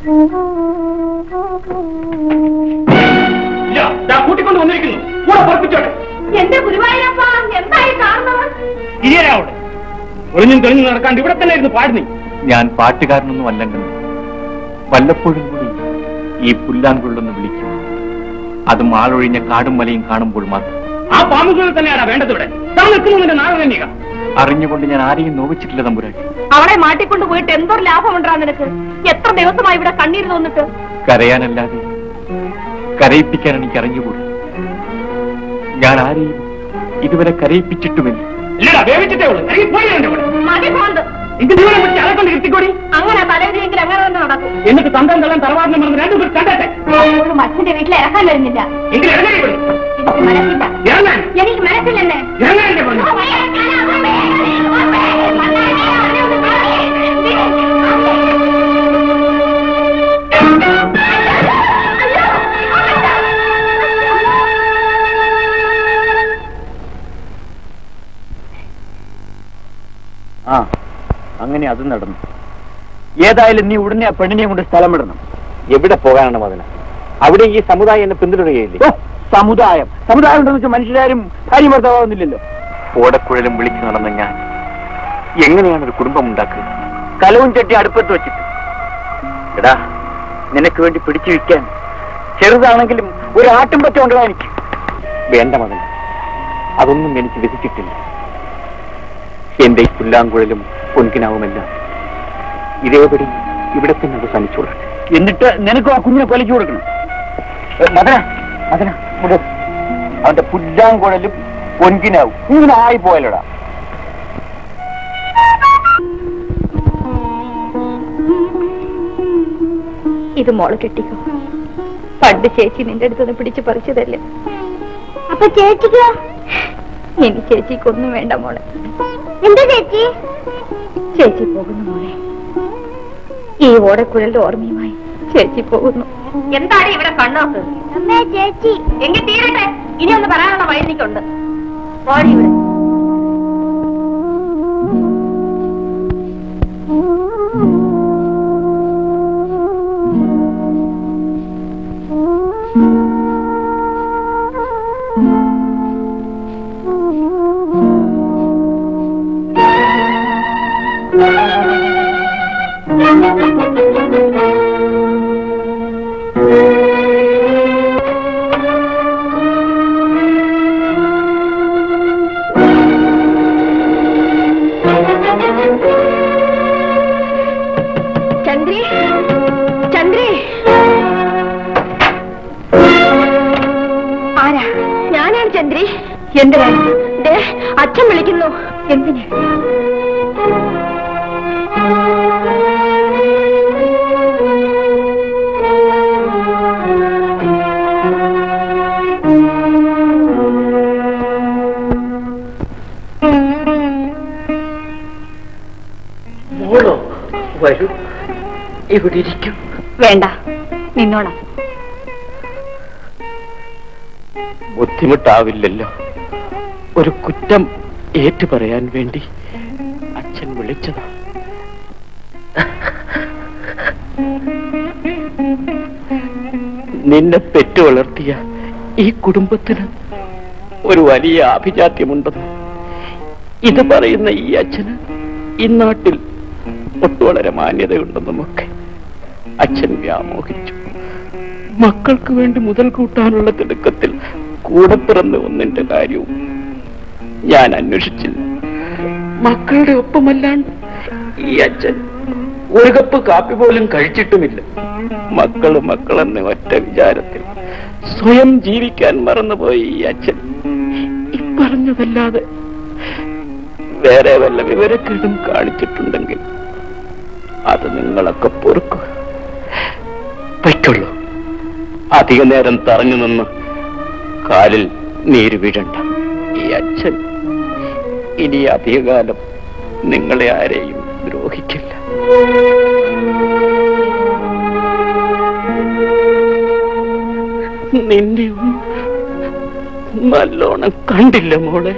കൂട്ടിക്കൊണ്ട് വന്നിരിക്കുന്നു കൂടെ പുറപ്പിച്ചോട്ടെ എന്റെ ഗുരുവായൂരപ്പ എന്തായി കാണുന്നത് ഇരിയരാവട്ടെ ഒളിഞ്ഞും തെളിഞ്ഞും നടക്കാണ്ട് ഇവിടെ തന്നെ ഇരുന്ന് പാടുന്നേ ഞാൻ പാട്ടുകാരനൊന്നും അല്ലെങ്കിൽ വല്ലപ്പോഴും കൂടി ഈ പുല്ലാങ്കുള്ളൊന്ന് വിളിക്കും അതും ആളൊഴിഞ്ഞ കാടും മലയും കാണുമ്പോൾ മാത്രം ആ പാമ്പുകളിൽ തന്നെയാണ് വേണ്ടത് ഇവിടെ താൻ നിൽക്കുന്നതിന്റെ നാളെ തന്നെയാ അറിഞ്ഞുകൊണ്ട് ഞാൻ ആരെയും നോവിച്ചിട്ടില്ല തമ്പുരാട്ടി അവളെ മാട്ടിക്കൊണ്ട് പോയിട്ട് എന്തൊരു ലാഭമുണ്ടാ നിനക്ക് എത്ര ദിവസമായി ഇവിടെ കണ്ണീര് തോന്നിട്ട് കരയാനല്ലാതെ കരയിപ്പിക്കാൻ എനിക്ക് അറിഞ്ഞുകൂടാ ഞാൻ ആരെയും ഇതുവരെ കരയിപ്പിച്ചിട്ടുമില്ല ഇല്ലടാ വേവിച്ചിട്ടേ ഉള്ളൂ ഇറങ്ങി പോയി എന്റെ കൂടെ മതി പോണ്ട് ഇത് നിങ്ങളെ വിളിച്ച് അതൊക്കെ ഇരുത്തിക്കോടി അങ്ങനെ തലവിധിയെങ്കിൽ അങ്ങനെ തന്നെ നടക്കും എന്നിട്ട് തന്തം തള്ളാൻ തറവാടിനെ മറന്ന് രണ്ടു പേർ കണ്ടട്ടെ ഒരു മച്ചന്റെ വീട്ടിൽ ഇറക്കാൻ വരുന്നില്ല എങ്കിൽ ഇറങ്ങി ഇവിടെ എനിക്ക് മനസ്സില്ല ഇറങ്ങാൻ എനിക്ക് മനസ്സില്ലെന്നെ ഇറങ്ങാൻ എന്റെ പറഞ്ഞു ആ അങ്ങനെ അത് നടന്നു ഏതായാലും നീ ഉടനെ ആ പെണ്ണിനെ കൊണ്ട് സ്ഥലം വിടണം എവിടെ പോകാനാണ് മദന അവിടെ ഈ സമുദായം എന്നെ പിന്തുടരുകയില്ലേ സമുദായം സമുദായം ഉണ്ടെന്ന് വെച്ചാൽ മനുഷ്യരാരും ഭാര്യ ഭർത്താവുന്നില്ലല്ലോ ഓടക്കുഴലും വിളിച്ചു നടന്ന ഞാൻ എങ്ങനെയാണ് ഒരു കുടുംബം ഉണ്ടാക്കുക കലവും ചട്ടി അടുപ്പത്ത് വെച്ചിട്ട് എടാ നിനക്ക് വേണ്ടി പിടിച്ചു വയ്ക്കാൻ ചെറുതാണെങ്കിലും ഒരു ആട്ടും പറ്റ ഉണ്ടോ എനിക്ക് വേണ്ട മകൻ അതൊന്നും എനിക്ക് വിധിച്ചിട്ടില്ല എന്റെ ഈ പുല്ലാങ്കുഴലും പൊൻകിനാവുമെല്ലാം ഇതേപടി ഇവിടെ തന്നെ അവസാനിച്ചോളാം എന്നിട്ട് നിനക്കും ആ കുഞ്ഞിനെ കൊലച്ചു കൊടുക്കണം ഏ, മദന മദന ഇവിടെ അവന്റെ പുല്ലാങ്കുഴലും പൊൻകിനാവും ഇങ്ങനെ ആയി പോയല്ലോടാ ഇത് മോള് കെട്ടിക്കോ പണ്ട് ചേച്ചി നിന്റെ അടുത്തുനിന്ന് പിടിച്ചു പറിച്ചതല്ലേ അപ്പൊ ചേച്ചിക്കോ ഇനി ചേച്ചിക്കൊന്നും വേണ്ട മോളെ എന്താ ചേച്ചി ചേച്ചി പോകുന്നു മോളെ ഈ ഓടക്കുഴലിന്റെ ഓർമ്മയുമായി ചേച്ചി പോകുന്നു എന്താണ് ഇവിടെ കണ്ണോക്ക് അമ്മേ ചേച്ചി എങ്കിൽ തീരട്ടെ ഇനി ഒന്ന് പറയാനുള്ള വഴി എനിക്കുണ്ട് പോടി ഇവിടെ ചന്ദ്രി ചന്ദ്രി ആരാ ഞാനാണ് ചന്ദ്രി എന്തിനാ ദേ അച്ഛൻ വിളിക്കുന്നു എന്തിന് മോളോ വരൂ ഇവിടെ ഇരിക്കും വേണ്ട നിന്നോളാം ബുദ്ധിമുട്ടാവില്ലല്ലോ ഒരു കുറ്റം ഏറ്റു പറയാൻ വേണ്ടി അച്ഛൻ വിളിച്ചതാ നിന്നെ പെറ്റു വളർത്തിയ ഈ കുടുംബത്തിന് ഒരു വലിയ ആഭിജാത്യമുണ്ടെന്ന് ഇത് പറയുന്ന ഈ അച്ഛന് ഈ നാട്ടിൽ ഒട്ടു വളരെ മാന്യതയുണ്ടെന്നുമൊക്കെ അച്ഛൻ വ്യാമോഹിച്ചു മക്കൾക്ക് വേണ്ടി മുതൽ കൂട്ടാനുള്ള തിടുക്കത്തിൽ കൂടെ പിറന്ന ഒന്നിന്റെ കാര്യവും ഞാൻ അന്വേഷിച്ചില്ല മക്കളുടെ ഒപ്പമല്ലാണ്ട് ഈ അച്ഛൻ ഒരു കപ്പ് കാപ്പി പോലും കഴിച്ചിട്ടുമില്ല മക്കള് മക്കളെന്ന ഒറ്റ വിചാരത്തിൽ സ്വയം ജീവിക്കാൻ മറന്നുപോയി ഈ അച്ഛൻ ഈ പറഞ്ഞതല്ലാതെ വേറെ വല്ല വിവരക്കേടും കാണിച്ചിട്ടുണ്ടെങ്കിൽ അത് നിങ്ങളൊക്കെ പൊറുക്കുക പറ്റുള്ളൂ അധിക നേരം തറഞ്ഞു നിന്ന് കാലിൽ നീര് വീഴണ്ട ഈ അച്ഛൻ ഇനി അധികകാലം നിങ്ങളെ ആരെയും ദ്രോഹിക്കില്ല നിന്നെ ഒന്നും നല്ലോണം കണ്ടില്ല മോളെ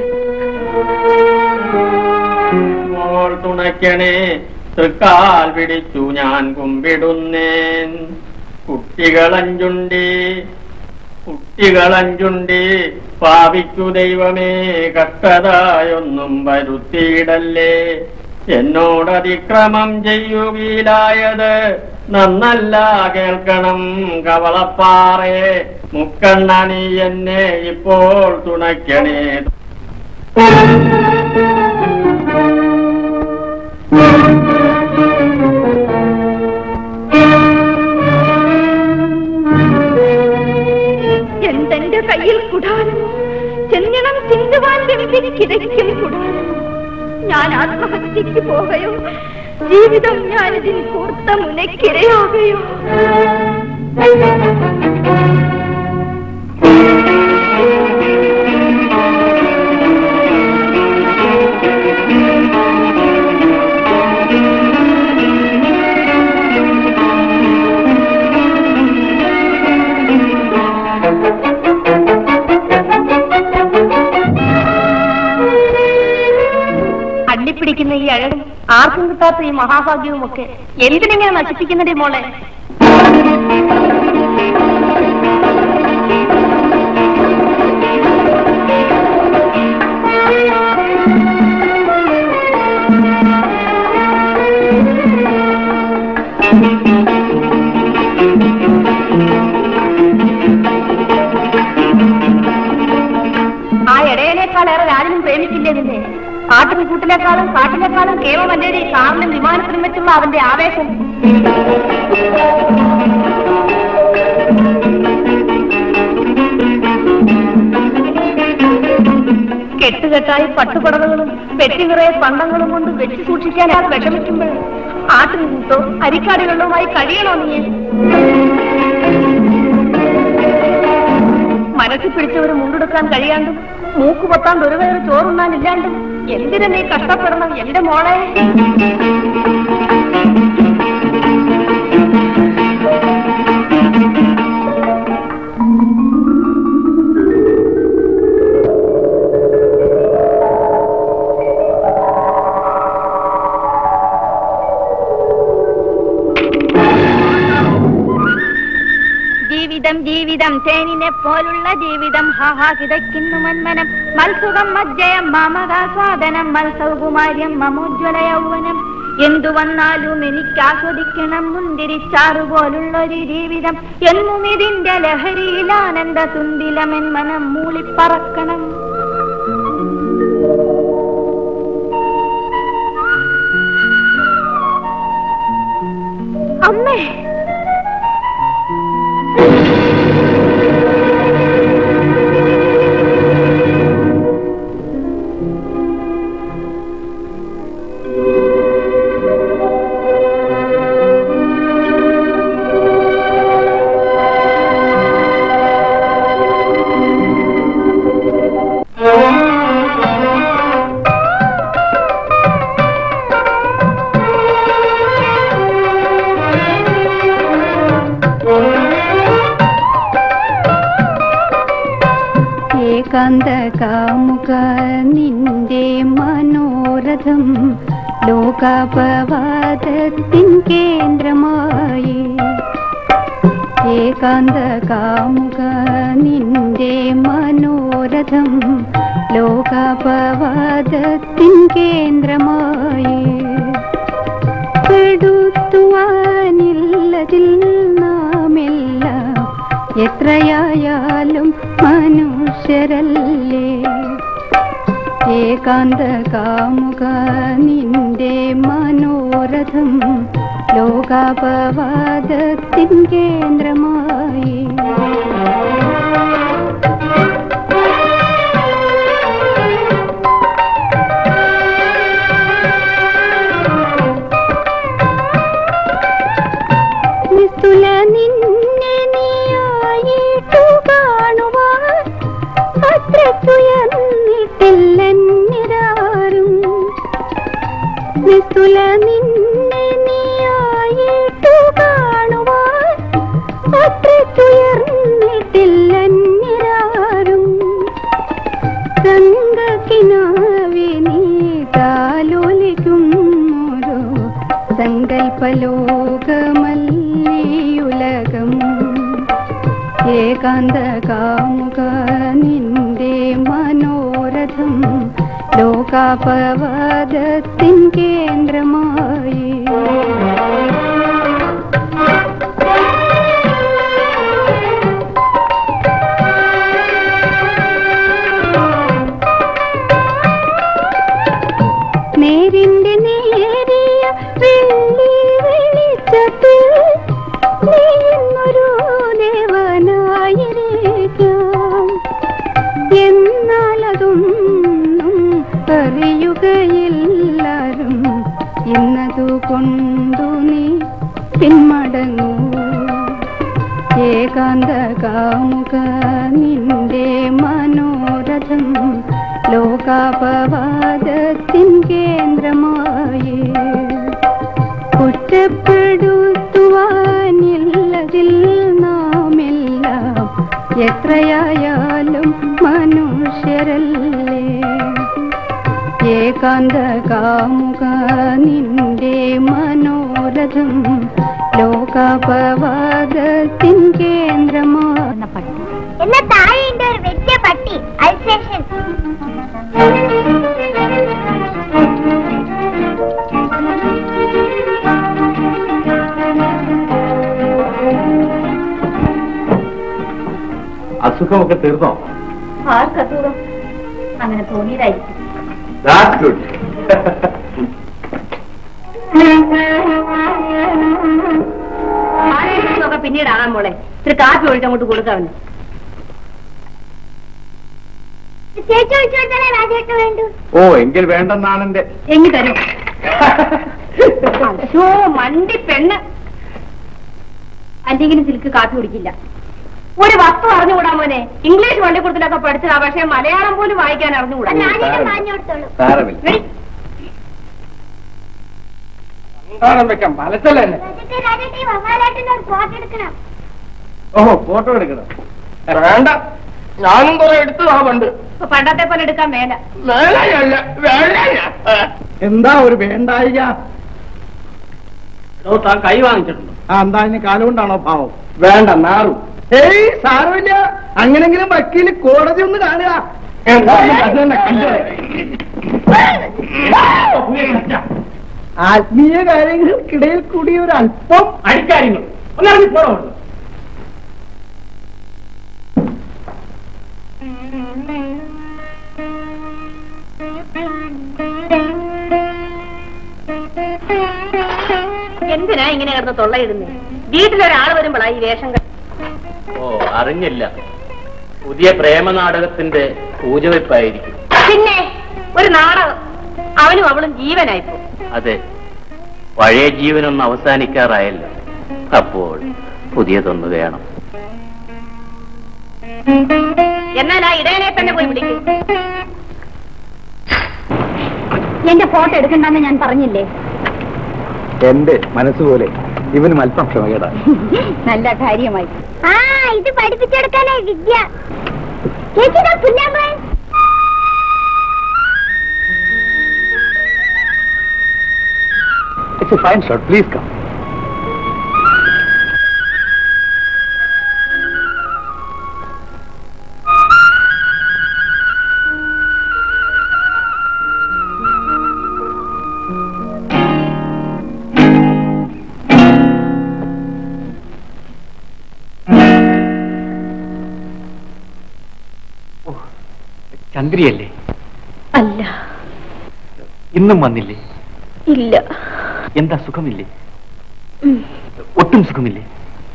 മോൾ തുണയ്ക്കണേ തൃക്കാൽ പിടിച്ചു ഞാൻ കുമ്പിടുന്നേൻ കുട്ടികളഞ്ചുണ്ടി കുട്ടികളഞ്ചുണ്ടി പാപിക്കു ദൈവമേ കഷ്ടതായൊന്നും വരുത്തിയിടല്ലേ എന്നോടതിക്രമം ചെയ്യുകയിലായത് നന്നല്ല കേൾക്കണം കവളപ്പാറേ മുക്കണ്ണണി എന്നെ ഇപ്പോൾ തുണയ്ക്കണേ എന്തെന്റെ കയ്യിൽ കുടാനമോ ചെന്നിണം ചിന്തുവാൻ വെമ്പിന് കിതയ്ക്കും കുടാനമോ ഞാൻ ആത്മഹത്യക്ക് പോകയോ ജീവിതം ഞാനിതിൽ കൂർത്ത മുനക്കിരയാകയോ അള്ളിപ്പിടിക്കുന്ന ഈ അഴകും ആർക്കും കിട്ടാത്ത ഈ മഹാഭാഗ്യവും ഒക്കെ എന്തിനെങ്ങനെ നശിപ്പിക്കുന്നതേ മോളെ ആ ഇടയനേക്കാളേറെ രാജനും പ്രേമിച്ചില്ലേ നിന്നെ കാട്ടിന് കൂട്ടിലേക്കാളും കാട്ടിലേക്കാളും കേവമല്ലേടി കാറിനും വിമാനത്തിനും വെച്ചുള്ള അവന്റെ ആവേശം കെട്ടുകെട്ടായി പട്ടുപടവകളും പെട്ടി നിറയെ പണ്ടങ്ങളും കൊണ്ട് വെച്ച് സൂക്ഷിക്കാൻ അത് വിഷമിക്കുമ്പോൾ ആട്ടിൻ കൂട്ടോ അരിക്കാടുകളുമായി കഴിയണോ നീ മനസ്സിൽ പിടിച്ചവര് മുണ്ടെടുക്കാൻ കഴിയാണ്ടും മൂക്ക് പൊത്താണ്ട് ഒരു വേറെ ചോറുണ്ണാനില്ലാണ്ടും എന്തിനാ നീ കഷ്ടപ്പെടണം എന്റെ മോളെ ജീവിതം ജീവിതം തേനിനെ പോലുള്ള ജീവിതം ഹാഹാ കിതയ്ക്കുന്നു മന്മനം മത്സുഖം മജ്ജയം മാമകാസ്വാദനം മത്സൗകുമാര്യം മമോജ്വല യൗവനം എന്തു വന്നാലും എനിക്ക് ആസ്വദിക്കണം മുന്തിരിച്ചാറു പോലുള്ളൊരു ജീവിതം എന്നും ഇതിന്റെ ലഹരിയിൽ ആനന്ദ തുന്തിലമെൻ മനം മൂളിപ്പറക്കണം അമ്മേ ഏകാന്ത കാമുക നിന്റെ മനോരഥം ലോകാപവാദത്തിൻ കേന്ദ്രമായി ഏകാന്ത കാമുക നിന്റെ മനോരഥം ലോകാപവാദത്തിൻ കേന്ദ്രമായി പെടുത്തുവാനില്ലതിൽ നാമെല്ലാം എത്രയായാലും മനുഷ്യരല്ലേ ഏകാന്ത കാമുക നിന്റെ മനോരഥം ലോകാപവാദത്തിൻ കേന്ദ്രമായി നിസ്തുല നിന്നെ നീയായിട്ടു കാണുവാൻ അത്രയ്ക്കുയർന്നിട്ടില്ലെന്നിരാറും നിസ്തുല നിന്നെ നീയായിട്ടു കാണുവാൻ അത്രയ്ക്കുയർന്നിട്ടില്ലെന്നിരാറും സംഘക്കിനാവിനി താലോലിക്കുന്നൊരു സങ്കൽപ്പലോകമല്ലിയുലകം ഏകാന്ത കാമുക നിന്റെ മനോരഥം ലോകാപവാദത്തിൻ കേന്ദ്രമായി നേരിന്റെ നേരിയ വെള്ളി വെളിച്ചത്തിൽ നീ ഇന്നൊരു ദേവനായിരിക്കാം എന്നാൽ അതൊന്നും അറിയുകയില്ലാരും ഇന്നതു കൊണ്ടു നീ പിന്മടങ്ങൂ ഏകാന്ത കാമുക നിന്റെ മനോരഥം ലോകാപവാദത്തിൻ കേന്ദ്രമായി കുറ്റപ്പെടുത്തുവാനില്ലതിൽ നാമെല്ലാം എത്രയായാലും മനുഷ്യരല്ലേ ഏകാന്ത കാമുക നിന്റെ മനോരഥം ലോകാപവാദത്തിൻ കേന്ദ്രമായി എന്നെ താഴെയുണ്ട് ഒരു വലിയ പട്ടി അൽസേഷൻ അസുഖമൊക്കെ തീർന്നോ ആർക്കസുഖം അങ്ങനെ തോന്നിയതായിരിക്കും ദാറ്റ്സ് ഗുഡ് ആരെയൊക്കെ പിന്നീട് ആകാൻ മോളെ ഇത്തിരി കാപ്പി ഒഴിച്ച് അങ്ങോട്ട് കൊടുക്കാവുന്നു ചേച്ചി ഒഴിച്ചോട്ടാലേ രാജേട്ട് വേണ്ടു ഓ എങ്കിൽ വേണ്ടെന്നാണ് എന്റെ എങ്ങി തരും അയ്യോ മണ്ടി പെണ്ണ് അല്ലെങ്കിലും സിൽക്ക് കാപ്പി കുടിക്കില്ല ഒരു വസ്തു അറിഞ്ഞുകൂടാ മോനെ ഇംഗ്ലീഷ് പള്ളിക്കൂടത്തിലൊക്കെ പഠിച്ചതാ പക്ഷെ മലയാളം പോലും വായിക്കാൻ അറിഞ്ഞുകൂടാ രാജേട്ട് പറഞ്ഞു കൊടുത്തോളൂ സാരമില്ല വെടി. സന്താനം വെക്കാം പലച്ചല്ലേ രാജേട്ട് രാജേട്ട് ഈ വവാലാട്ടിന്റെ ഒരു ഫോട്ടോ എടുക്കണം ഓഹോ ഫോട്ടോ എടുക്കണം വേണ്ട ഞാനും കുറെ എടുത്തതാ പണ്ട് ഇപ്പൊ പണ്ടത്തെ പോലെ എടുക്കാൻ മേല വേലയല്ല വേലയ എന്താ ഒരു വേണ്ടായിക താൻ കൈ വാങ്ങിച്ചിട്ടുണ്ടോ ആ എന്താ ഇനി കാലുകൊണ്ടാണോ ഭാവം വേണ്ട നാറു ഏയ് സാരമില്ല അങ്ങനെങ്കിലും വക്കീല് കോടതി ഒന്ന് കാണുക ആത്മീയ കാര്യങ്ങൾക്കിടയിൽ കൂടി ഒരു അല്പം അടിക്കാര്യങ്ങൾ ഒന്നിറങ്ങി പോണോ എന്തിനാ ഇങ്ങനെ കിടന്ന് തൊള്ളയിടുന്നേ വീട്ടിലൊരാൾ വരുമ്പോഴാ ഈ വേഷം കെട്ട- ഓ അറിഞ്ഞില്ല പുതിയ പ്രേമനാടകത്തിന്റെ പൂജവെപ്പായിരിക്കും പിന്നെ ഒരു നാടകം അവനും അവളും ജീവനായിപ്പോ അതെ പഴയ ജീവനൊന്ന് അവസാനിക്കാറായല്ലോ അപ്പോൾ പുതിയതൊന്ന് വേണം എന്നാൽ ആ ഇടയനെ തന്നെ പോയി പിടിക്കും എന്റെ ഫോട്ടോ എടുക്കണ്ടെന്ന് ഞാൻ പറഞ്ഞില്ലേ എന്റെ മനസ്സുപോലെ ഇവനും അല്പം ക്ഷമകേടാ നല്ല കാര്യമായി ആ ഇത് പഠിപ്പിച്ചെടുക്കാനായി വിദ്യ ചേച്ചിതാ പുല്ലാമ്പൻ it's a fine shot please come ചന്ദ്രിയല്ലേ അല്ല ഇന്നും വന്നില്ലേ ഇല്ല എന്താ സുഖമില്ലേ ഒട്ടും സുഖമില്ലേ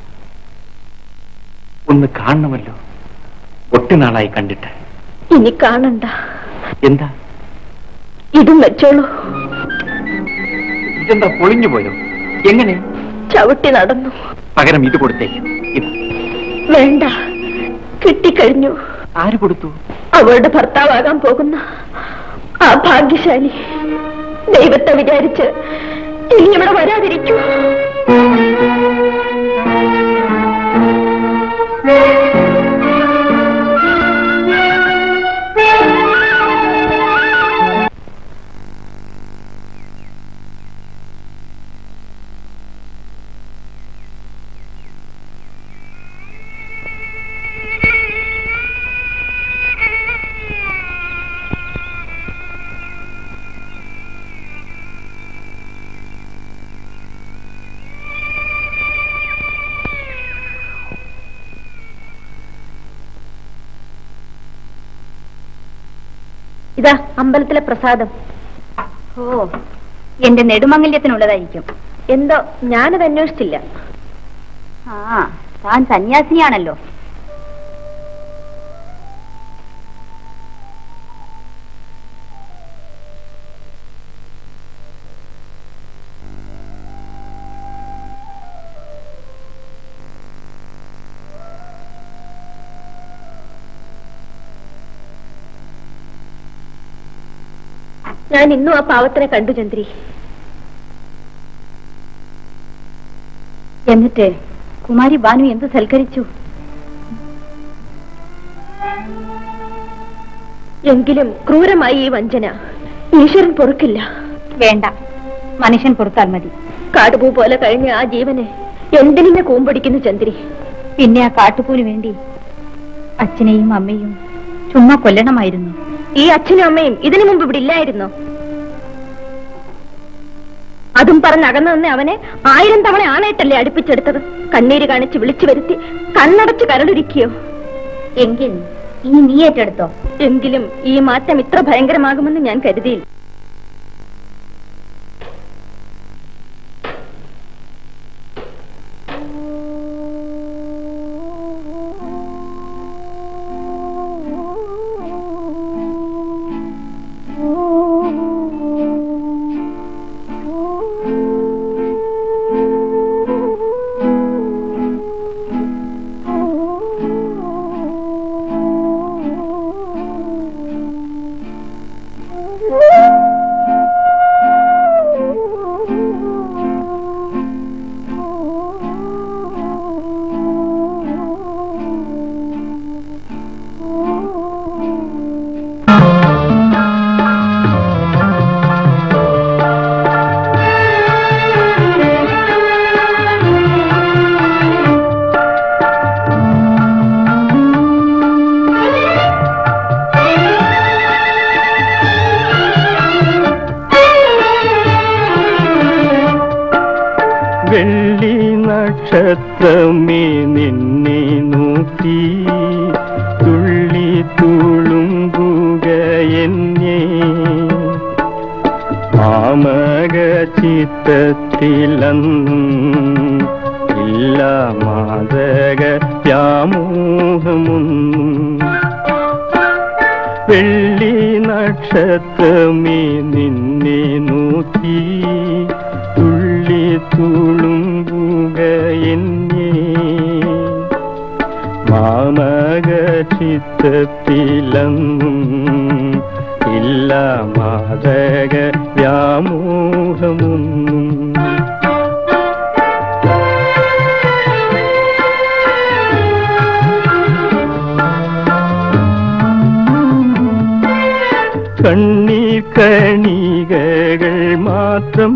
ഒന്ന് കാണണമല്ലോ ഒട്ടും നാളായി കണ്ടിട്ട് ഇനി കാണണ്ട എന്താ ഇതും വെച്ചോളൂ ഇതെന്താ പൊളിഞ്ഞു പോയോ എങ്ങനെ ചവിട്ടി നടന്നു പകരം ഇത് കൊടുത്തേ ഇത് വേണ്ട കിട്ടിക്കഴിഞ്ഞു ആര് കൊടുത്തു അവളുടെ ഭർത്താവാകാൻ പോകുന്ന ആ ഭാഗ്യശാലി ദൈവത്തെ വിചാരിച്ച് ഇനി ഇവിടെ വരാതിരിക്കൂ ഇതാ അമ്പലത്തിലെ പ്രസാദം ഓ എന്റെ നെടുമംഗല്യത്തിനുള്ളതായിരിക്കും എന്തോ ഞാനത് അന്വേഷിച്ചില്ല ആ താൻ സന്യാസിനിയാണല്ലോ ഞാൻ ഇന്നും ആ പാവത്തിനെ കണ്ടു ചന്ദ്രി എന്നിട്ട് കുമാരി ബാനു എന്ത് സൽക്കരിച്ചു എങ്കിലും ക്രൂരമായി ഈ വഞ്ചന ഈശ്വരൻ പൊറുക്കില്ല വേണ്ട മനുഷ്യൻ പുറത്താൽ മതി കാടുപൂ പോലെ കഴിഞ്ഞ ആ ജീവനെ എന്തിനെ കൂമ്പടിക്കുന്നു ചന്ദ്രി പിന്നെ ആ കാട്ടുപൂന് വേണ്ടി അച്ഛനെയും അമ്മയും ചുമ്മാ കൊല്ലണമായിരുന്നു ഈ അച്ഛനും അമ്മയും ഇതിനു മുമ്പ് ഇവിടെ ഇല്ലായിരുന്നോ അതും പറഞ്ഞകന്നു നിന്ന് അവനെ ആയിരം തവണ ആണായിട്ടല്ലേ അടുപ്പിച്ചെടുത്തത് കണ്ണീര് കാണിച്ച് വിളിച്ചു വരുത്തി കണ്ണടച്ച് കരളുരുക്കിയോ എങ്കിൽ ഇനി നീ ഏറ്റെടുത്തോ എങ്കിലും ഈ മാറ്റം ഇത്ര ഭയങ്കരമാകുമെന്ന് ഞാൻ കരുതിയില്ല Oh നക്ഷത്രമേ നിന്നെ നോക്കി തുള്ളി തുളുമ്പുക എന്നെ മാമക ചിത്തത്തിലന്നും ഇല്ല മാതക വ്യാമോഹമൊന്നും വെള്ളി നക്ഷത്രമേ നിന്നെ നോക്കി തുള്ളി തുളുമ്പുക എന്നെ മാമക ചിത്തത്തിലങ്ങും ഇല്ല മാതക വ്യാമോഹമൊന്നും കണ്ണീർ കണികകൾ മാത്രം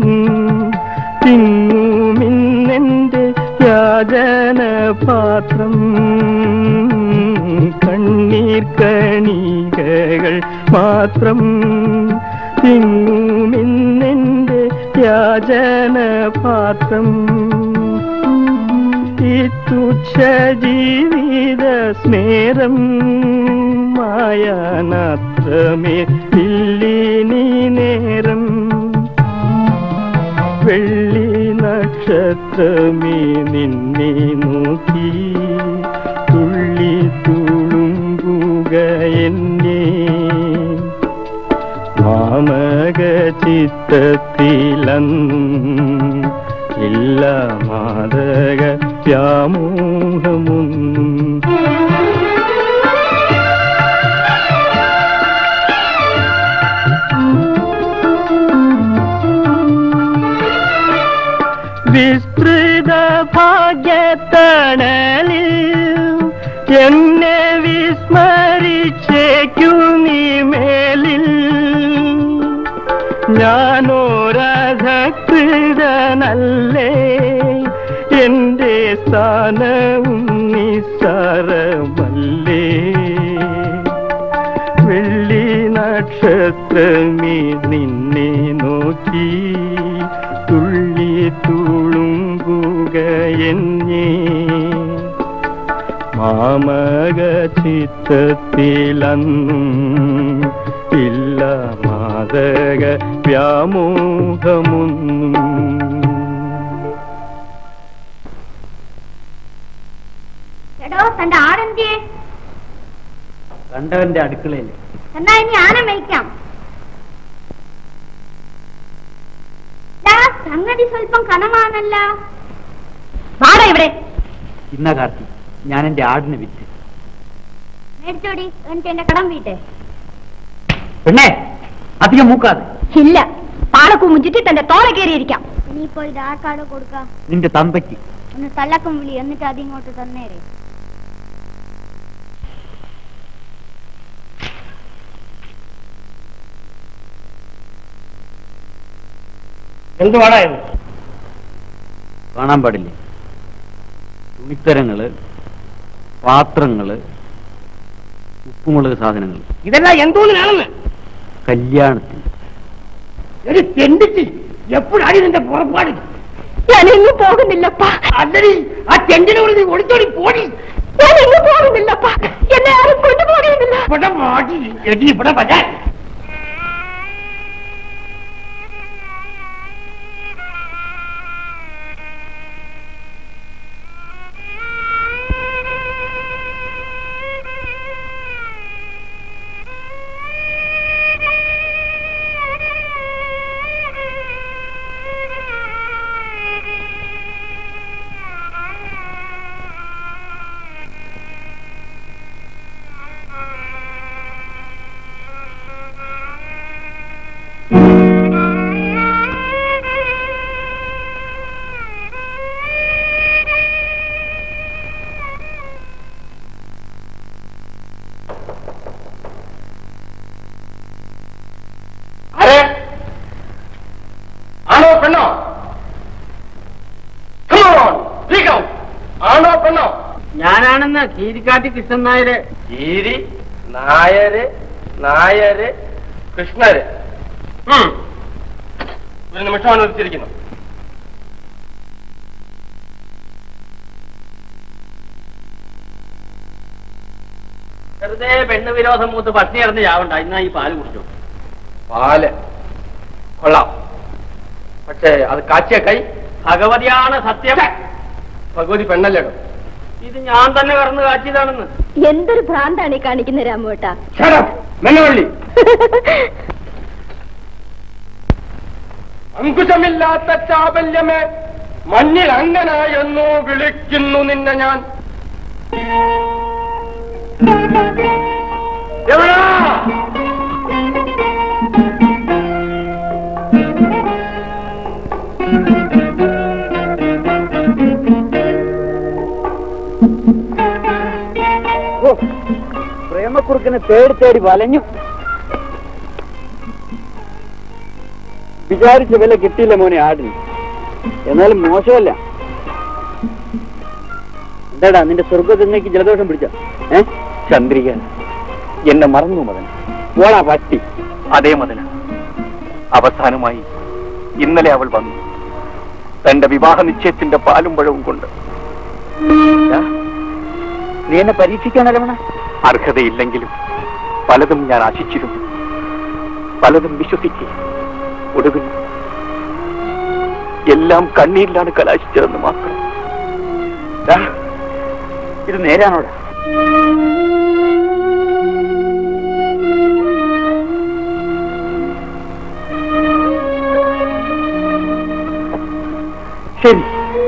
തിങ്ങുമിന്നെന്റെ യാചന പാത്രം കണ്ണീർ കണികകൾ മാത്രം തിങ്ങുമിന്നെന്റെ യാചന പാത്രം ഈ തുച്ഛ ജീവിത സ്നേരം മായാനാത്രമേ ഇല്ലിനി നേരം വെള്ളി നക്ഷത്രമേ നിന്നെ നോക്കി തുള്ളി തുളുമ്പുക എന്നെ മാമക ചിത്തത്തിലന്നും ഇല്ല മാതക വ്യാമോഹമൊന്നും വിസ്തൃത ഭാഗ്യത്തണലിൽ എന്നെ വിസ്മരിച്ചേക്കു നീ മേലിൽ ഞാനോരധകൃതനല്ലേ എന്റെ സ്ഥാനവും നിസ്സാരമല്ലേ വെള്ളി നക്ഷത്രമേ നിന്നെ നോക്കി തുള്ളി തുളുമ്പുക എന്നെ മാമക ചിത്തത്തിലന്നും ഇല്ല മാതക വ്യാമോഹമൊന്നും എടോ തന്റെ ആടെന്തിയെ കണ്ടവന്റെ അടുക്കളയിൽ എന്നാ ഇനി ആന മേയ്ക്കാം ദാ, സംഗതി സ്വല്പം കനമാണല്ല വാടാ ഇവിടെ ഇന്ന കാർത്തി ഞാൻ എന്റെ ആടിനെ വിറ്റ് മേടിച്ചോടി എന്നിട്ട് എന്റെ കടം വീട്ടെ പെണ്ണേ അധികം മൂക്കാതെ ഇല്ല പാളക്കു മുഞ്ചിട്ട് തന്റെ തോള കയറിയിരിക്കാം ഇനിയിപ്പോ ഇത് ആർക്കാട് കൊടുക്കാം നിന്റെ തന്തയ്ക്ക് ഒന്ന് തല്ലക്കം വിളി എന്നിട്ട് അതിങ്ങോട്ട് തന്നേരെ എന്തുവാടാ ഇത് കാണാൻ പാടില്ലേ തുണിത്തരങ്ങള് പാത്രങ്ങള് ഉപ്പുമുളക് സാധനങ്ങൾ ഇതെല്ലാം എന്തോന്നിനാണെന്ന് കല്യാണത്തിന് ഒരു തെണ്ടിച്ച് എപ്പോഴാണ് ഇതിന്റെ പുറപ്പാട് ഞാനെങ്ങും പോകുന്നില്ലപ്പാ അല്ലടി ആ തെണ്ടിനോട് നീ ഒളിച്ചോടി പോടി ഞാനെങ്ങും പോകുന്നില്ലപ്പാ എന്നെ ആരും കൊണ്ടുപോകുന്നില്ല ഇവിടെ മാറ്റി എടി ഇവിടെ വരാൻ ആരെ ആണോ പെണ്ണോ Come on, speak out. ആണോ പെണ്ണോ ഞാനാണെന്ന് കീരിക്കാട്ടി കൃഷ്ണൻ നായര് ഗീരി നായര് നായര് കൃഷ്ണര് ഉം. ഒരു നിമിഷം അനുവദിച്ചിരിക്കുന്നു വെറുതെ പെണ്ണ് വിരോധം മൂത്ത് പട്ടിണി കിടന്ന് ചാവണ്ട ഇന്നാ ഈ പാല് കുടിച്ചോ പാല് കൊള്ളാം പക്ഷേ അത് കാച്ചിയ കൈ ഭഗവതിയാണ് സത്യം ഭഗവതി പെണ്ണല്ലേടോ ഇത് ഞാൻ തന്നെ കറന്ന് കാച്ചിയതാണെന്ന് എന്തൊരു ഭ്രാന്താണ് ഈ കാണിക്കുന്ന രാമുവേട്ടാ മെല്ലവള്ളി അങ്കുശമില്ലാത്ത ചാബല്യമേ മഞ്ഞിൽ അങ്ങനായെന്നു വിളിക്കുന്നു നിന്നെ ഞാൻ എവിടാ പ്രേമക്കുറുക്കിനെ തേടി തേടി വലഞ്ഞു വിചാരിച്ച വില കിട്ടിയില്ല മോനെ ആടിന് എന്നാലും മോശമല്ല എന്താടാ നിന്റെ സ്വർഗത്തിലേക്ക് ജലദോഷം പിടിച്ച ഏ ചന്ദ്രിക എന്നെ മറന്നു മദന ഓളാ പറ്റി അതേ മദന അവസാനമായി ഇന്നലെ അവൾ വന്നു തന്റെ വിവാഹ നിശ്ചയത്തിന്റെ പാലും പഴവും കൊണ്ട് ദാ, നീ എന്നെ പരീക്ഷിക്കാനല്ല അർഹതയില്ലെങ്കിലും പലതും ഞാൻ ആശിച്ചിരുന്നു പലതും വിശ്വസിക്കുക ഒടുവിൽ എല്ലാം കണ്ണീരിലാണ് കലാശിച്ചതെന്ന് മാത്രം ദാ, ഇത് നേരാണോടാ ശരി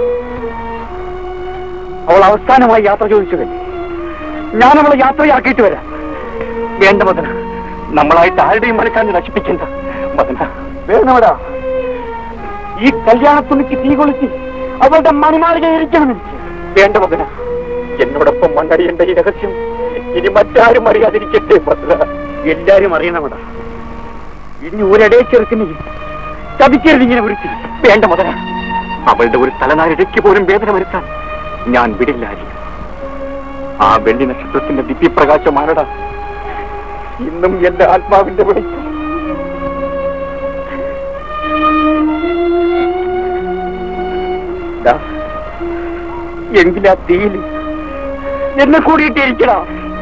അവൾ അവസാനമായി യാത്ര ചോദിച്ചതല്ലേ ഞാൻ അവളെ യാത്രയാക്കിയിട്ട് വരാം വേണ്ട മദന നമ്മളായിട്ട് ആരുടെയും മനസ്സാണ് നശിപ്പിക്കണ്ട മദന വേണമടാ ഈ കല്യാണത്തുണിക്ക് തീ കൊളുത്തി അവളുടെ മണിമാളിക ഇരിക്കണം എനിക്ക് വേണ്ട മദന എന്നോടൊപ്പം മണ്ണടിയേണ്ട ഈ രഹസ്യം ഇനി മറ്റാരും അറിയാതിരിക്കട്ടെ മദന എല്ലാരും അറിയണമടാ ഇനി ഒരിടേ ചെറുക്കിനെ ചതിക്കരുത് ഇങ്ങനെ വിളിച്ചു വേണ്ട മദന അവളുടെ ഒരു തലനാരിടയ്ക്ക് പോലും വേദന വരുത്താൻ ഞാൻ വിടില്ലായിരിക്കും ആ വെള്ളി നക്ഷത്രത്തിന്റെ ദിവ്യപ്രകാശമാണടാ ഇന്നും എന്റെ ആത്മാവിന്റെ വെളിച്ചം ദാ, എങ്കിലാ തീയിൽ എന്നെ കൂടിയിട്ടിരിക്കടാ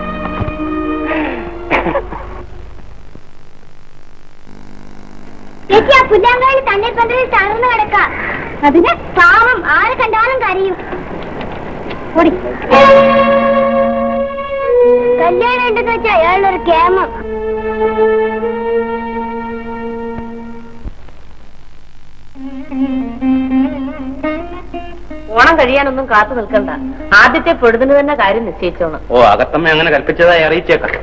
ചേച്ചി ആ പുല്ലാങ്കാലി തന്നെ പന്തലിൽ തളർന്നു കിടക്ക അതിന് പാവം ആരെ കണ്ടാലും കരയും ഓടി കല്യാണം ഉണ്ടെന്ന് വെച്ചാൽ അയാളൊരു കേമം ഓണം കഴിയാനൊന്നും കാത്തു നിൽക്കണ്ട ആദ്യത്തെ പൊഴുതിന് തന്നെ കാര്യം നിശ്ചയിച്ചോണം ഓ അകത്തമ്മ അങ്ങനെ കൽപ്പിച്ചതായി അറിയിച്ചേക്കാം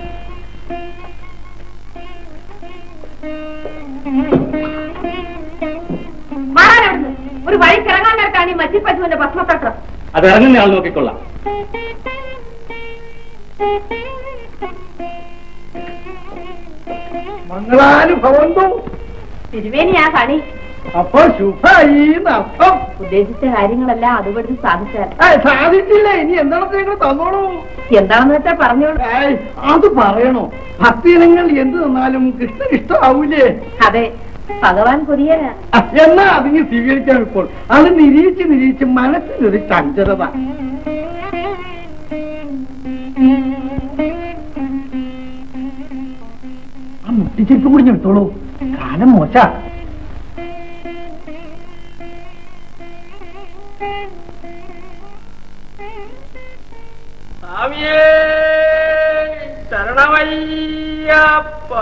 മാറാനവിടുന്ന് ഒരു വഴി കിറങ്ങാൻ നേരത്താണ് ഈ മച്ചിപ്പശുവിന്റെ ഭസ്മത്തട്ടം അത് ഇറങ്ങുന്ന ആൾ നോക്കിക്കൊള്ളാം മംഗളാനുഭവന്തോ തിരുവേനി ആ കണി അപ്പൊ ശുഭായി അർത്ഥം ഉദ്ദേശിച്ച കാര്യങ്ങളെല്ലാം അതുപടി സാധിച്ചാൽ സാധിച്ചില്ല ഇനി എന്താണത്തേക്ക് തന്നോളൂ എന്താണെന്ന് വെച്ചാൽ പറഞ്ഞോളൂ ഏയ്, അത് പറയണോ ഭക്തിയിനങ്ങൾ എന്ത് തന്നാലും കൃഷ്ണ ഇഷ്ടമാവൂലേ അതെ ഭഗവാൻ കൊരിയനാ ആ, എന്നാ അതിന് സ്വീകരിക്കാൻ ഇപ്പോൾ അത് നിരീച്ച് നിരീച്ച് മനസ്സിനൊരു ചഞ്ചലത ആ മുട്ടിച്ചെരുപ്പ് കൂടി എടുത്തോളൂ കാലം മോശ സ്വാമിയേ ശരണമയ്യപ്പ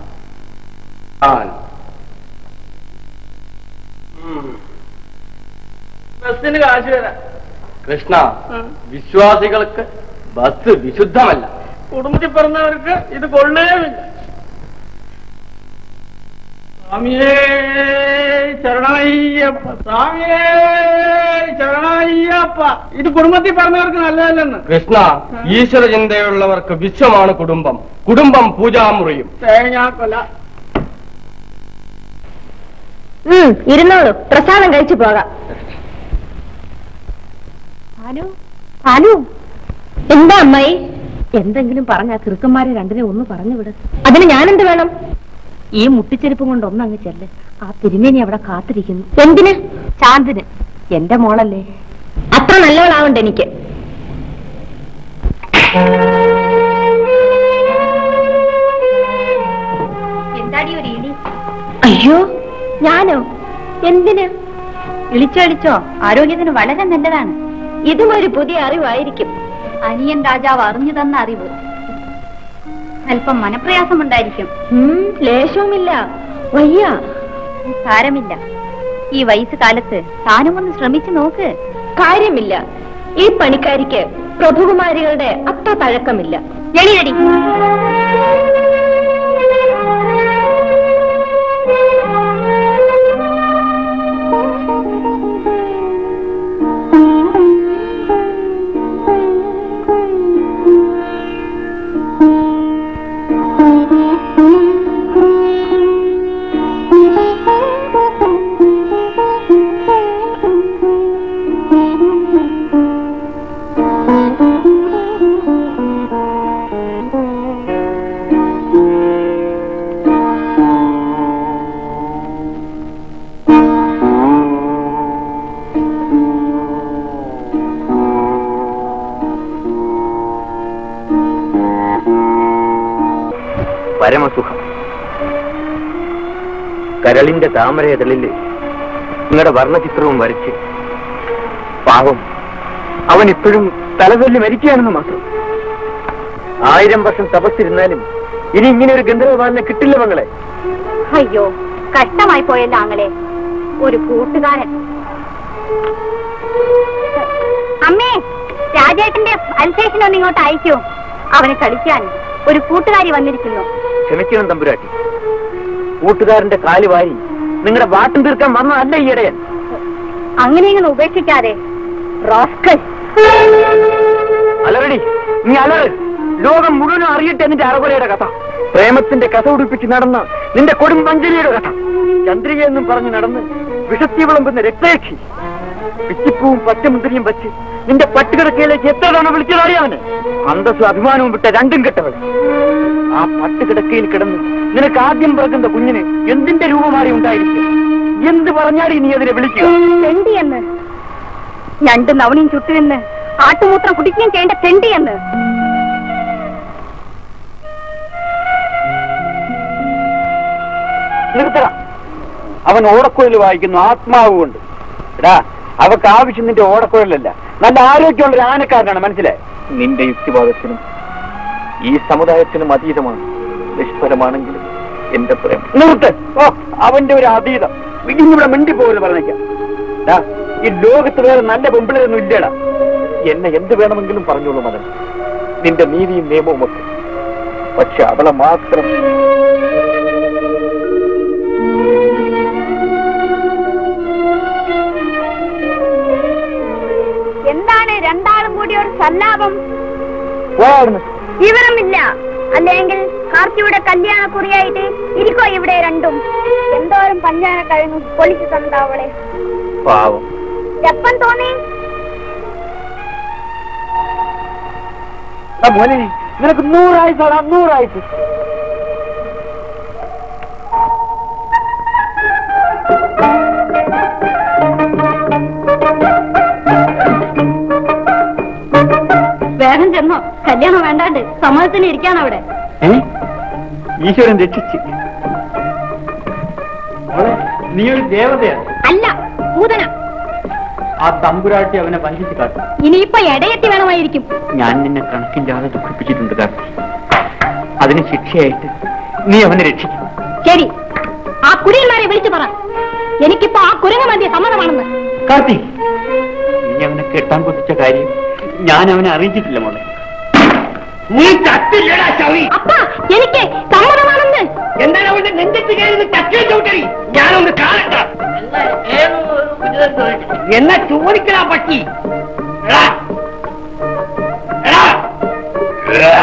ബസ്സിന് കാശ് തരാം കൃഷ്ണ വിശ്വാസികൾക്ക് ബസ് വിശുദ്ധമല്ല കുടുംബത്തിൽ പറഞ്ഞവർക്ക് ഇത് കൊള്ളേമില്ല സ്വാമിയേ ശരണമയ്യപ്പ സ്വാമിയേ ശരണമയ്യപ്പ ഇത് കുടുംബത്തിൽ പറഞ്ഞവർക്ക് നല്ലതല്ലെന്ന് കൃഷ്ണ ഈശ്വര ചിന്തയുള്ളവർക്ക് വിശ്വമാണ് കുടുംബം കുടുംബം പൂജാമുറിയും തേങ്ങാക്കൊല ഇരുന്നോളൂ പ്രസാദം കഴിച്ചു പോകാം ഭാനു ഭാനു എന്താ അമ്മായി എന്തെങ്കിലും പറഞ്ഞ ആ കിറുക്കന്മാരെ രണ്ടിനെ ഒന്ന് പറഞ്ഞു വിട് അതിന് ഞാനെന്ത് വേണം ഈ മുട്ടിച്ചെരുപ്പും കൊണ്ട് ഒന്നങ്ങ് ചെല്ല് ആ തിരുമേനി അവിടെ കാത്തിരിക്കുന്നു എന്തിന് ചാന്തിന് എന്റെ മോളല്ലേ അത്ര നല്ലവളാവണ്ട എനിക്ക് അയ്യോ ഞാനോ എന്തിന് വിളിച്ചടിച്ചോ ആരോഗ്യത്തിന് വളരെ നല്ലതാണ് ഇതും ഒരു പുതിയ അറിവായിരിക്കും അനിയൻ രാജാവ് അറിഞ്ഞു തന്ന അറിവ് അല്പം മനപ്രയാസമുണ്ടായിരിക്കും ഉം, ലേശവുമില്ല വയ്യ സാരമില്ല ഈ വയസ്സ് കാലത്ത് താനും ഒന്ന് ശ്രമിച്ചു നോക്ക് കാര്യമില്ല ഈ പണിക്കാരിക്ക് പ്രഭുകുമാരികളുടെ അത്ര തഴക്കമില്ല എളിയടി പരമസുഖം കരളിന്റെ താമരയതളില് നിങ്ങളുടെ വർണ്ണചിത്രവും വരച്ച് പാവം അവൻ ഇപ്പോഴും തലതൊല്ലി മരിക്കുകയാണെന്ന് മാത്രം ആയിരം വർഷം തപസ്സിരുന്നാലും ഇനി ഇങ്ങനെ ഒരു ഗന്ധർവബാലനെ കിട്ടില്ല മങ്ങളെ അയ്യോ കഷ്ടമായി പോയല്ലോ ആങ്ങളെ ഒരു കൂട്ടുകാരൻ അമ്മേ രാജേട്ടന്റെ അൽസേഷൻ ഒന്ന് ഇങ്ങോട്ട് അയക്കൂ അവനെ കളിക്കാൻ ഒരു കൂട്ടുകാരി വന്നിരിക്കുന്നു ക്ഷമിക്കണം തമ്പുരാട്ടി കൂട്ടുകാരന്റെ കാല് വാരി നിങ്ങളുടെ വാട്ടും തീർക്കാൻ വന്നതല്ല ഈ ഇടയൻ അങ്ങനെ ഇങ്ങനെ ഉപേക്ഷിക്കാതെ റോസ്കൽ അലറടി നീ അലറ് ലോകം മുഴുവനും അറിയട്ടെ നിന്റെ അറകൊലയുടെ കഥ പ്രേമത്തിന്റെ കഥ ഉടുപ്പിച്ച് നടന്ന നിന്റെ കൊടുമ്പഞ്ചലിയുടെ കഥ ചന്ദ്രിക എന്നും പറഞ്ഞ് നടന്ന് വിഷത്തി വിളമ്പുന്ന രക്തയക്ഷി പിച്ചിപ്പൂവും പച്ചമുന്തിരിയും വെച്ച് നിന്റെ പട്ടുകിടക്കയിലേക്ക് എത്ര തവണ വിളിച്ചതറിയാവന് അന്തസ്സും അഭിമാനവും വിട്ട രണ്ടും കെട്ടവൾ ആ പട്ടുകിടക്കയിൽ കിടന്ന് നിനക്ക് ആദ്യം പിറക്കുന്ന കുഞ്ഞിന് എന്തിന്റെ രൂപമാറി ഉണ്ടായിരിക്കും എന്ത് പറഞ്ഞാടി നീ അതിനെ വിളിക്കുക തെണ്ടിയെന്ന് ഞണ്ട് നവണിയും ചുട്ടുനിന്ന് ആട്ടുമൂത്രം കുടിക്കുകയും ചെയ്യേണ്ട തെണ്ടിയെന്ന് നിർത്തട അവൻ ഓടക്കുഴൽ വായിക്കുന്നു ആത്മാവ് കൊണ്ട് എടാ അവക്ക് ആവശ്യം നിന്റെ ഓടക്കുഴലല്ല നല്ല ആരോഗ്യമുള്ള ഒരു ആനക്കാരനാണ് മനസ്സിലായി നിന്റെ യുക്തിവാദത്തിനും ഈ സമുദായത്തിനും അതീതമാണ് നിഷ്ഫലമാണെങ്കിലും എന്റെ പ്രേമം നിർത്ത് ഓ അവന്റെ ഒരു അതീതം ഇനിയിവിടെ മിണ്ടി പോകരുത് പറഞ്ഞേക്കാം ഡാ, ഈ ലോകത്ത് വേറെ നല്ല പെമ്പിളരൊന്നും ഇല്ലടാ എന്നെ എന്ത് വേണമെങ്കിലും പറഞ്ഞോളൂ മതൻ നിന്റെ നീതിയും നിയമവും ഒക്കെ പക്ഷെ അവളെ മാത്രം എന്താണ് രണ്ടാളും കൂടി ഒരു സല്ലാപം പോയായിരുന്നു വിവരമില്ല അല്ലെങ്കിൽ കാർത്തിയുടെ കല്യാണക്കുറിയായിട്ട് ഇരിക്കോ ഇവിടെ രണ്ടും എന്തോരം പഞ്ഞാന കഴിഞ്ഞു പൊളിച്ചു തന്ന അവളെ പാവം എപ്പം തോന്നി ആ മോനെ നിനക്ക് നൂറായിട്ടാണ് നൂറായിട്ട് വേഗം ചെന്നോ കല്യാണം വേണ്ടാണ്ട് സമ്മതത്തിന് ഇരിക്കാൻ അവിടെ ഈശ്വരൻ രക്ഷിച്ച് നീ ഒരു ദേവതയാണ് അല്ല പൂതന ആ തമ്പുരാട്ടി അവനെ വഞ്ചിച്ച് കാട്ടും ഇനിയിപ്പൊ ഇടയെത്തി വേണമായിരിക്കും ഞാൻ നിന്നെ കണക്കില്ലാതെ ദുഃഖിപ്പിച്ചിട്ടുണ്ട് കാർത്തി അതിന് ശിക്ഷയായിട്ട് നീ അവനെ രക്ഷിക്കും ശരി ആ കുടിയന്മാരെ വിളിച്ചു പറ എനിക്കിപ്പോ ആ കുരങ്ങ മധ്യ സമ്മതമാണെന്ന് കാർത്തി നീ അവനെ കെട്ടാൻ കൊതിച്ച കാര്യം ഞാൻ അവനെ അറിയിച്ചിട്ടില്ല മോളെ നീ ചത്തില്ലടാ ചവി അപ്പ എനിക്ക് സമ്മതമാണെന്ന് എന്താണ് അവന്റെ നെഞ്ചത്ത് കയറി ചക്കേ ചവിട്ടടി ഞാനൊന്ന് കാണട്ടെ എന്നാ ചോദിക്കടാ പട്ടി എടാ. എടാ.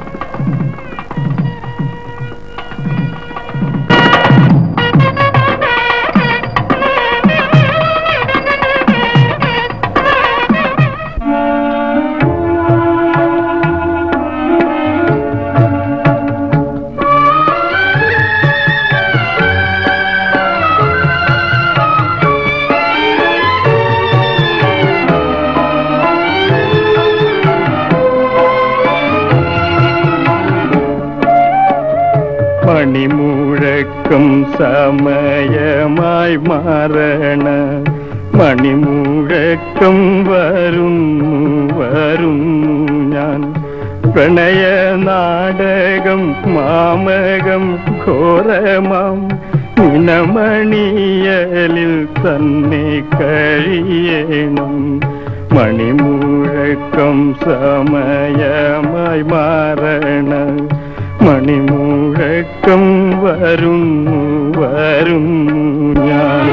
ആ മണിമുഴക്കം സമയമായി മാറണ മണിമുഴക്കം വരുന്നു വരുന്നു ഞാൻ പ്രണയ നാടകം മാമകം ഘോരമാം നിനമണിയലിൽ തന്നെ കഴിയണം മണിമുഴക്കം സമയമായി മാറണ മണിമുഴക്കം വരുന്നു വരുന്നു ഞാൻ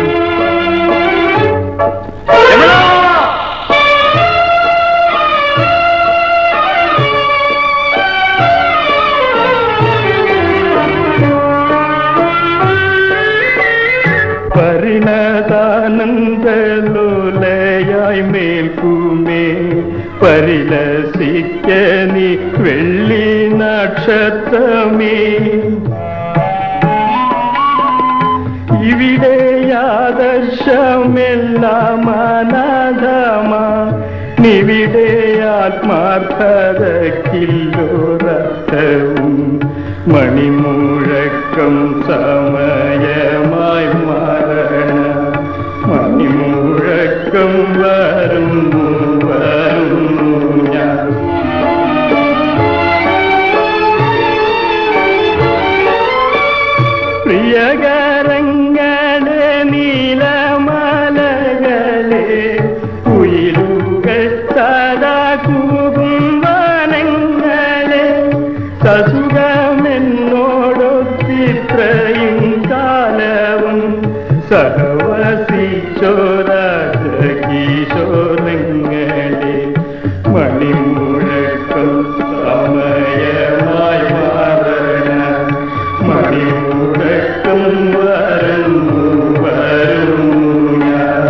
പരിണതാനന്ദലോലയായി മേൽക്കുമേ പരിലസിക്ക നീ വെള്ളി നക്ഷത്രമേ ഇവിടെ ആദർശമെല്ലാം അനാഥമാ നിവിടെ ആത്മാർത്ഥതക്കില്ലോരർത്ഥവും മണിമുഴക്കം സമയമായി മാറണ മണിമുഴക്കം വരുന്നു വരുന്നു ഞാൻ പ്രിയകരങ്ങളെ നീലമലകളെ ഉയിലുകൾ സദാ കൂകുംവനങ്ങളെ സസുഖമെന്നോടൊത്തിത്രയും കാലവും സഹവസിച്ചോരാജകീശോരങ്ങളെ മണിമുഴക്കം സമയമായി മാറണ മണിമുഴക്കം വരുന്നു വരുന്നു ഞാൻ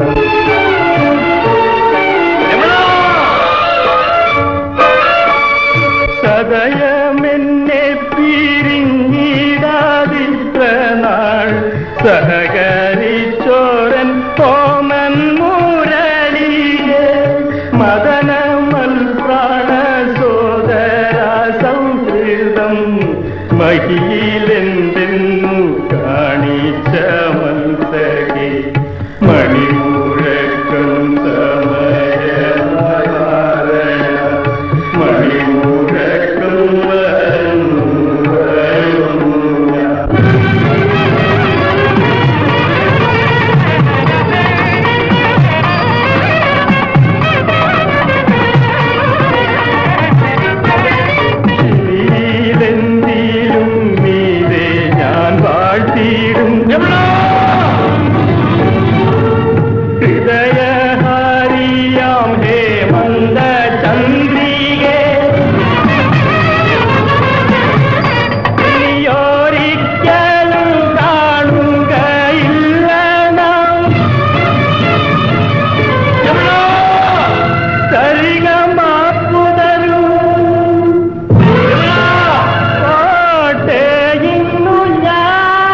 സദയമെന്നെ പിരിഞ്ഞിടാതിത്ര നാൾ സഹകരിച്ചോരൻ ഓമൻ മുരളിയെ മദനമൽ പ്രാണ സോദര സൗഹൃദം മഹിയിലെന്തെന്നു കാണിച്ച മത്സകെ മണിമുഴക്കം സമയമായി മാറണ മണിമുഴക്കം വരുന്നു വരുന്നു ഞാൻ നീലെന്തിലും നീരെ ഞാൻ വാഴ്ത്തിയിടും ഹൃദയഹാരിയാം ഹേമന്ത ചന്ദ്രികേ നീയൊരിക്കലും കാണുകയില്ല നാം സരിഗമാപ്പുതരൂ കോട്ടയിന്നു ഞാൻ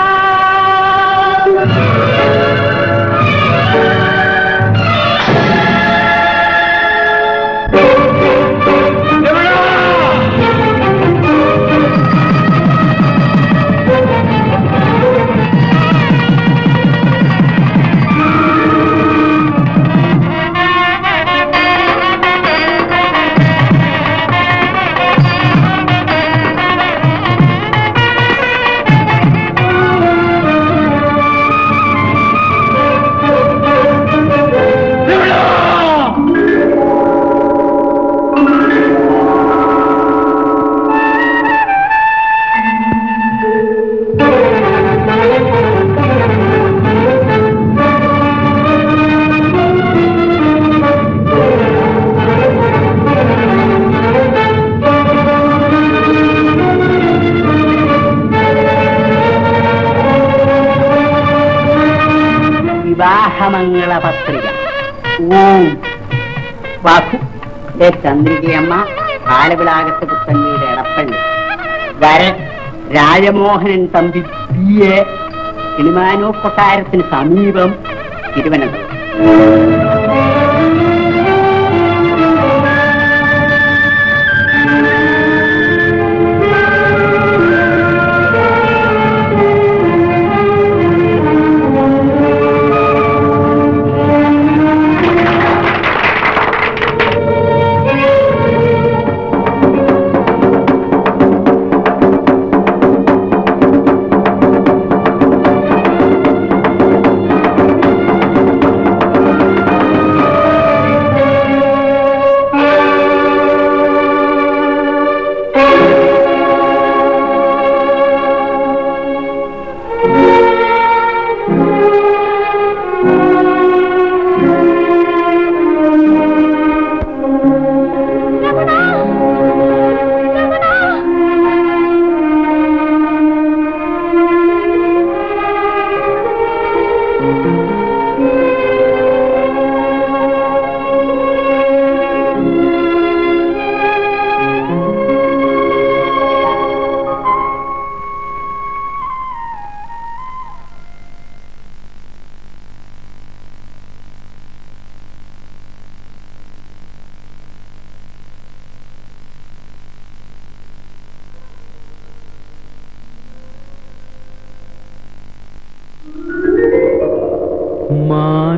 വിവാഹമംഗള പത്രിക ഓം വാസു ദേ ചന്ദ്രികയമ്മ ആലവിളാകത്ത് പുത്തൻവീട് എടപ്പള്ളി വരൻ രാജമോഹനൻ തമ്പി പി എ കിളിമാനൂർ കൊട്ടാരത്തിന് സമീപം തിരുവനന്തപുരം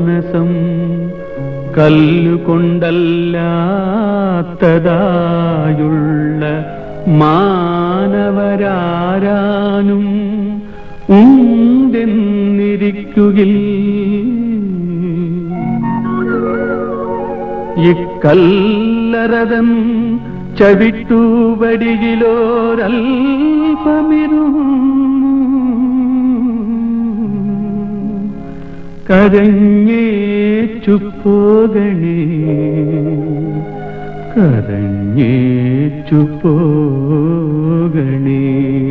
മാനസം കല്ലുകൊണ്ടല്ലാത്തതായുള്ള മാനവരാരാനും ഉണ്ടെന്നിരിക്കുകിൽ ഇക്കല്ലറതൻ ചവിട്ടുപടിയിലോരൽപമിരു കരഞ്ഞേച്ചു പോകണേ കരഞ്ഞേച്ചു പോകണേ